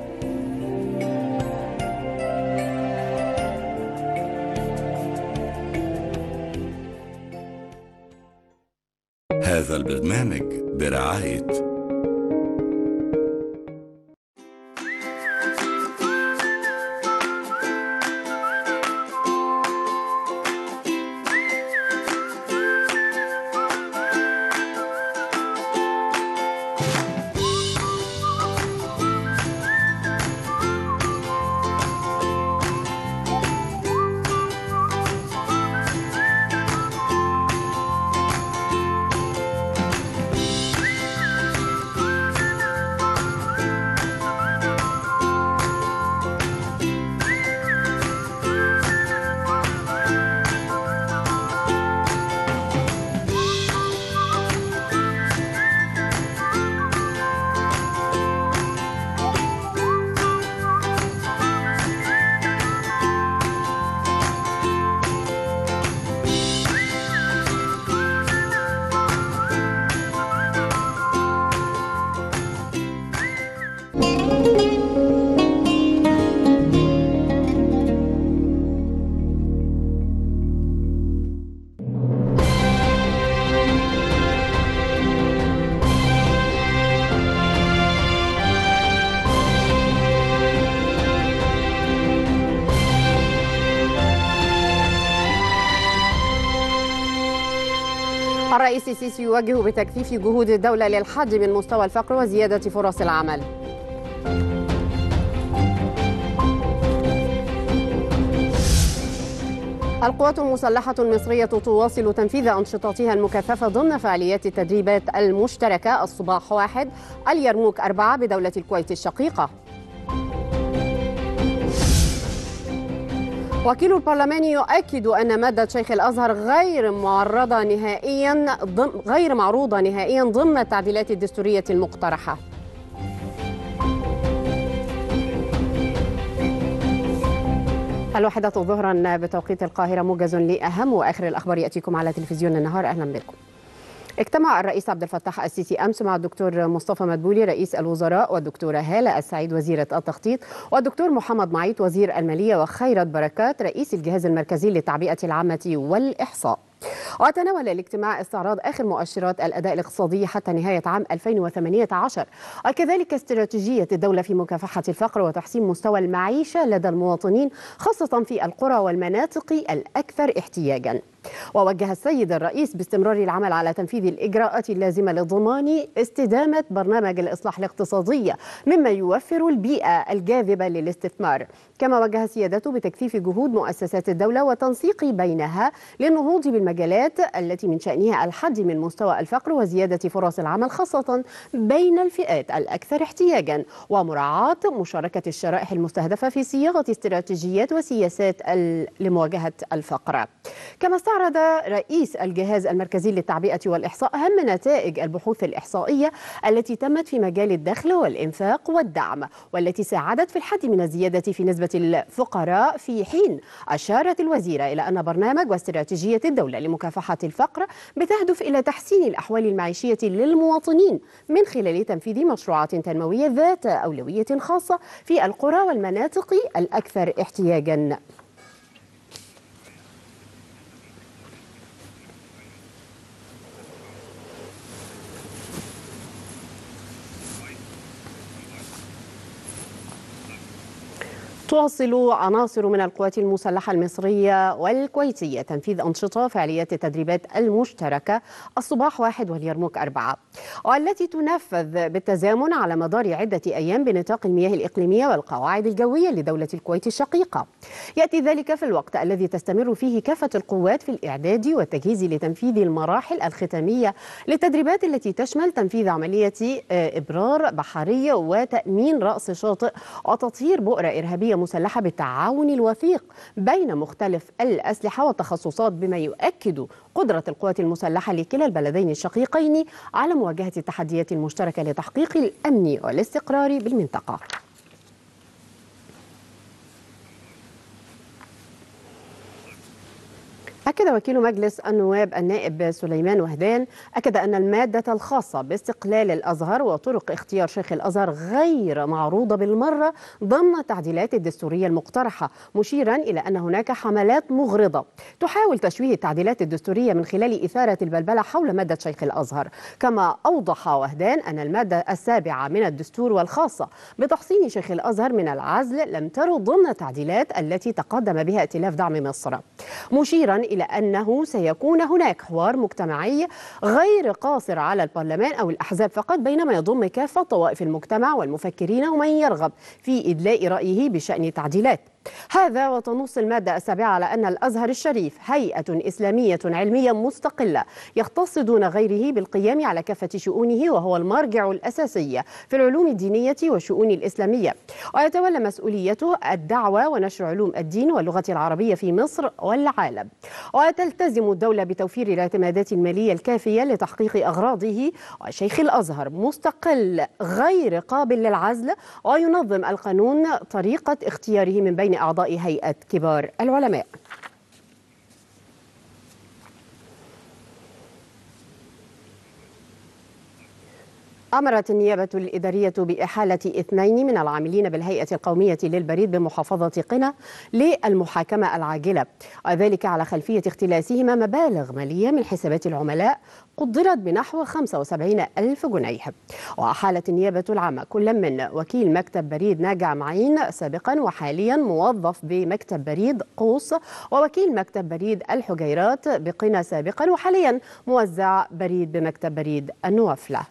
هذا البرنامج برعاية الرئيس السيسي يوجه بتكثيف جهود الدولة للحد من مستوى الفقر وزيادة فرص العمل القوات المسلحة المصرية تواصل تنفيذ أنشطتها المكثفة ضمن فعاليات التدريبات المشتركة الصباح واحد اليرموك أربعة بدولة الكويت الشقيقة وكيل البرلمان يؤكد أن مادة شيخ الأزهر غير معرضة نهائيا ضم غير معروضة نهائيا ضمن التعديلات الدستورية المقترحة الواحدة ظهرا بتوقيت القاهرة موجز لأهم وآخر الأخبار يأتيكم على تلفزيون النهار أهلا بكم اجتمع الرئيس عبد الفتاح السيسي امس مع الدكتور مصطفى مدبولي رئيس الوزراء والدكتوره هاله السعيد وزيره التخطيط والدكتور محمد معيط وزير الماليه وخيرت بركات رئيس الجهاز المركزي للتعبئه العامه والاحصاء. وتناول الاجتماع استعراض اخر مؤشرات الاداء الاقتصادي حتى نهايه عام 2018 وكذلك استراتيجيه الدوله في مكافحه الفقر وتحسين مستوى المعيشه لدى المواطنين خاصه في القرى والمناطق الاكثر احتياجا. ووجه السيد الرئيس باستمرار العمل على تنفيذ الاجراءات اللازمه لضمان استدامه برنامج الاصلاح الاقتصادي مما يوفر البيئه الجاذبه للاستثمار. كما وجه سيادته بتكثيف جهود مؤسسات الدوله وتنسيق بينها للنهوض بالمجالات التي من شانها الحد من مستوى الفقر وزياده فرص العمل خاصه بين الفئات الاكثر احتياجا ومراعاه مشاركه الشرائح المستهدفه في صياغه استراتيجيات وسياسات ال- لمواجهه الفقر. كما استعرض واستعرض رئيس الجهاز المركزي للتعبئة والإحصاء أهم نتائج البحوث الإحصائية التي تمت في مجال الدخل والإنفاق والدعم والتي ساعدت في الحد من الزيادة في نسبة الفقراء في حين أشارت الوزيرة إلى أن برنامج واستراتيجية الدولة لمكافحة الفقر بتهدف إلى تحسين الأحوال المعيشية للمواطنين من خلال تنفيذ مشروعات تنموية ذات أولوية خاصة في القرى والمناطق الأكثر احتياجاً تواصل عناصر من القوات المسلحة المصرية والكويتية تنفيذ أنشطة فعاليات التدريبات المشتركة الصباح واحد واليرموك أربعة والتي تنفذ بالتزامن على مدار عدة أيام بنطاق المياه الإقليمية والقواعد الجوية لدولة الكويت الشقيقة يأتي ذلك في الوقت الذي تستمر فيه كافة القوات في الإعداد والتجهيز لتنفيذ المراحل الختامية للتدريبات التي تشمل تنفيذ عملية آه، إبرار بحرية وتأمين رأس شاطئ وتطهير بؤرة إرهابية مسلحة بالتعاون الوثيق بين مختلف الأسلحة والتخصصات بما يؤكد قدرة القوات المسلحة لكلا البلدين الشقيقين على مواجهة التحديات المشتركة لتحقيق الأمن والاستقرار بالمنطقة أكد وكيل مجلس النواب النائب سليمان وهدان أكد أن المادة الخاصة باستقلال الأزهر وطرق اختيار شيخ الأزهر غير معروضة بالمرة ضمن التعديلات الدستورية المقترحة مشيرا إلى أن هناك حملات مغرضة تحاول تشويه التعديلات الدستورية من خلال إثارة البلبلة حول مادة شيخ الأزهر كما أوضح وهدان أن المادة السابعة من الدستور والخاصة بتحصين شيخ الأزهر من العزل لم ترد ضمن التعديلات التي تقدم بها ائتلاف دعم مصر مشيرا إلى أنه سيكون هناك حوار مجتمعي غير قاصر على البرلمان أو الأحزاب فقط بينما يضم كافة طوائف المجتمع والمفكرين ومن يرغب في إدلاء رأيه بشأن التعديلات هذا وتنص المادة السابعة على أن الأزهر الشريف هيئة إسلامية علمية مستقلة يختص دون غيره بالقيام على كافة شؤونه وهو المرجع الأساسي في العلوم الدينية والشؤون الإسلامية ويتولى مسؤوليته الدعوة ونشر علوم الدين واللغة العربية في مصر والعالم وتلتزم الدولة بتوفير الاعتمادات المالية الكافية لتحقيق أغراضه وشيخ الأزهر مستقل غير قابل للعزل وينظم القانون طريقة اختياره من بين أعضاء هيئة كبار العلماء أمرت النيابة الإدارية بإحالة اثنين من العاملين بالهيئة القومية للبريد بمحافظة قنا للمحاكمة العاجلة وذلك على خلفية اختلاسهما مبالغ مالية من حسابات العملاء قدرت بنحو 75 ألف جنيه وأحالت النيابة العامة كل من وكيل مكتب بريد ناجع معين سابقا وحاليا موظف بمكتب بريد قوس ووكيل مكتب بريد الحجيرات بقنا سابقا وحاليا موزع بريد بمكتب بريد النوافله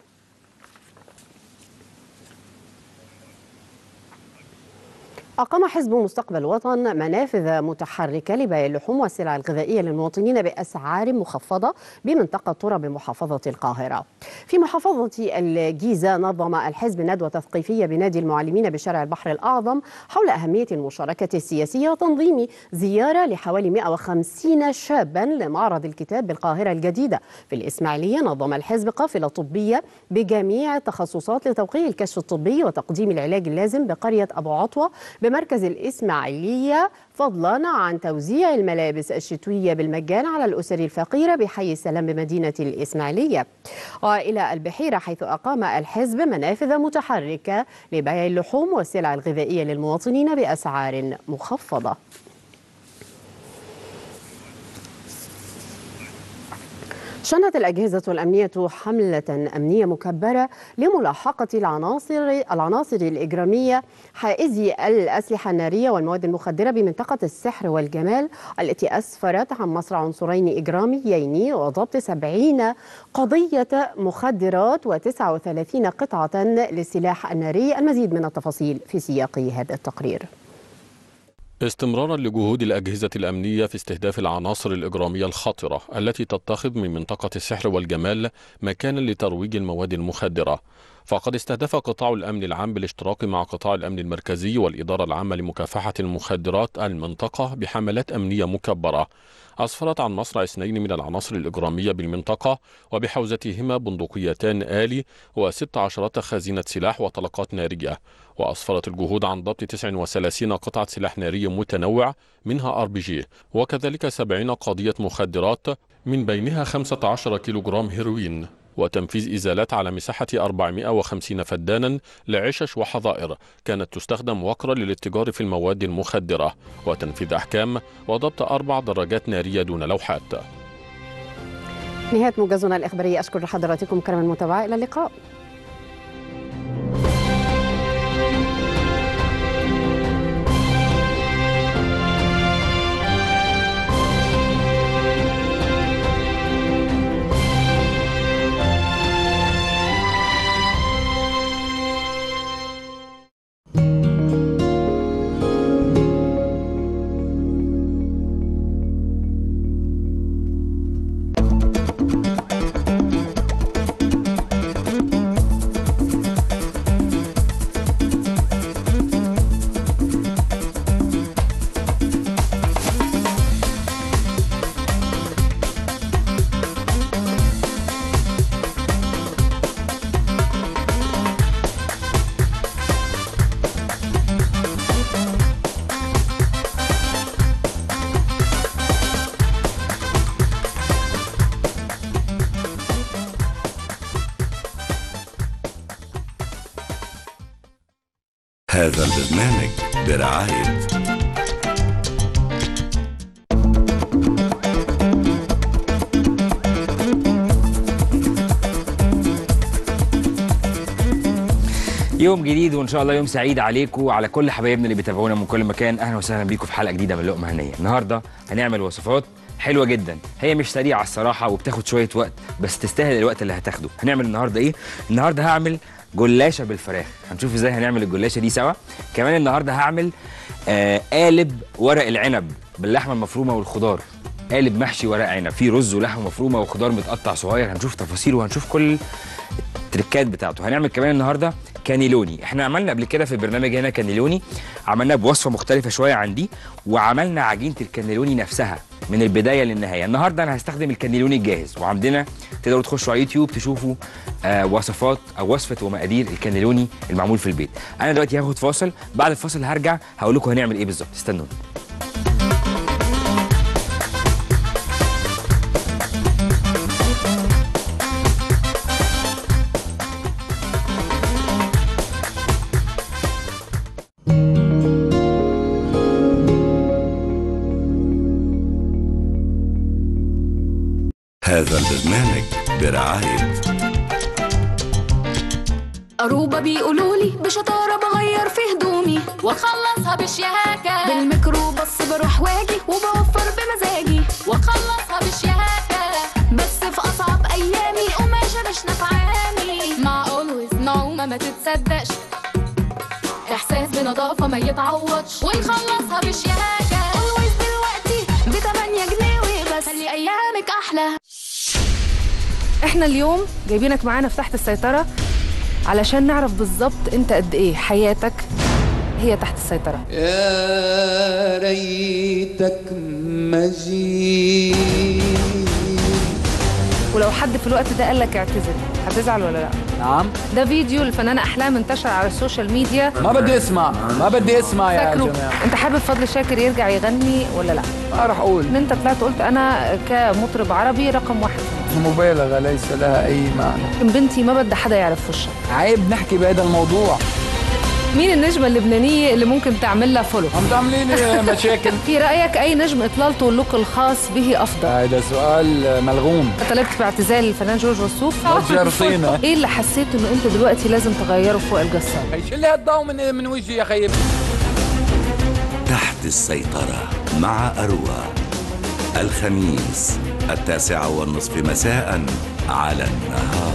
أقام حزب مستقبل وطن منافذ متحركة لبيع اللحوم والسلع الغذائية للمواطنين بأسعار مخفضة بمنطقة ترى بمحافظة القاهرة في محافظة الجيزة نظم الحزب ندوة تثقيفية بنادي المعلمين بشارع البحر الأعظم حول أهمية المشاركة السياسية وتنظيم زيارة لحوالي 150 شابا لمعرض الكتاب بالقاهرة الجديدة في الإسماعيلية نظم الحزب قافلة طبية بجميع التخصصات لتوقيع الكشف الطبي وتقديم العلاج اللازم بقرية أبو عطوة بمركز الإسماعيلية فضلا عن توزيع الملابس الشتوية بالمجان على الأسر الفقيرة بحي السلام بمدينة الإسماعيلية وإلى البحيرة حيث أقام الحزب منافذ متحركة لبيع اللحوم والسلع الغذائية للمواطنين بأسعار مخفضة شنت الأجهزة الأمنية حملة أمنية مكبرة لملاحقة العناصر العناصر الإجرامية حائزي الأسلحة النارية والمواد المخدرة بمنطقة السحر والجمال التي أسفرت عن مصر عنصرين إجراميين وضبط 70 قضية مخدرات و39 قطعة للسلاح الناري المزيد من التفاصيل في سياق هذا التقرير استمرارا لجهود الأجهزة الأمنية في استهداف العناصر الإجرامية الخطرة التي تتخذ من منطقة السحر والجمال مكانا لترويج المواد المخدرة فقد استهدف قطاع الأمن العام بالاشتراك مع قطاع الأمن المركزي والإدارة العامة لمكافحة المخدرات المنطقة بحملات أمنية مكبرة أسفرت عن مصرع اثنين من العناصر الإجرامية بالمنطقة وبحوزتهما بندقيتان آلي وست عشرة خزينة سلاح وطلقات نارية وأسفرت الجهود عن ضبط 39 قطعة سلاح ناري متنوع منها ار بي جي وكذلك 70 قضية مخدرات من بينها 15 كيلوغرام هيروين وتنفيذ إزالات على مساحة 450 فدانا لعشش وحظائر كانت تستخدم وقرا للاتجار في المواد المخدرة وتنفيذ أحكام وضبط أربع دراجات نارية دون لوحات نهاية موجزنا الإخباري أشكر حضراتكم كرم المتابعة إلى اللقاء هذا البرنامج برعاية يوم جديد وان شاء الله يوم سعيد عليكم وعلى كل حبايبنا اللي بيتابعونا من كل مكان اهلا وسهلا بيكم في حلقه جديده من لقمه هنيه النهارده هنعمل وصفات حلوه جدا هي مش سريعه الصراحه وبتاخد شويه وقت بس تستاهل الوقت اللي هتاخده هنعمل النهارده ايه النهارده هعمل جلاشه بالفراخ هنشوف ازاي هنعمل الجلاشه دي سوا كمان النهارده هعمل آه قالب ورق العنب باللحمه المفرومه والخضار قالب محشي ورق عنب فيه رز ولحمه مفرومه وخضار متقطع صغير هنشوف تفاصيله وهنشوف كل التريكات بتاعته هنعمل كمان النهارده كانيلوني احنا عملنا قبل كده في البرنامج هنا كانيلوني عملناه بوصفه مختلفه شويه عن دي وعملنا عجينه الكانيلوني نفسها من البدايه للنهايه النهارده انا هستخدم الكانيلوني الجاهز وعندنا تقدروا تخشوا على يوتيوب تشوفوا آه وصفات او وصفه ومقادير الكانيلوني المعمول في البيت انا دلوقتي هاخد فاصل بعد الفاصل هرجع هقول لكم هنعمل ايه بالظبط استنوني هذا البرنامج برعاية أروبا بيقولولي بشطارة بغير في هدومي وأخلصها بشياكة بالميكروباص بروح واجي وبوفر بمزاجي وأخلصها بشياكة بس في أصعب أيامي قماشة مش نفعاني مع أولويز نعومة ما تتصدقش إحساس بنظافة ما يتعوضش ونخلصها بشياكة أولويز دلوقتي بتمانية جنيه وبس خلي أيامك أحلى احنا اليوم جايبينك معانا في تحت السيطرة علشان نعرف بالظبط انت قد ايه حياتك هي تحت السيطرة يا ريتك مجيد ولو حد في الوقت ده قال لك اعتذر هتزعل ولا لا؟ نعم ده فيديو الفنانة أحلام انتشر على السوشيال ميديا ما بدي اسمع ما بدي اسمع يا فاكره جماعه انت حابب فضل شاكر يرجع يغني ولا لا؟ ما راح اقول ان انت طلعت قلت انا كمطرب عربي رقم واحد مبالغه ليس لها اي معنى بنتي ما بدها حدا يعرف وشها عيب نحكي بهذا الموضوع مين النجمة اللبنانية اللي ممكن تعمل لها فولو؟ عم تعملي لي مشاكل في رأيك أي نجم إطلالته واللوك الخاص به أفضل؟ هذا سؤال ملغوم طلبت باعتزال الفنان جورج وسوف جرسينا. ايه اللي حسيت انه انت دلوقتي لازم تغيره فوق القصه شيل لي هالضوء من من وجهي يا خيب تحت السيطرة مع أروى الخميس التاسعة والنصف مساء على النهار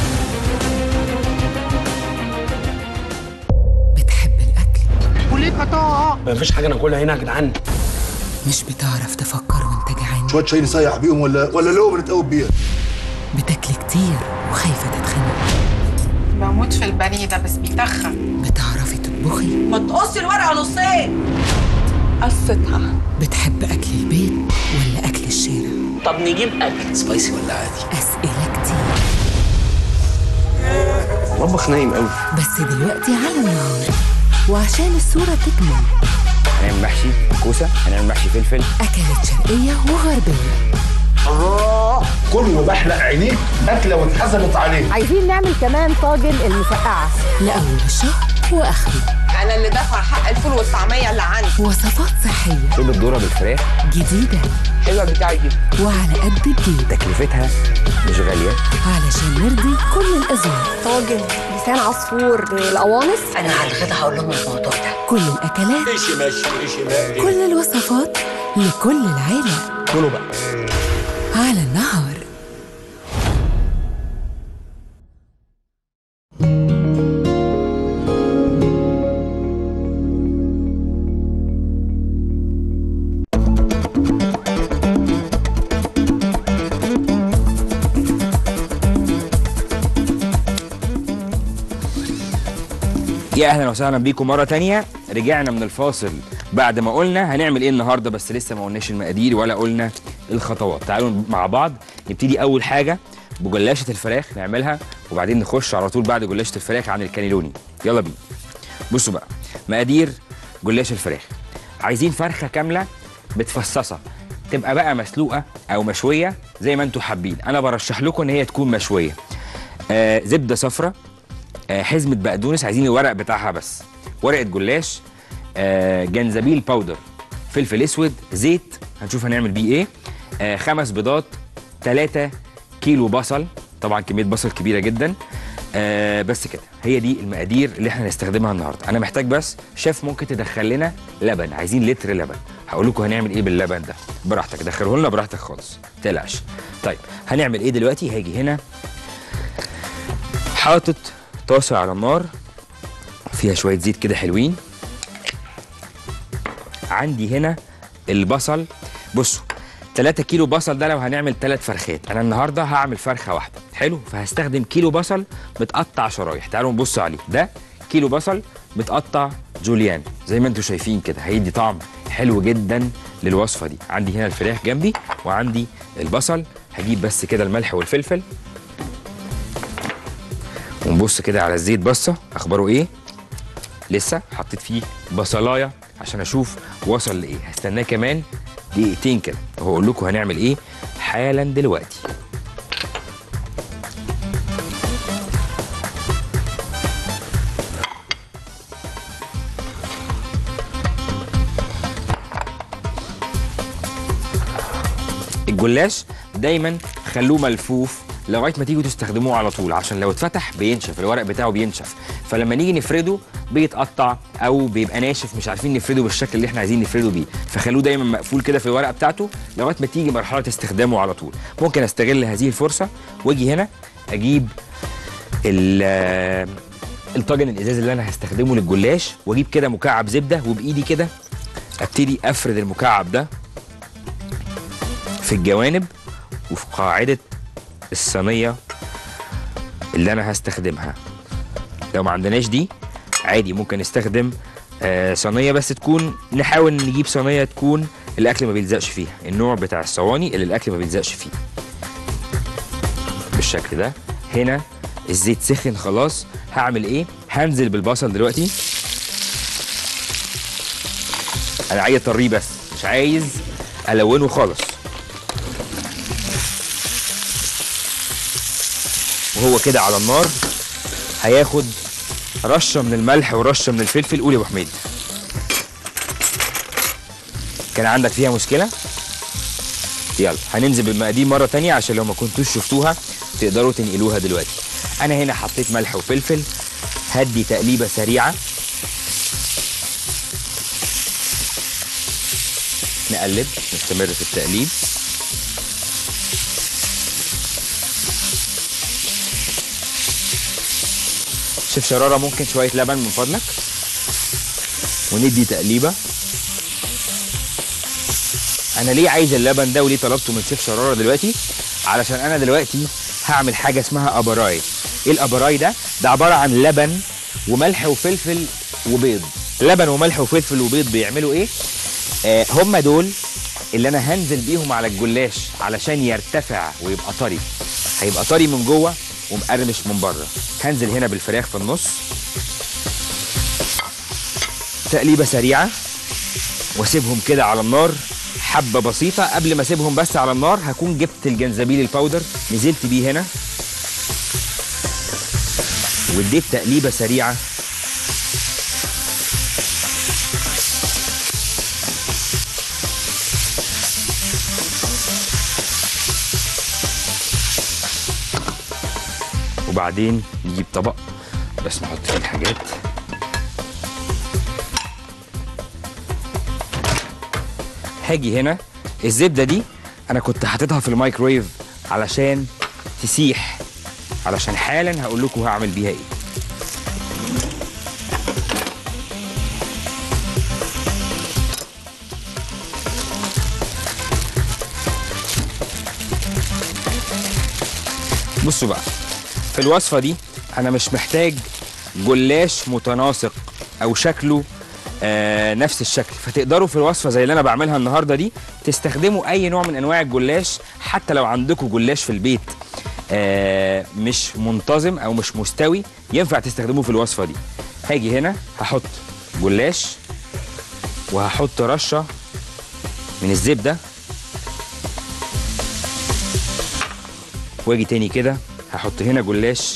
وليك طاقة مفيش حاجه ناكلها هنا يا جدعان مش بتعرف تفكر وانت جعان شويه شاي نسيح بيهم ولا ولا لقمه نتقوب بيها بتاكل كتير وخايفة تتخنق بموت بيموت في البانيه ده بس بيتخن بتعرفي تطبخي ما تقصي الورقه نصين قصتها بتحب أكل البيت ولا أكل الشارع طب نجيب اكل سبايسي ولا عادي أسئلة كتير المطبخ نايم قوي بس دلوقتي على النهار وعشان الصورة تكمل هنعمل محشي كوسه هنعمل محشي فلفل أكلات شرقية وغربية الله كله بحلق عينيك اكله واتحسبت عليك عايزين نعمل كمان طاجن المسقعة لأول الشهر وآخره انا اللي دافعه حق الفول والطعميه اللي عندي وصفات صحية شوربه الذره بالفراخ جديدة حلوه بتاعي دي وعلى قد الجيب تكلفتها مش غاليه علشان نرضي كل الأذواق طاجن لسان عصفور بالقوانص أنا على الغدا هقول لهم الموضوع ده كل الأكلات ايش ماشي ايش ماشي كل الوصفات لكل العيلة كله بقى على النهار يا اهلا وسهلا بيكم مره تانية رجعنا من الفاصل بعد ما قلنا هنعمل ايه النهارده بس لسه ما قلناش المقادير ولا قلنا الخطوات تعالوا مع بعض نبتدي اول حاجه بجلاشه الفراخ نعملها وبعدين نخش على طول بعد جلاشه الفراخ عن الكانيلوني يلا بينا بصوا بقى مقادير جلاش الفراخ عايزين فرخه كامله متفصصه تبقى بقى مسلوقه او مشويه زي ما انتم حابين انا برشح لكم ان هي تكون مشويه آه زبده صفراء آه، حزمه بقدونس عايزين الورق بتاعها بس ورقه جلاش آه، جنزبيل باودر فلفل اسود زيت هنشوف هنعمل بيه ايه آه، خمس بيضات 3 كيلو بصل طبعا كميه بصل كبيره جدا آه بس كده هي دي المقادير اللي احنا هنستخدمها النهارده انا محتاج بس شيف ممكن تدخل لنا لبن عايزين لتر لبن هقول لكم هنعمل ايه باللبن ده براحتك دخله لنا براحتك خالص تقلقش طيب هنعمل ايه دلوقتي هاجي هنا حاطط طاسه على النار فيها شويه زيت كده حلوين عندي هنا البصل بصوا 3 كيلو بصل ده لو هنعمل 3 فرخات انا النهارده هعمل فرخه واحده حلو فهستخدم كيلو بصل متقطع شرايح تعالوا نبص عليه ده كيلو بصل متقطع جوليان زي ما انتم شايفين كده هيدي طعم حلو جدا للوصفه دي عندي هنا الفراخ جنبي وعندي البصل هجيب بس كده الملح والفلفل ونبص كده على الزيت بصه اخباره ايه لسه حطيت فيه بصلايه عشان اشوف وصل لايه هستناه كمان دقيقتين كده وهقول لكم هنعمل ايه حالا دلوقتي الجلاش دايما خلوه ملفوف لغايه ما تيجوا تستخدموه على طول عشان لو اتفتح بينشف الورق بتاعه بينشف فلما نيجي نفرده بيتقطع او بيبقى ناشف مش عارفين نفرده بالشكل اللي احنا عايزين نفرده بيه فخلوه دايما مقفول كده في الورقه بتاعته لغايه ما تيجي مرحله استخدامه على طول ممكن استغل هذه الفرصه واجي هنا اجيب ال- الطاجن الازاز اللي انا هستخدمه للجلاش واجيب كده مكعب زبده وبايدي كده ابتدي افرد المكعب ده في الجوانب وفي قاعده الصينيه اللي انا هستخدمها لو ما عندناش دي عادي ممكن نستخدم آه، صينيه بس تكون نحاول نجيب صينيه تكون الاكل ما بيلزقش فيها النوع بتاع الصواني اللي الاكل ما بيلزقش فيه بالشكل ده هنا الزيت سخن خلاص هعمل ايه هنزل بالبصل دلوقتي انا عايز اطريه بس مش عايز الونه خالص وهو كده على النار هياخد رشه من الملح ورشه من الفلفل قول يا ابو حميد كان عندك فيها مشكله يلا هننزل بالمقادير مره تانية عشان لو ما كنتوش شفتوها تقدروا تنقلوها دلوقتي انا هنا حطيت ملح وفلفل هدي تقليبه سريعه نقلب نستمر في التقليب شيف شراره ممكن شويه لبن من فضلك وندي تقليبه انا ليه عايز اللبن ده وليه طلبته من شيف شراره دلوقتي علشان انا دلوقتي هعمل حاجه اسمها ابراي ايه الابراي ده ده عباره عن لبن وملح وفلفل وبيض لبن وملح وفلفل وبيض بيعملوا ايه آه هم دول اللي انا هنزل بيهم على الجلاش علشان يرتفع ويبقى طري هيبقى طري من جوه ومقرمش من بره هنزل هنا بالفراخ في النص تقليبه سريعه واسيبهم كده على النار حبه بسيطه قبل ما اسيبهم بس على النار هكون جبت الجنزبيل الباودر نزلت بيه هنا واديت تقليبه سريعه وبعدين نجيب طبق بس نحط فيه الحاجات هاجي هنا الزبده دي انا كنت حاططها في الميكرويف علشان تسيح علشان حالا هقول لكم هعمل بيها ايه بصوا بقى في الوصفه دي انا مش محتاج جلاش متناسق او شكله آه نفس الشكل فتقدروا في الوصفه زي اللي انا بعملها النهارده دي تستخدموا اي نوع من انواع الجلاش حتى لو عندكم جلاش في البيت آه مش منتظم او مش مستوي ينفع تستخدموه في الوصفه دي هاجي هنا هحط جلاش وهحط رشه من الزبده واجي تاني كده هحط هنا جلاش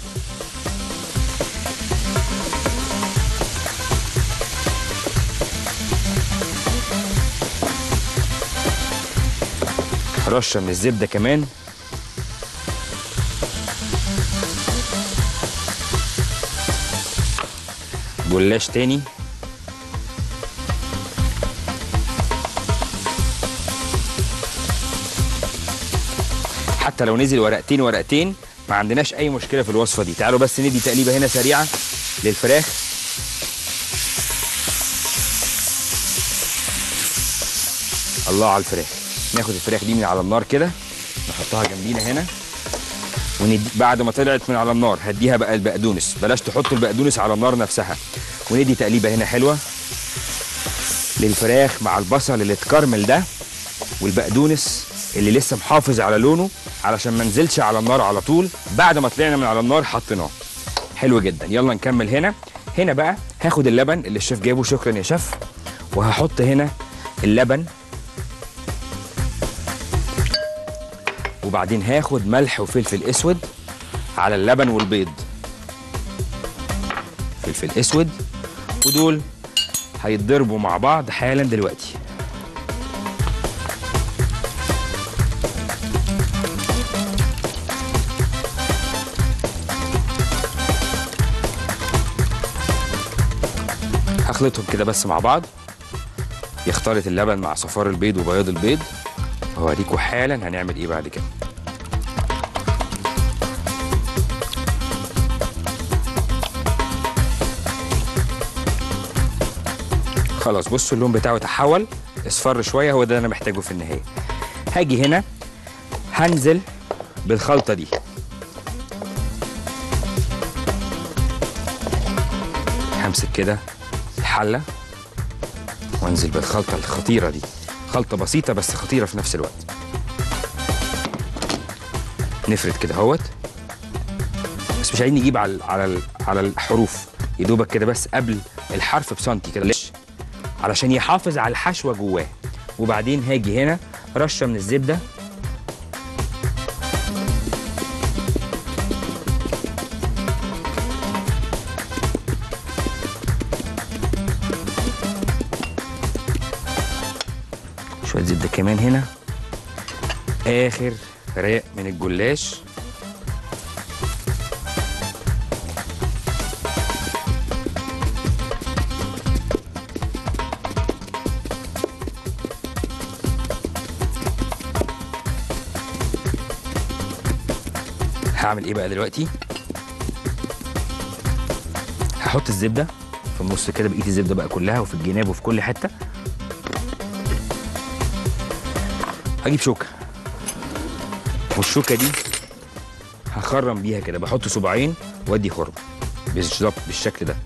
رشه من الزبده كمان جلاش تاني حتى لو نزل ورقتين ورقتين ما عندناش اي مشكله في الوصفه دي تعالوا بس ندي تقليبه هنا سريعه للفراخ الله على الفراخ ناخد الفراخ دي من على النار كده نحطها جنبينا هنا وندي بعد ما طلعت من على النار هديها بقى البقدونس بلاش تحطوا البقدونس على النار نفسها وندي تقليبه هنا حلوه للفراخ مع البصل اللي اتكرمل ده والبقدونس اللي لسه محافظ على لونه علشان ما نزلش على النار على طول بعد ما طلعنا من على النار حطيناه حلو جدا يلا نكمل هنا هنا بقى هاخد اللبن اللي الشيف جابه شكرا يا شيف وهحط هنا اللبن وبعدين هاخد ملح وفلفل اسود على اللبن والبيض فلفل اسود ودول هيتضربوا مع بعض حالا دلوقتي هخلطهم كده بس مع بعض يختلط اللبن مع صفار البيض وبياض البيض وهوريكم حالا هنعمل ايه بعد كده خلاص بصوا اللون بتاعه تحول اصفر شويه هو ده اللي انا محتاجه في النهايه هاجي هنا هنزل بالخلطه دي همسك كده الحله وانزل بالخلطه الخطيره دي خلطه بسيطه بس خطيره في نفس الوقت نفرد كده اهوت بس مش عايزين نجيب على على على الحروف يا دوبك كده بس قبل الحرف بسنتي كده ليش علشان يحافظ على الحشوه جواه وبعدين هاجي هنا رشه من الزبده شويه زبده كمان هنا اخر راق من الجلاش هعمل ايه بقى دلوقتي هحط الزبده في النص كده بقيه الزبده بقى كلها وفي الجناب وفي كل حته هجيب شوكه والشوكه دي هخ... بخرم بيها كده بحط صباعين وادي خرم بالظبط بالشكل ده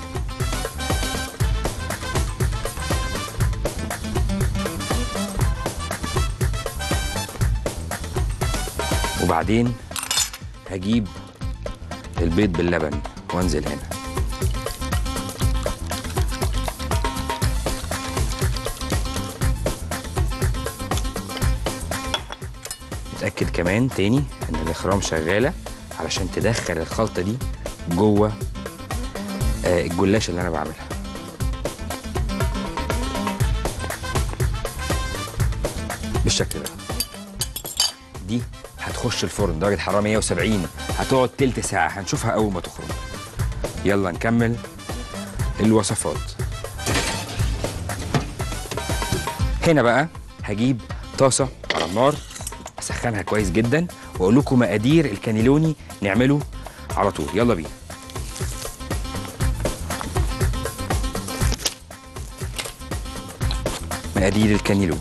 وبعدين هجيب البيض باللبن وانزل هنا اتاكد كمان تاني ان الاخرام شغاله علشان تدخل الخلطه دي جوه آه، الجلاش اللي انا بعملها بالشكل ده دي هتخش الفرن درجه حراره 170 هتقعد تلت ساعه هنشوفها اول ما تخرج يلا نكمل الوصفات هنا بقى هجيب طاسه على النار اسخنها كويس جدا واقول لكم مقادير الكانيلوني نعمله على طول يلا بينا مقادير الكانيلوني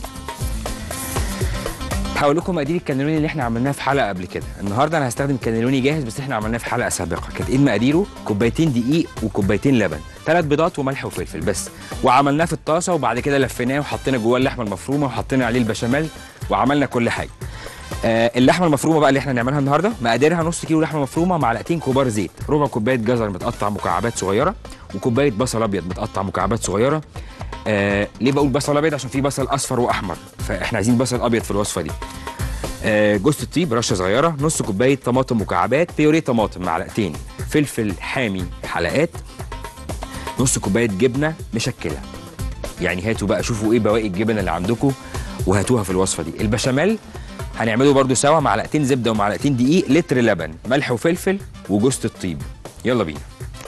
هقول لكم مقادير الكانيلوني اللي احنا عملناها في حلقه قبل كده النهارده انا هستخدم كانيلوني جاهز بس احنا عملناه في حلقه سابقه كانت ايه مقاديره كوبايتين دقيق وكوبايتين لبن ثلاث بيضات وملح وفلفل بس وعملناه في الطاسه وبعد كده لفيناه وحطينا جواه اللحمه المفرومه وحطينا عليه البشاميل وعملنا كل حاجه آه اللحمه المفرومه بقى اللي احنا هنعملها النهارده مقاديرها نص كيلو لحمه مفرومه معلقتين كبار زيت ربع كوبايه جزر متقطع مكعبات صغيره وكوبايه بصل ابيض متقطع مكعبات صغيره آه ليه بقول بصل ابيض عشان في بصل اصفر واحمر فاحنا عايزين بصل ابيض في الوصفه دي آه، جوز الطيب رشه صغيره نص كوبايه طماطم مكعبات بيوريه طماطم معلقتين فلفل حامي حلقات نص كوبايه جبنه مشكله يعني هاتوا بقى شوفوا ايه بواقي الجبن اللي عندكم وهاتوها في الوصفه دي البشاميل هنعمله برده سوا معلقتين زبده ومعلقتين دقيق لتر لبن ملح وفلفل وجوز الطيب يلا بينا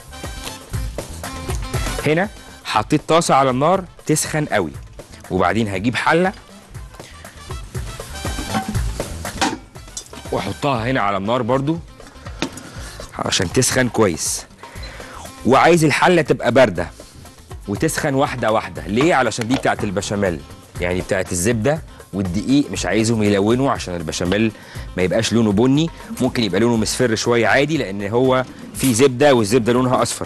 هنا حطيت طاسه على النار تسخن قوي وبعدين هجيب حله واحطها هنا على النار برضو عشان تسخن كويس وعايز الحله تبقى بارده وتسخن واحده واحده ليه علشان دي بتاعت البشاميل يعني بتاعت الزبده والدقيق مش عايزهم يلونوا عشان البشاميل ما يبقاش لونه بني ممكن يبقى لونه مصفر شويه عادي لان هو فيه زبده والزبده لونها اصفر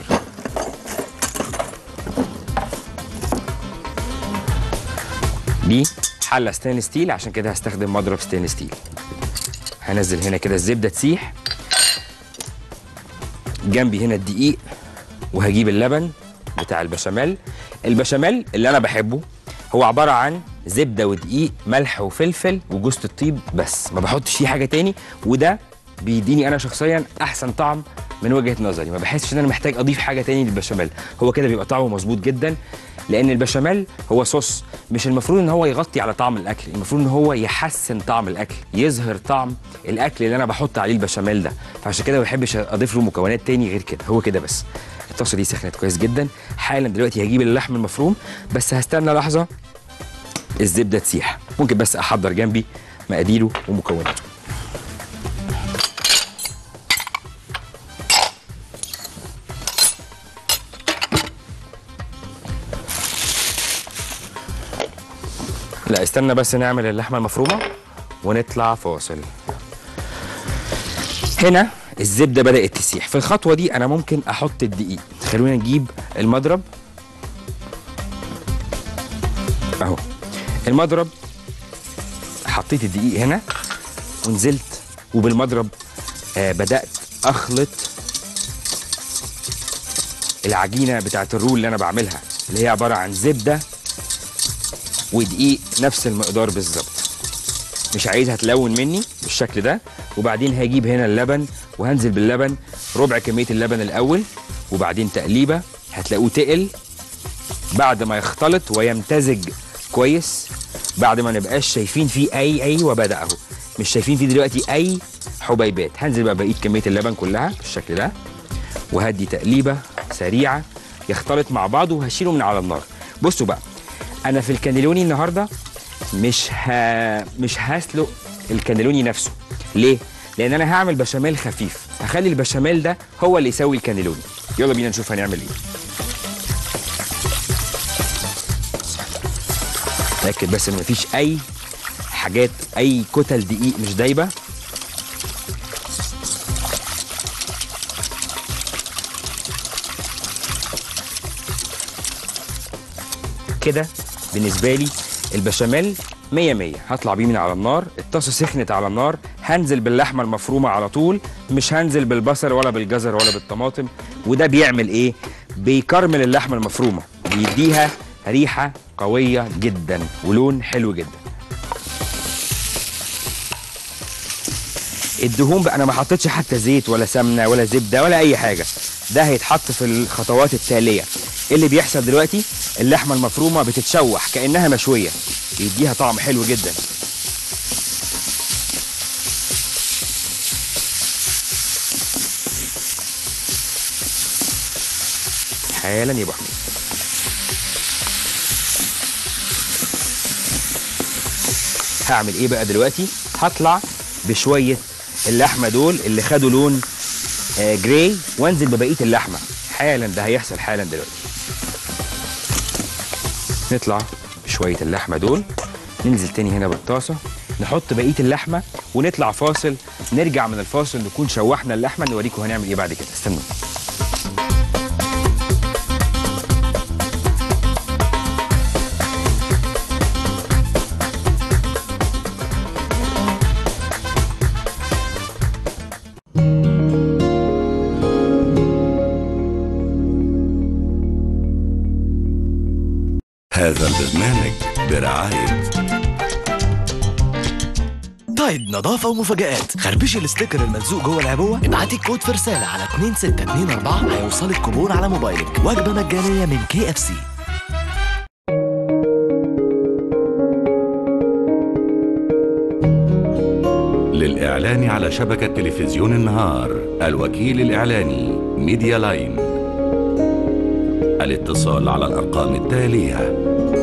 دي حله ستانلس ستيل عشان كده هستخدم مضرب ستانلس ستيل هنزل هنا كده الزبده تسيح جنبي هنا الدقيق وهجيب اللبن بتاع البشاميل البشاميل اللي انا بحبه هو عباره عن زبده ودقيق ملح وفلفل وجوز الطيب بس ما بحطش فيه حاجه تاني وده بيديني انا شخصيا احسن طعم من وجهه نظري ما بحسش ان انا محتاج اضيف حاجه تاني للبشاميل هو كده بيبقى طعمه مظبوط جدا لان البشاميل هو صوص مش المفروض ان هو يغطي على طعم الاكل المفروض ان هو يحسن طعم الاكل يظهر طعم الاكل اللي انا بحط عليه البشاميل ده فعشان كده ما بحبش اضيف له مكونات تاني غير كده هو كده بس الطاسه دي سخنت كويس جدا حالا دلوقتي هجيب اللحم المفروم بس هستنى لحظه الزبده تسيح ممكن بس احضر جنبي مقاديره ومكوناته لا استنى بس نعمل اللحمه المفرومه ونطلع فاصل هنا الزبده بدات تسيح في الخطوه دي انا ممكن احط الدقيق خلونا نجيب المضرب اهو المضرب حطيت الدقيق هنا ونزلت وبالمضرب آه بدات اخلط العجينه بتاعت الرول اللي انا بعملها اللي هي عباره عن زبده ودقيق نفس المقدار بالظبط مش عايزها تلون مني بالشكل ده وبعدين هجيب هنا اللبن وهنزل باللبن ربع كميه اللبن الاول وبعدين تقليبه هتلاقوه تقل بعد ما يختلط ويمتزج كويس بعد ما نبقاش شايفين فيه اي ايوه بدا اهو مش شايفين فيه دلوقتي اي حبيبات هنزل بقى بقيه كميه اللبن كلها بالشكل ده وهدي تقليبه سريعه يختلط مع بعضه وهشيله من على النار بصوا بقى انا في الكانيلوني النهارده مش ها مش هسلق الكانيلوني نفسه ليه لان انا هعمل بشاميل خفيف هخلي البشاميل ده هو اللي يسوي الكانيلوني يلا بينا نشوف هنعمل ايه اتاكد بس ان مفيش اي حاجات اي كتل دقيق مش دايبه كده بالنسبه لي البشاميل 100 100 هطلع بيه من على النار الطاسه سخنت على النار هنزل باللحمه المفرومه على طول مش هنزل بالبصل ولا بالجزر ولا بالطماطم وده بيعمل ايه بيكرمل اللحمه المفرومه بيديها ريحه قويه جدا ولون حلو جدا الدهون بقى انا ما حطيتش حتى زيت ولا سمنه ولا زبده ولا اي حاجه ده هيتحط في الخطوات التاليه إيه اللي بيحصل دلوقتي اللحمه المفرومه بتتشوح كانها مشويه يديها طعم حلو جدا حالا يا ابو حميد هعمل ايه بقى دلوقتي هطلع بشويه اللحمه دول اللي خدوا لون آه جراي وانزل ببقيه اللحمه حالا ده هيحصل حالا دلوقتي نطلع بشويه اللحمه دول ننزل تاني هنا بالطاسه نحط بقيه اللحمه ونطلع فاصل نرجع من الفاصل نكون شوحنا اللحمه نوريكم هنعمل ايه بعد كده استنوا هذا البرنامج برعاية تايد نظافة ومفاجآت خربشي الستيكر الملزوق جوه العبوة ابعتي الكود في رسالة على 2624 هيوصلك كوبون على موبايلك وجبة مجانية من كي اف سي للإعلان على شبكة تلفزيون النهار الوكيل الإعلاني ميديا لاين الاتصال على الأرقام التالية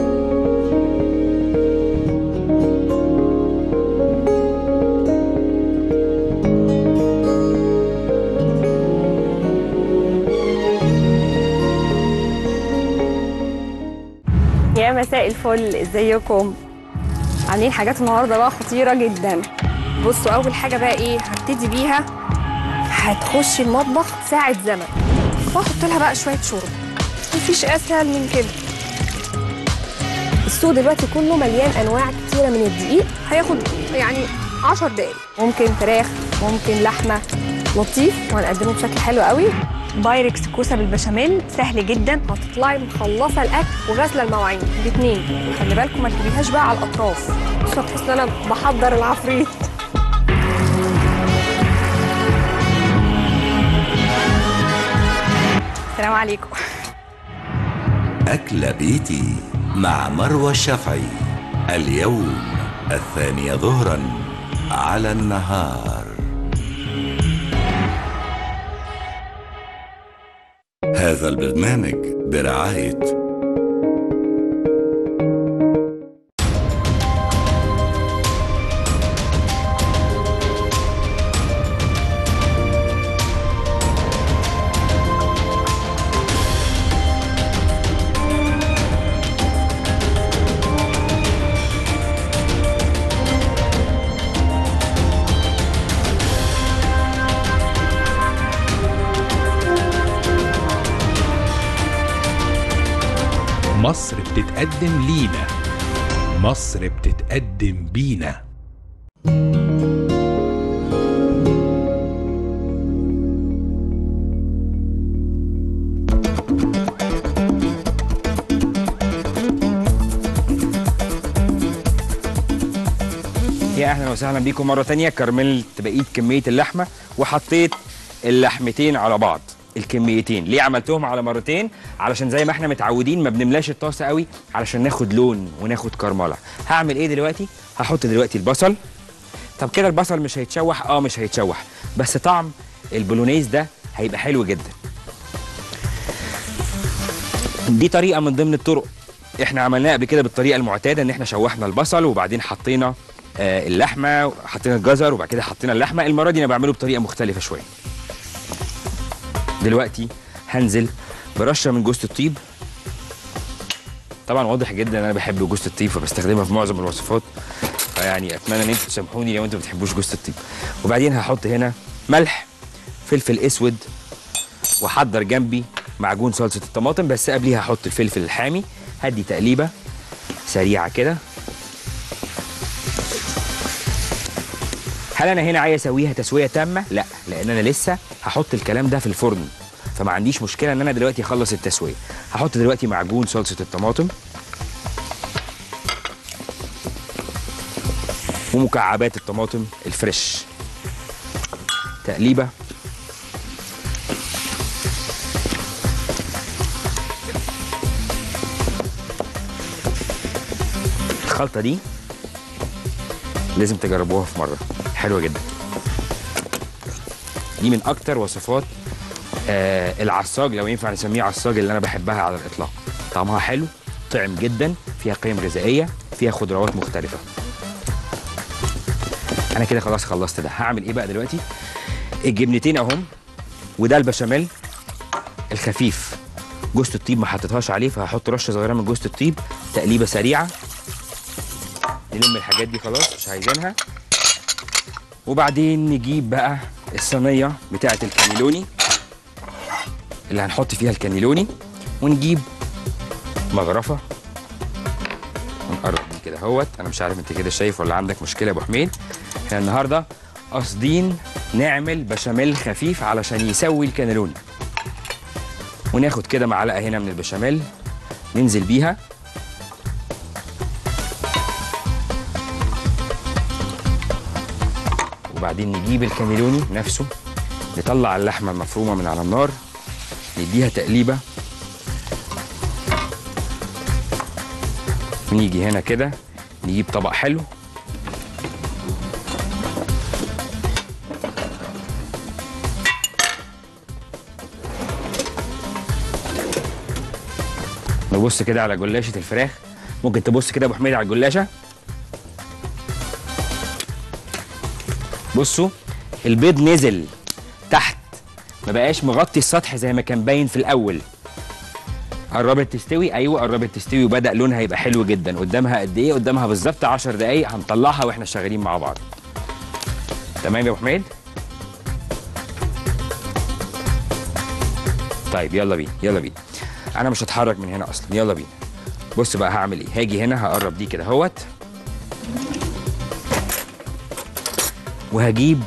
يا مساء الفل ازيكم عاملين حاجات النهارده بقى خطيره جدا بصوا اول حاجه بقى ايه هبتدي بيها هتخش المطبخ ساعه زمن واحط لها بقى شويه شوربه مفيش اسهل من كده السوق دلوقتي كله مليان انواع كتيره من الدقيق هياخد يعني 10 دقايق ممكن فراخ ممكن لحمه لطيف وهنقدمه بشكل حلو قوي بايركس كوسه بالبشاميل سهل جدا هتطلعي مخلصه الاكل وغاسله المواعين الاثنين خلي بالكم ما تجيبيهاش بقى على الاطراف بصوا هتحس ان انا بحضر العفريت السلام عليكم أكل بيتي مع مروى الشافعي اليوم الثانية ظهرا على النهار هذا البرنامج برعاية مصر بتتقدم لينا مصر بتتقدم بينا يا اهلا وسهلا بيكم مره تانية كرملت بقيه كميه اللحمه وحطيت اللحمتين على بعض الكميتين ليه عملتهم على مرتين علشان زي ما احنا متعودين ما بنملاش الطاسه قوي علشان ناخد لون وناخد كرمله هعمل ايه دلوقتي هحط دلوقتي البصل طب كده البصل مش هيتشوح اه مش هيتشوح بس طعم البولونيز ده هيبقى حلو جدا دي طريقه من ضمن الطرق احنا عملناها قبل كده بالطريقه المعتاده ان احنا شوحنا البصل وبعدين حطينا آه، اللحمه حطينا الجزر وبعد كده حطينا اللحمه المره دي انا بعمله بطريقه مختلفه شويه دلوقتي هنزل برشه من جوز الطيب طبعا واضح جدا ان انا بحب جوز الطيب فبستخدمها في معظم الوصفات فيعني اتمنى ان انتوا تسامحوني لو انتوا ما بتحبوش جوز الطيب وبعدين هحط هنا ملح فلفل اسود واحضر جنبي معجون صلصه الطماطم بس قبليها هحط الفلفل الحامي هدي تقليبه سريعه كده هل انا هنا عايز اسويها تسويه تامه لا لان انا لسه هحط الكلام ده في الفرن فما عنديش مشكله ان انا دلوقتي اخلص التسويه هحط دلوقتي معجون صلصه الطماطم ومكعبات الطماطم الفريش تقليبه الخلطه دي لازم تجربوها في مره حلوه جدا دي من اكتر وصفات آه العصاج لو ينفع نسميه عصاج اللي انا بحبها على الاطلاق طعمها حلو طعم جدا فيها قيم غذائيه فيها خضروات مختلفه انا كده خلاص خلصت ده هعمل ايه بقى دلوقتي الجبنتين اهم وده البشاميل الخفيف جوزة الطيب ما حطيتهاش عليه فهحط رشه صغيره من جوزة الطيب تقليبه سريعه نلم الحاجات دي خلاص مش عايزينها وبعدين نجيب بقى الصينيه بتاعه الكانيلوني اللي هنحط فيها الكانيلوني ونجيب مغرفه ونقرب دي كده اهوت انا مش عارف انت كده شايف ولا عندك مشكله يا ابو حميد احنا النهارده قاصدين نعمل بشاميل خفيف علشان يسوي الكانيلوني وناخد كده معلقه هنا من البشاميل ننزل بيها وبعدين نجيب الكانيلوني نفسه نطلع اللحمه المفرومه من على النار نديها تقليبه ونيجي هنا كده نجيب طبق حلو نبص كده على جلاشه الفراخ ممكن تبص كده يا ابو حميد على الجلاشه بصوا البيض نزل تحت ما بقاش مغطي السطح زي ما كان باين في الاول قربت تستوي ايوه قربت تستوي وبدا لونها يبقى حلو جدا قدامها قد ايه قدامها بالظبط 10 دقايق هنطلعها واحنا شغالين مع بعض تمام يا ابو حميد طيب يلا بينا يلا بينا انا مش هتحرك من هنا اصلا يلا بينا بص بقى هعمل ايه هاجي هنا هقرب دي كده اهوت وهجيب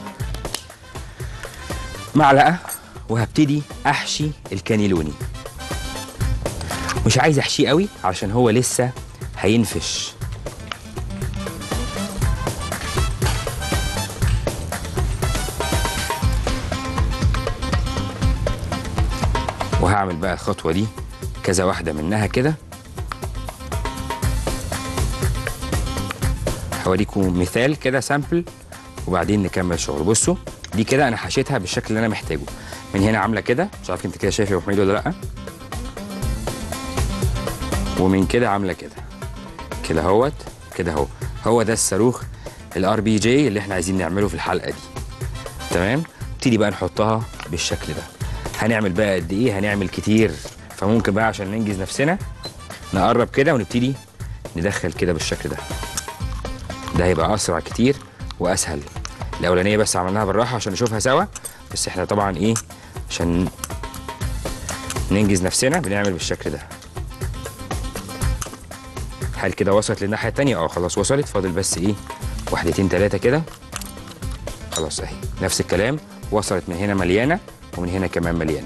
معلقه وهبتدي احشي الكانيلوني مش عايز احشيه قوي علشان هو لسه هينفش وهعمل بقى الخطوه دي كذا واحده منها كده هوريكم مثال كده سامبل وبعدين نكمل شغل بصوا دي كده انا حشيتها بالشكل اللي انا محتاجه من هنا عامله كده مش عارف انت كده شايف يا ابو حميد ولا لا ومن كده عامله كده كده اهوت كده اهو هو ده الصاروخ الار بي جي اللي احنا عايزين نعمله في الحلقه دي تمام نبتدي بقى نحطها بالشكل ده هنعمل بقى قد ايه هنعمل كتير فممكن بقى عشان ننجز نفسنا نقرب كده ونبتدي ندخل كده بالشكل ده ده هيبقى اسرع كتير واسهل الاولانيه بس عملناها بالراحه عشان نشوفها سوا بس احنا طبعا ايه عشان ننجز نفسنا بنعمل بالشكل ده هل كده وصلت للناحيه التانية اه خلاص وصلت فاضل بس ايه واحدتين تلاتة كده خلاص اهي نفس الكلام وصلت من هنا مليانه ومن هنا كمان مليانه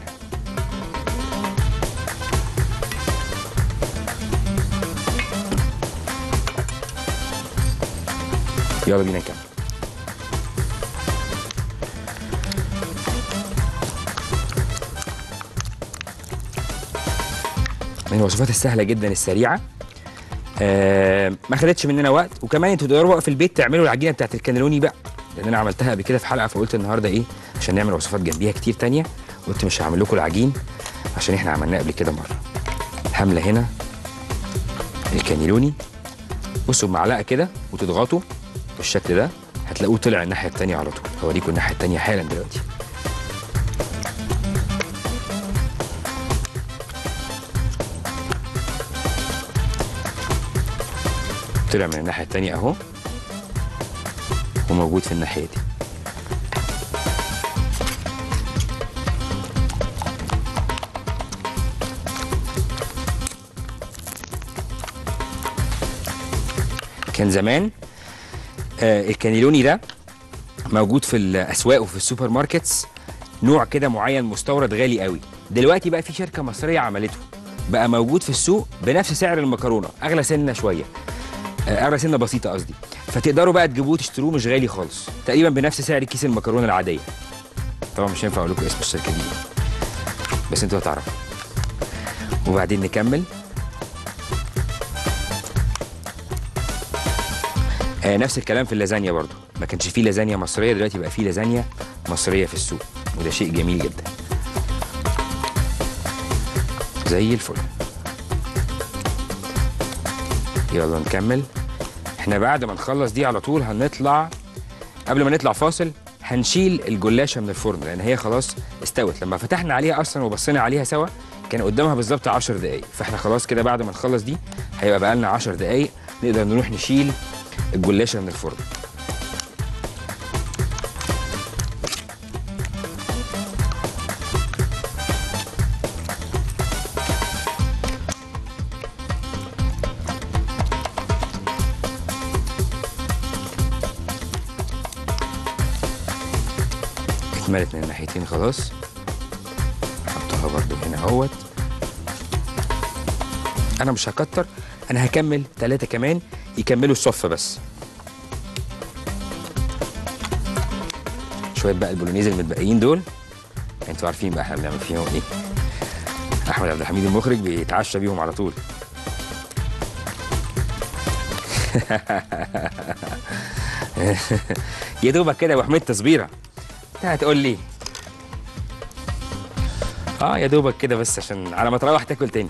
يلا بينا نكمل من الوصفات السهله جدا السريعه آه ما خدتش مننا وقت وكمان انتوا تقدروا بقى في البيت تعملوا العجينه بتاعت الكانيلوني بقى لان انا عملتها قبل كده في حلقه فقلت النهارده ايه عشان نعمل وصفات جنبيها كتير تانية قلت مش هعمل لكم العجين عشان احنا عملناه قبل كده مره حامله هنا الكانيلوني بصوا بمعلقه كده وتضغطوا بالشكل ده هتلاقوه طلع الناحيه التانية على طول هوريكم الناحيه التانية حالا دلوقتي طلع من الناحيه التانية اهو وموجود في الناحيه دي كان زمان آه الكانيلوني ده موجود في الاسواق وفي السوبر ماركتس نوع كده معين مستورد غالي قوي دلوقتي بقى في شركه مصريه عملته بقى موجود في السوق بنفس سعر المكرونه اغلى سنه شويه آه، اغلى سنه بسيطه قصدي فتقدروا بقى تجيبوه تشتروه مش غالي خالص تقريبا بنفس سعر كيس المكرونه العاديه طبعا مش هينفع اقول لكم اسم الشركه دي بس انتوا هتعرفوا وبعدين نكمل آه نفس الكلام في اللازانيا برضو ما كانش فيه لازانيا مصريه دلوقتي بقى فيه لازانيا مصريه في السوق وده شيء جميل جدا زي الفل يلا نكمل احنا بعد ما نخلص دي على طول هنطلع قبل ما نطلع فاصل هنشيل الجلاشه من الفرن لان هي خلاص استوت لما فتحنا عليها اصلا وبصينا عليها سوا كان قدامها بالظبط 10 دقائق فاحنا خلاص كده بعد ما نخلص دي هيبقى بقى لنا 10 دقائق نقدر نروح نشيل الجلاشه من الفرن اتملت من الناحيتين خلاص نحطها برضو هنا اهوت انا مش هكتر انا هكمل ثلاثة كمان يكملوا الصف بس شوية بقى البولونيز المتبقيين دول انتوا عارفين بقى احنا بنعمل فيهم ايه احمد عبد الحميد المخرج بيتعشى بيهم على طول يا دوبك كده يا ابو حميد تصبيره انت هتقول لي اه يا دوبك كده بس عشان على ما تروح تاكل تاني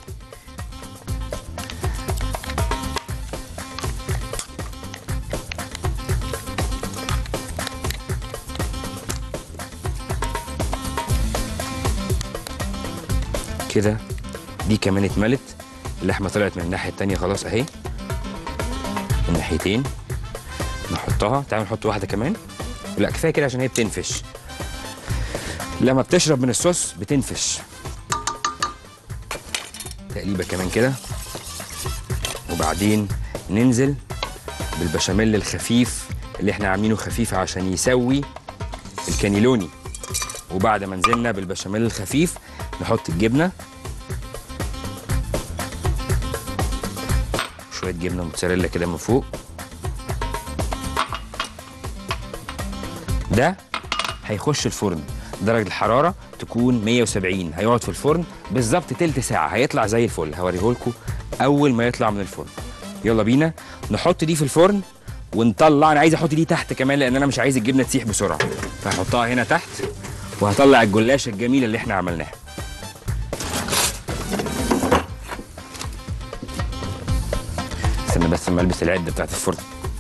كده دي كمان اتملت اللحمه طلعت من الناحيه التانيه خلاص اهي من ناحيتين نحطها تعالوا نحط واحده كمان لا كفايه كده عشان هي بتنفش لما بتشرب من الصوص بتنفش تقليبه كمان كده وبعدين ننزل بالبشاميل الخفيف اللي احنا عاملينه خفيف عشان يسوي الكانيلوني وبعد ما نزلنا بالبشاميل الخفيف نحط الجبنه شويه جبنه موتزاريلا كده من فوق ده هيخش الفرن درجة الحرارة تكون 170 هيقعد في الفرن بالظبط تلت ساعة هيطلع زي الفل هوريه لكم أول ما يطلع من الفرن يلا بينا نحط دي في الفرن ونطلع أنا عايز أحط دي تحت كمان لأن أنا مش عايز الجبنة تسيح بسرعة فهحطها هنا تحت وهطلع الجلاشة الجميلة اللي احنا عملناها استنى بس لما البس العدة بتاعت الفرن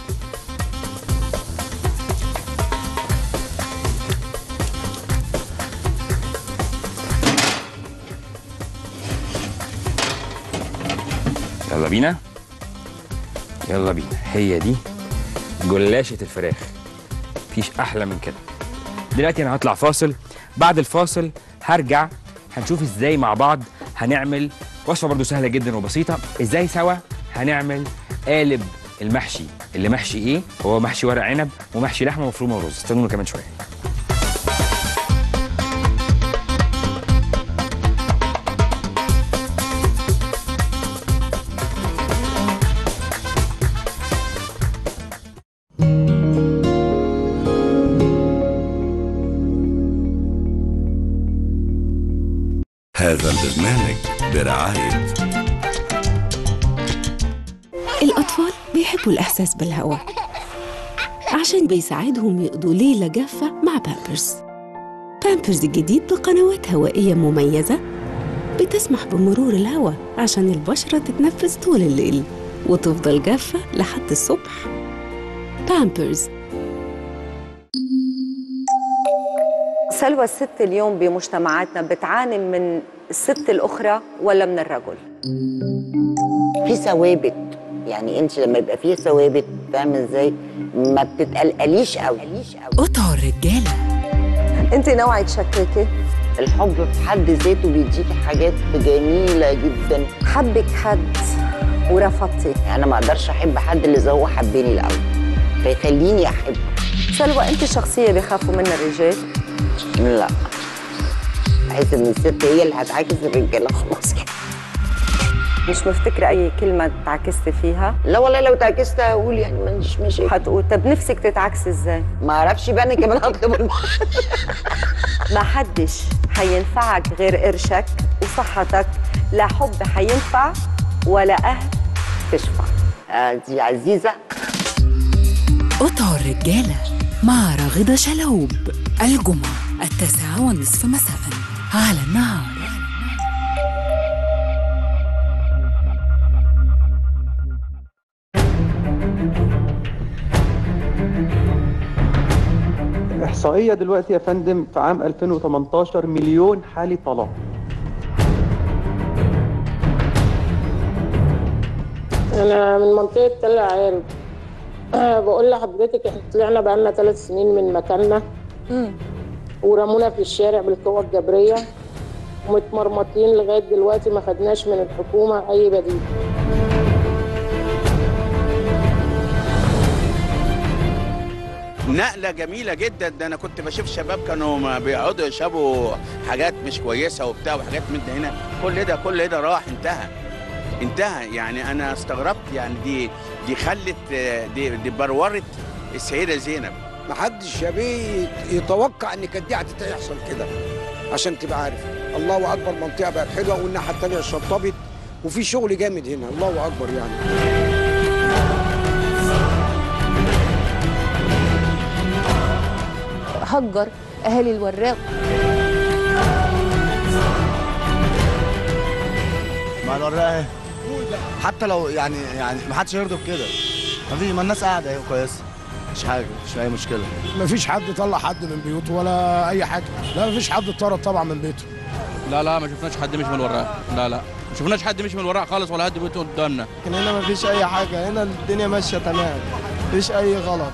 يلا بينا يلا بينا هي دي جلاشة الفراخ مفيش أحلى من كده دلوقتي أنا هطلع فاصل بعد الفاصل هرجع هنشوف ازاي مع بعض هنعمل وصفة برضو سهلة جدا وبسيطة ازاي سوا هنعمل قالب المحشي اللي محشي ايه هو محشي ورق عنب ومحشي لحمة مفرومة ورز استنونا كمان شوية هذا البرنامج برعاية الأطفال بيحبوا الإحساس بالهواء عشان بيساعدهم يقضوا ليلة جافة مع بامبرز بامبرز الجديد بقنوات هوائية مميزة بتسمح بمرور الهواء عشان البشرة تتنفس طول الليل وتفضل جافة لحد الصبح بامبرز سلوى الست اليوم بمجتمعاتنا بتعاني من الست الأخرى ولا من الرجل؟ في ثوابت يعني انت لما يبقى فيه ثوابت فاهمه ازاي ما بتتقلقليش قوي قطع الرجالة انت نوعك تشككي الحب في حد ذاته بيديكي حاجات جميله جدا حبك حد ورفضتي انا ما اقدرش احب حد اللي زي هو حبني الاول فيخليني احب سلوى انت شخصيه بيخافوا منها الرجال لا بحس ان الست هي اللي هتعاكس الرجاله خلاص كده مش مفتكره اي كلمه تعكستي فيها لا والله لو تعكست هقول يعني ما عنديش مشاكل هتقول طب نفسك تتعكسي ازاي ما اعرفش بقى انا كمان هطلب ما حدش هينفعك غير قرشك وصحتك لا حب هينفع ولا اهل تشفع آه دي عزيزه قطع الرجالة مع راغدة شلهوب الجمعة التاسعة والنصف مساء على النهار إحصائية دلوقتي يا فندم في عام 2018 مليون حالة طلاق انا من منطقه تل عارف بقول لحضرتك احنا طلعنا بقالنا ثلاث سنين من مكاننا ورمونا في الشارع بالقوه الجبريه ومتمرمطين لغايه دلوقتي ما خدناش من الحكومه اي بديل نقلة جميلة جدا ده أنا كنت بشوف شباب كانوا ما بيقعدوا يشربوا حاجات مش كويسة وبتاع وحاجات من ده هنا كل ده كل ده راح انتهى انتهى يعني أنا استغربت يعني دي دي خلت دي, دي برورت السيدة زينب محدش يا بيه يتوقع ان كانت دي هتحصل كده عشان تبقى عارف الله اكبر منطقه بقت حلوه والناحيه الثانيه شطبت وفي شغل جامد هنا الله اكبر يعني هجر اهالي الوراق ما الوراق اهي حتى لو يعني يعني ما حدش يرضى بكده ما في ما الناس قاعده اهي كويسه مش حاجه مش اي مشكله مفيش حد طلع حد من بيوته ولا اي حاجه لا مفيش حد اتطرد طبعا من بيته لا لا ما شفناش حد مش من الوراق لا لا ما شفناش حد مش من الوراق خالص ولا حد بيته قدامنا لكن هنا مفيش اي حاجه هنا الدنيا ماشيه تمام مفيش اي غلط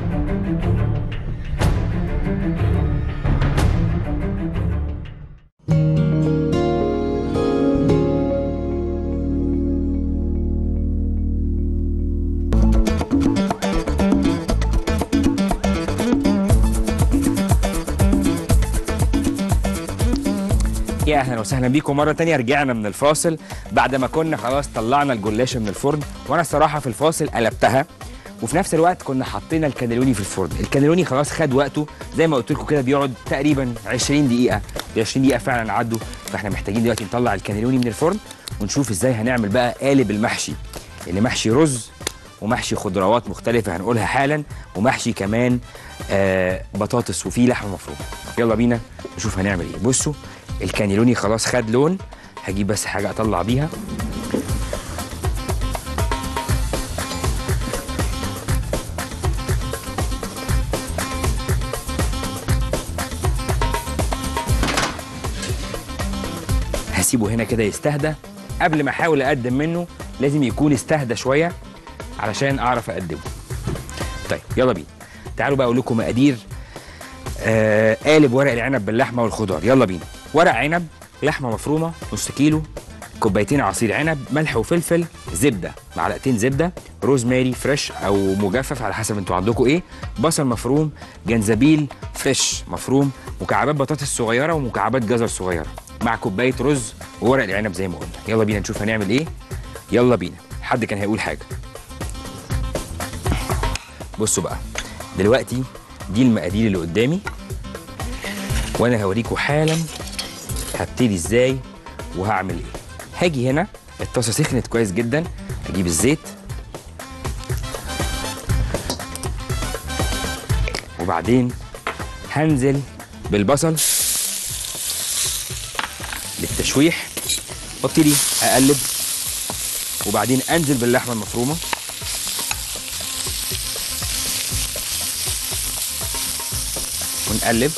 يا اهلا وسهلا بيكم مره تانية رجعنا من الفاصل بعد ما كنا خلاص طلعنا الجلاشه من الفرن وانا الصراحه في الفاصل قلبتها وفي نفس الوقت كنا حطينا الكانيلوني في الفرن الكانيلوني خلاص خد وقته زي ما قلت لكم كده بيقعد تقريبا 20 دقيقه ال 20 دقيقه فعلا عدوا فاحنا محتاجين دلوقتي نطلع الكانيلوني من الفرن ونشوف ازاي هنعمل بقى قالب المحشي اللي محشي رز ومحشي خضروات مختلفه هنقولها حالا ومحشي كمان آه بطاطس وفيه لحمه مفرومه يلا بينا نشوف هنعمل ايه بصوا الكانيلوني خلاص خد لون هجيب بس حاجه اطلع بيها هسيبه هنا كده يستهدى قبل ما احاول اقدم منه لازم يكون استهدى شويه علشان اعرف اقدمه طيب يلا بينا تعالوا بقى اقول لكم مقادير آه قالب ورق العنب باللحمه والخضار يلا بينا ورق عنب لحمه مفرومه نص كيلو كوبايتين عصير عنب ملح وفلفل زبده معلقتين زبده روزماري فريش او مجفف على حسب انتوا عندكم ايه بصل مفروم جنزبيل فريش مفروم مكعبات بطاطس صغيره ومكعبات جزر صغيره مع كوبايه رز وورق العنب زي ما قلنا يلا بينا نشوف هنعمل ايه يلا بينا حد كان هيقول حاجه بصوا بقى دلوقتي دي المقادير اللي قدامي وانا هوريكم حالا هبتدي ازاي وهعمل ايه هاجي هنا الطاسه سخنت كويس جدا هجيب الزيت وبعدين هنزل بالبصل للتشويح وابتدي اقلب وبعدين انزل باللحمه المفرومه ونقلب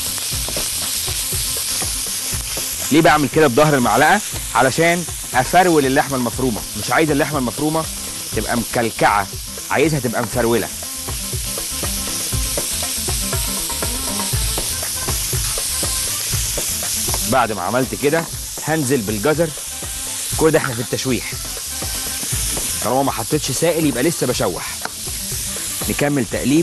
ليه بعمل كده بظهر المعلقه علشان افرول اللحمه المفرومه مش عايز اللحمه المفرومه تبقى مكلكعه عايزها تبقى مفروله بعد ما عملت كده هنزل بالجزر كل ده احنا في التشويح طالما ما حطيتش سائل يبقى لسه بشوح نكمل تقليب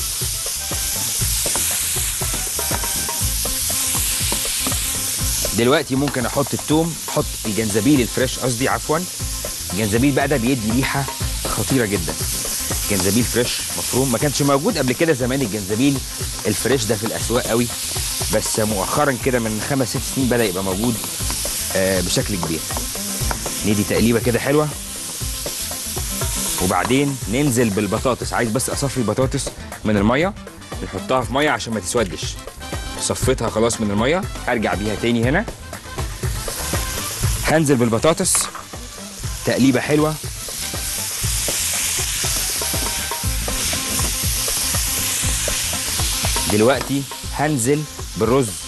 دلوقتي ممكن احط التوم احط الجنزبيل الفريش قصدي عفوا الجنزبيل بقى ده بيدي ريحه خطيره جدا جنزبيل فريش مفروم ما كانش موجود قبل كده زمان الجنزبيل الفريش ده في الاسواق قوي بس مؤخرا كده من خمس ست سنين بدا يبقى موجود آه بشكل كبير ندي تقليبه كده حلوه وبعدين ننزل بالبطاطس عايز بس اصفي البطاطس من الميه نحطها في ميه عشان ما تسودش صفيتها خلاص من الميه هرجع بيها تاني هنا هنزل بالبطاطس تقليبه حلوه دلوقتي هنزل بالرز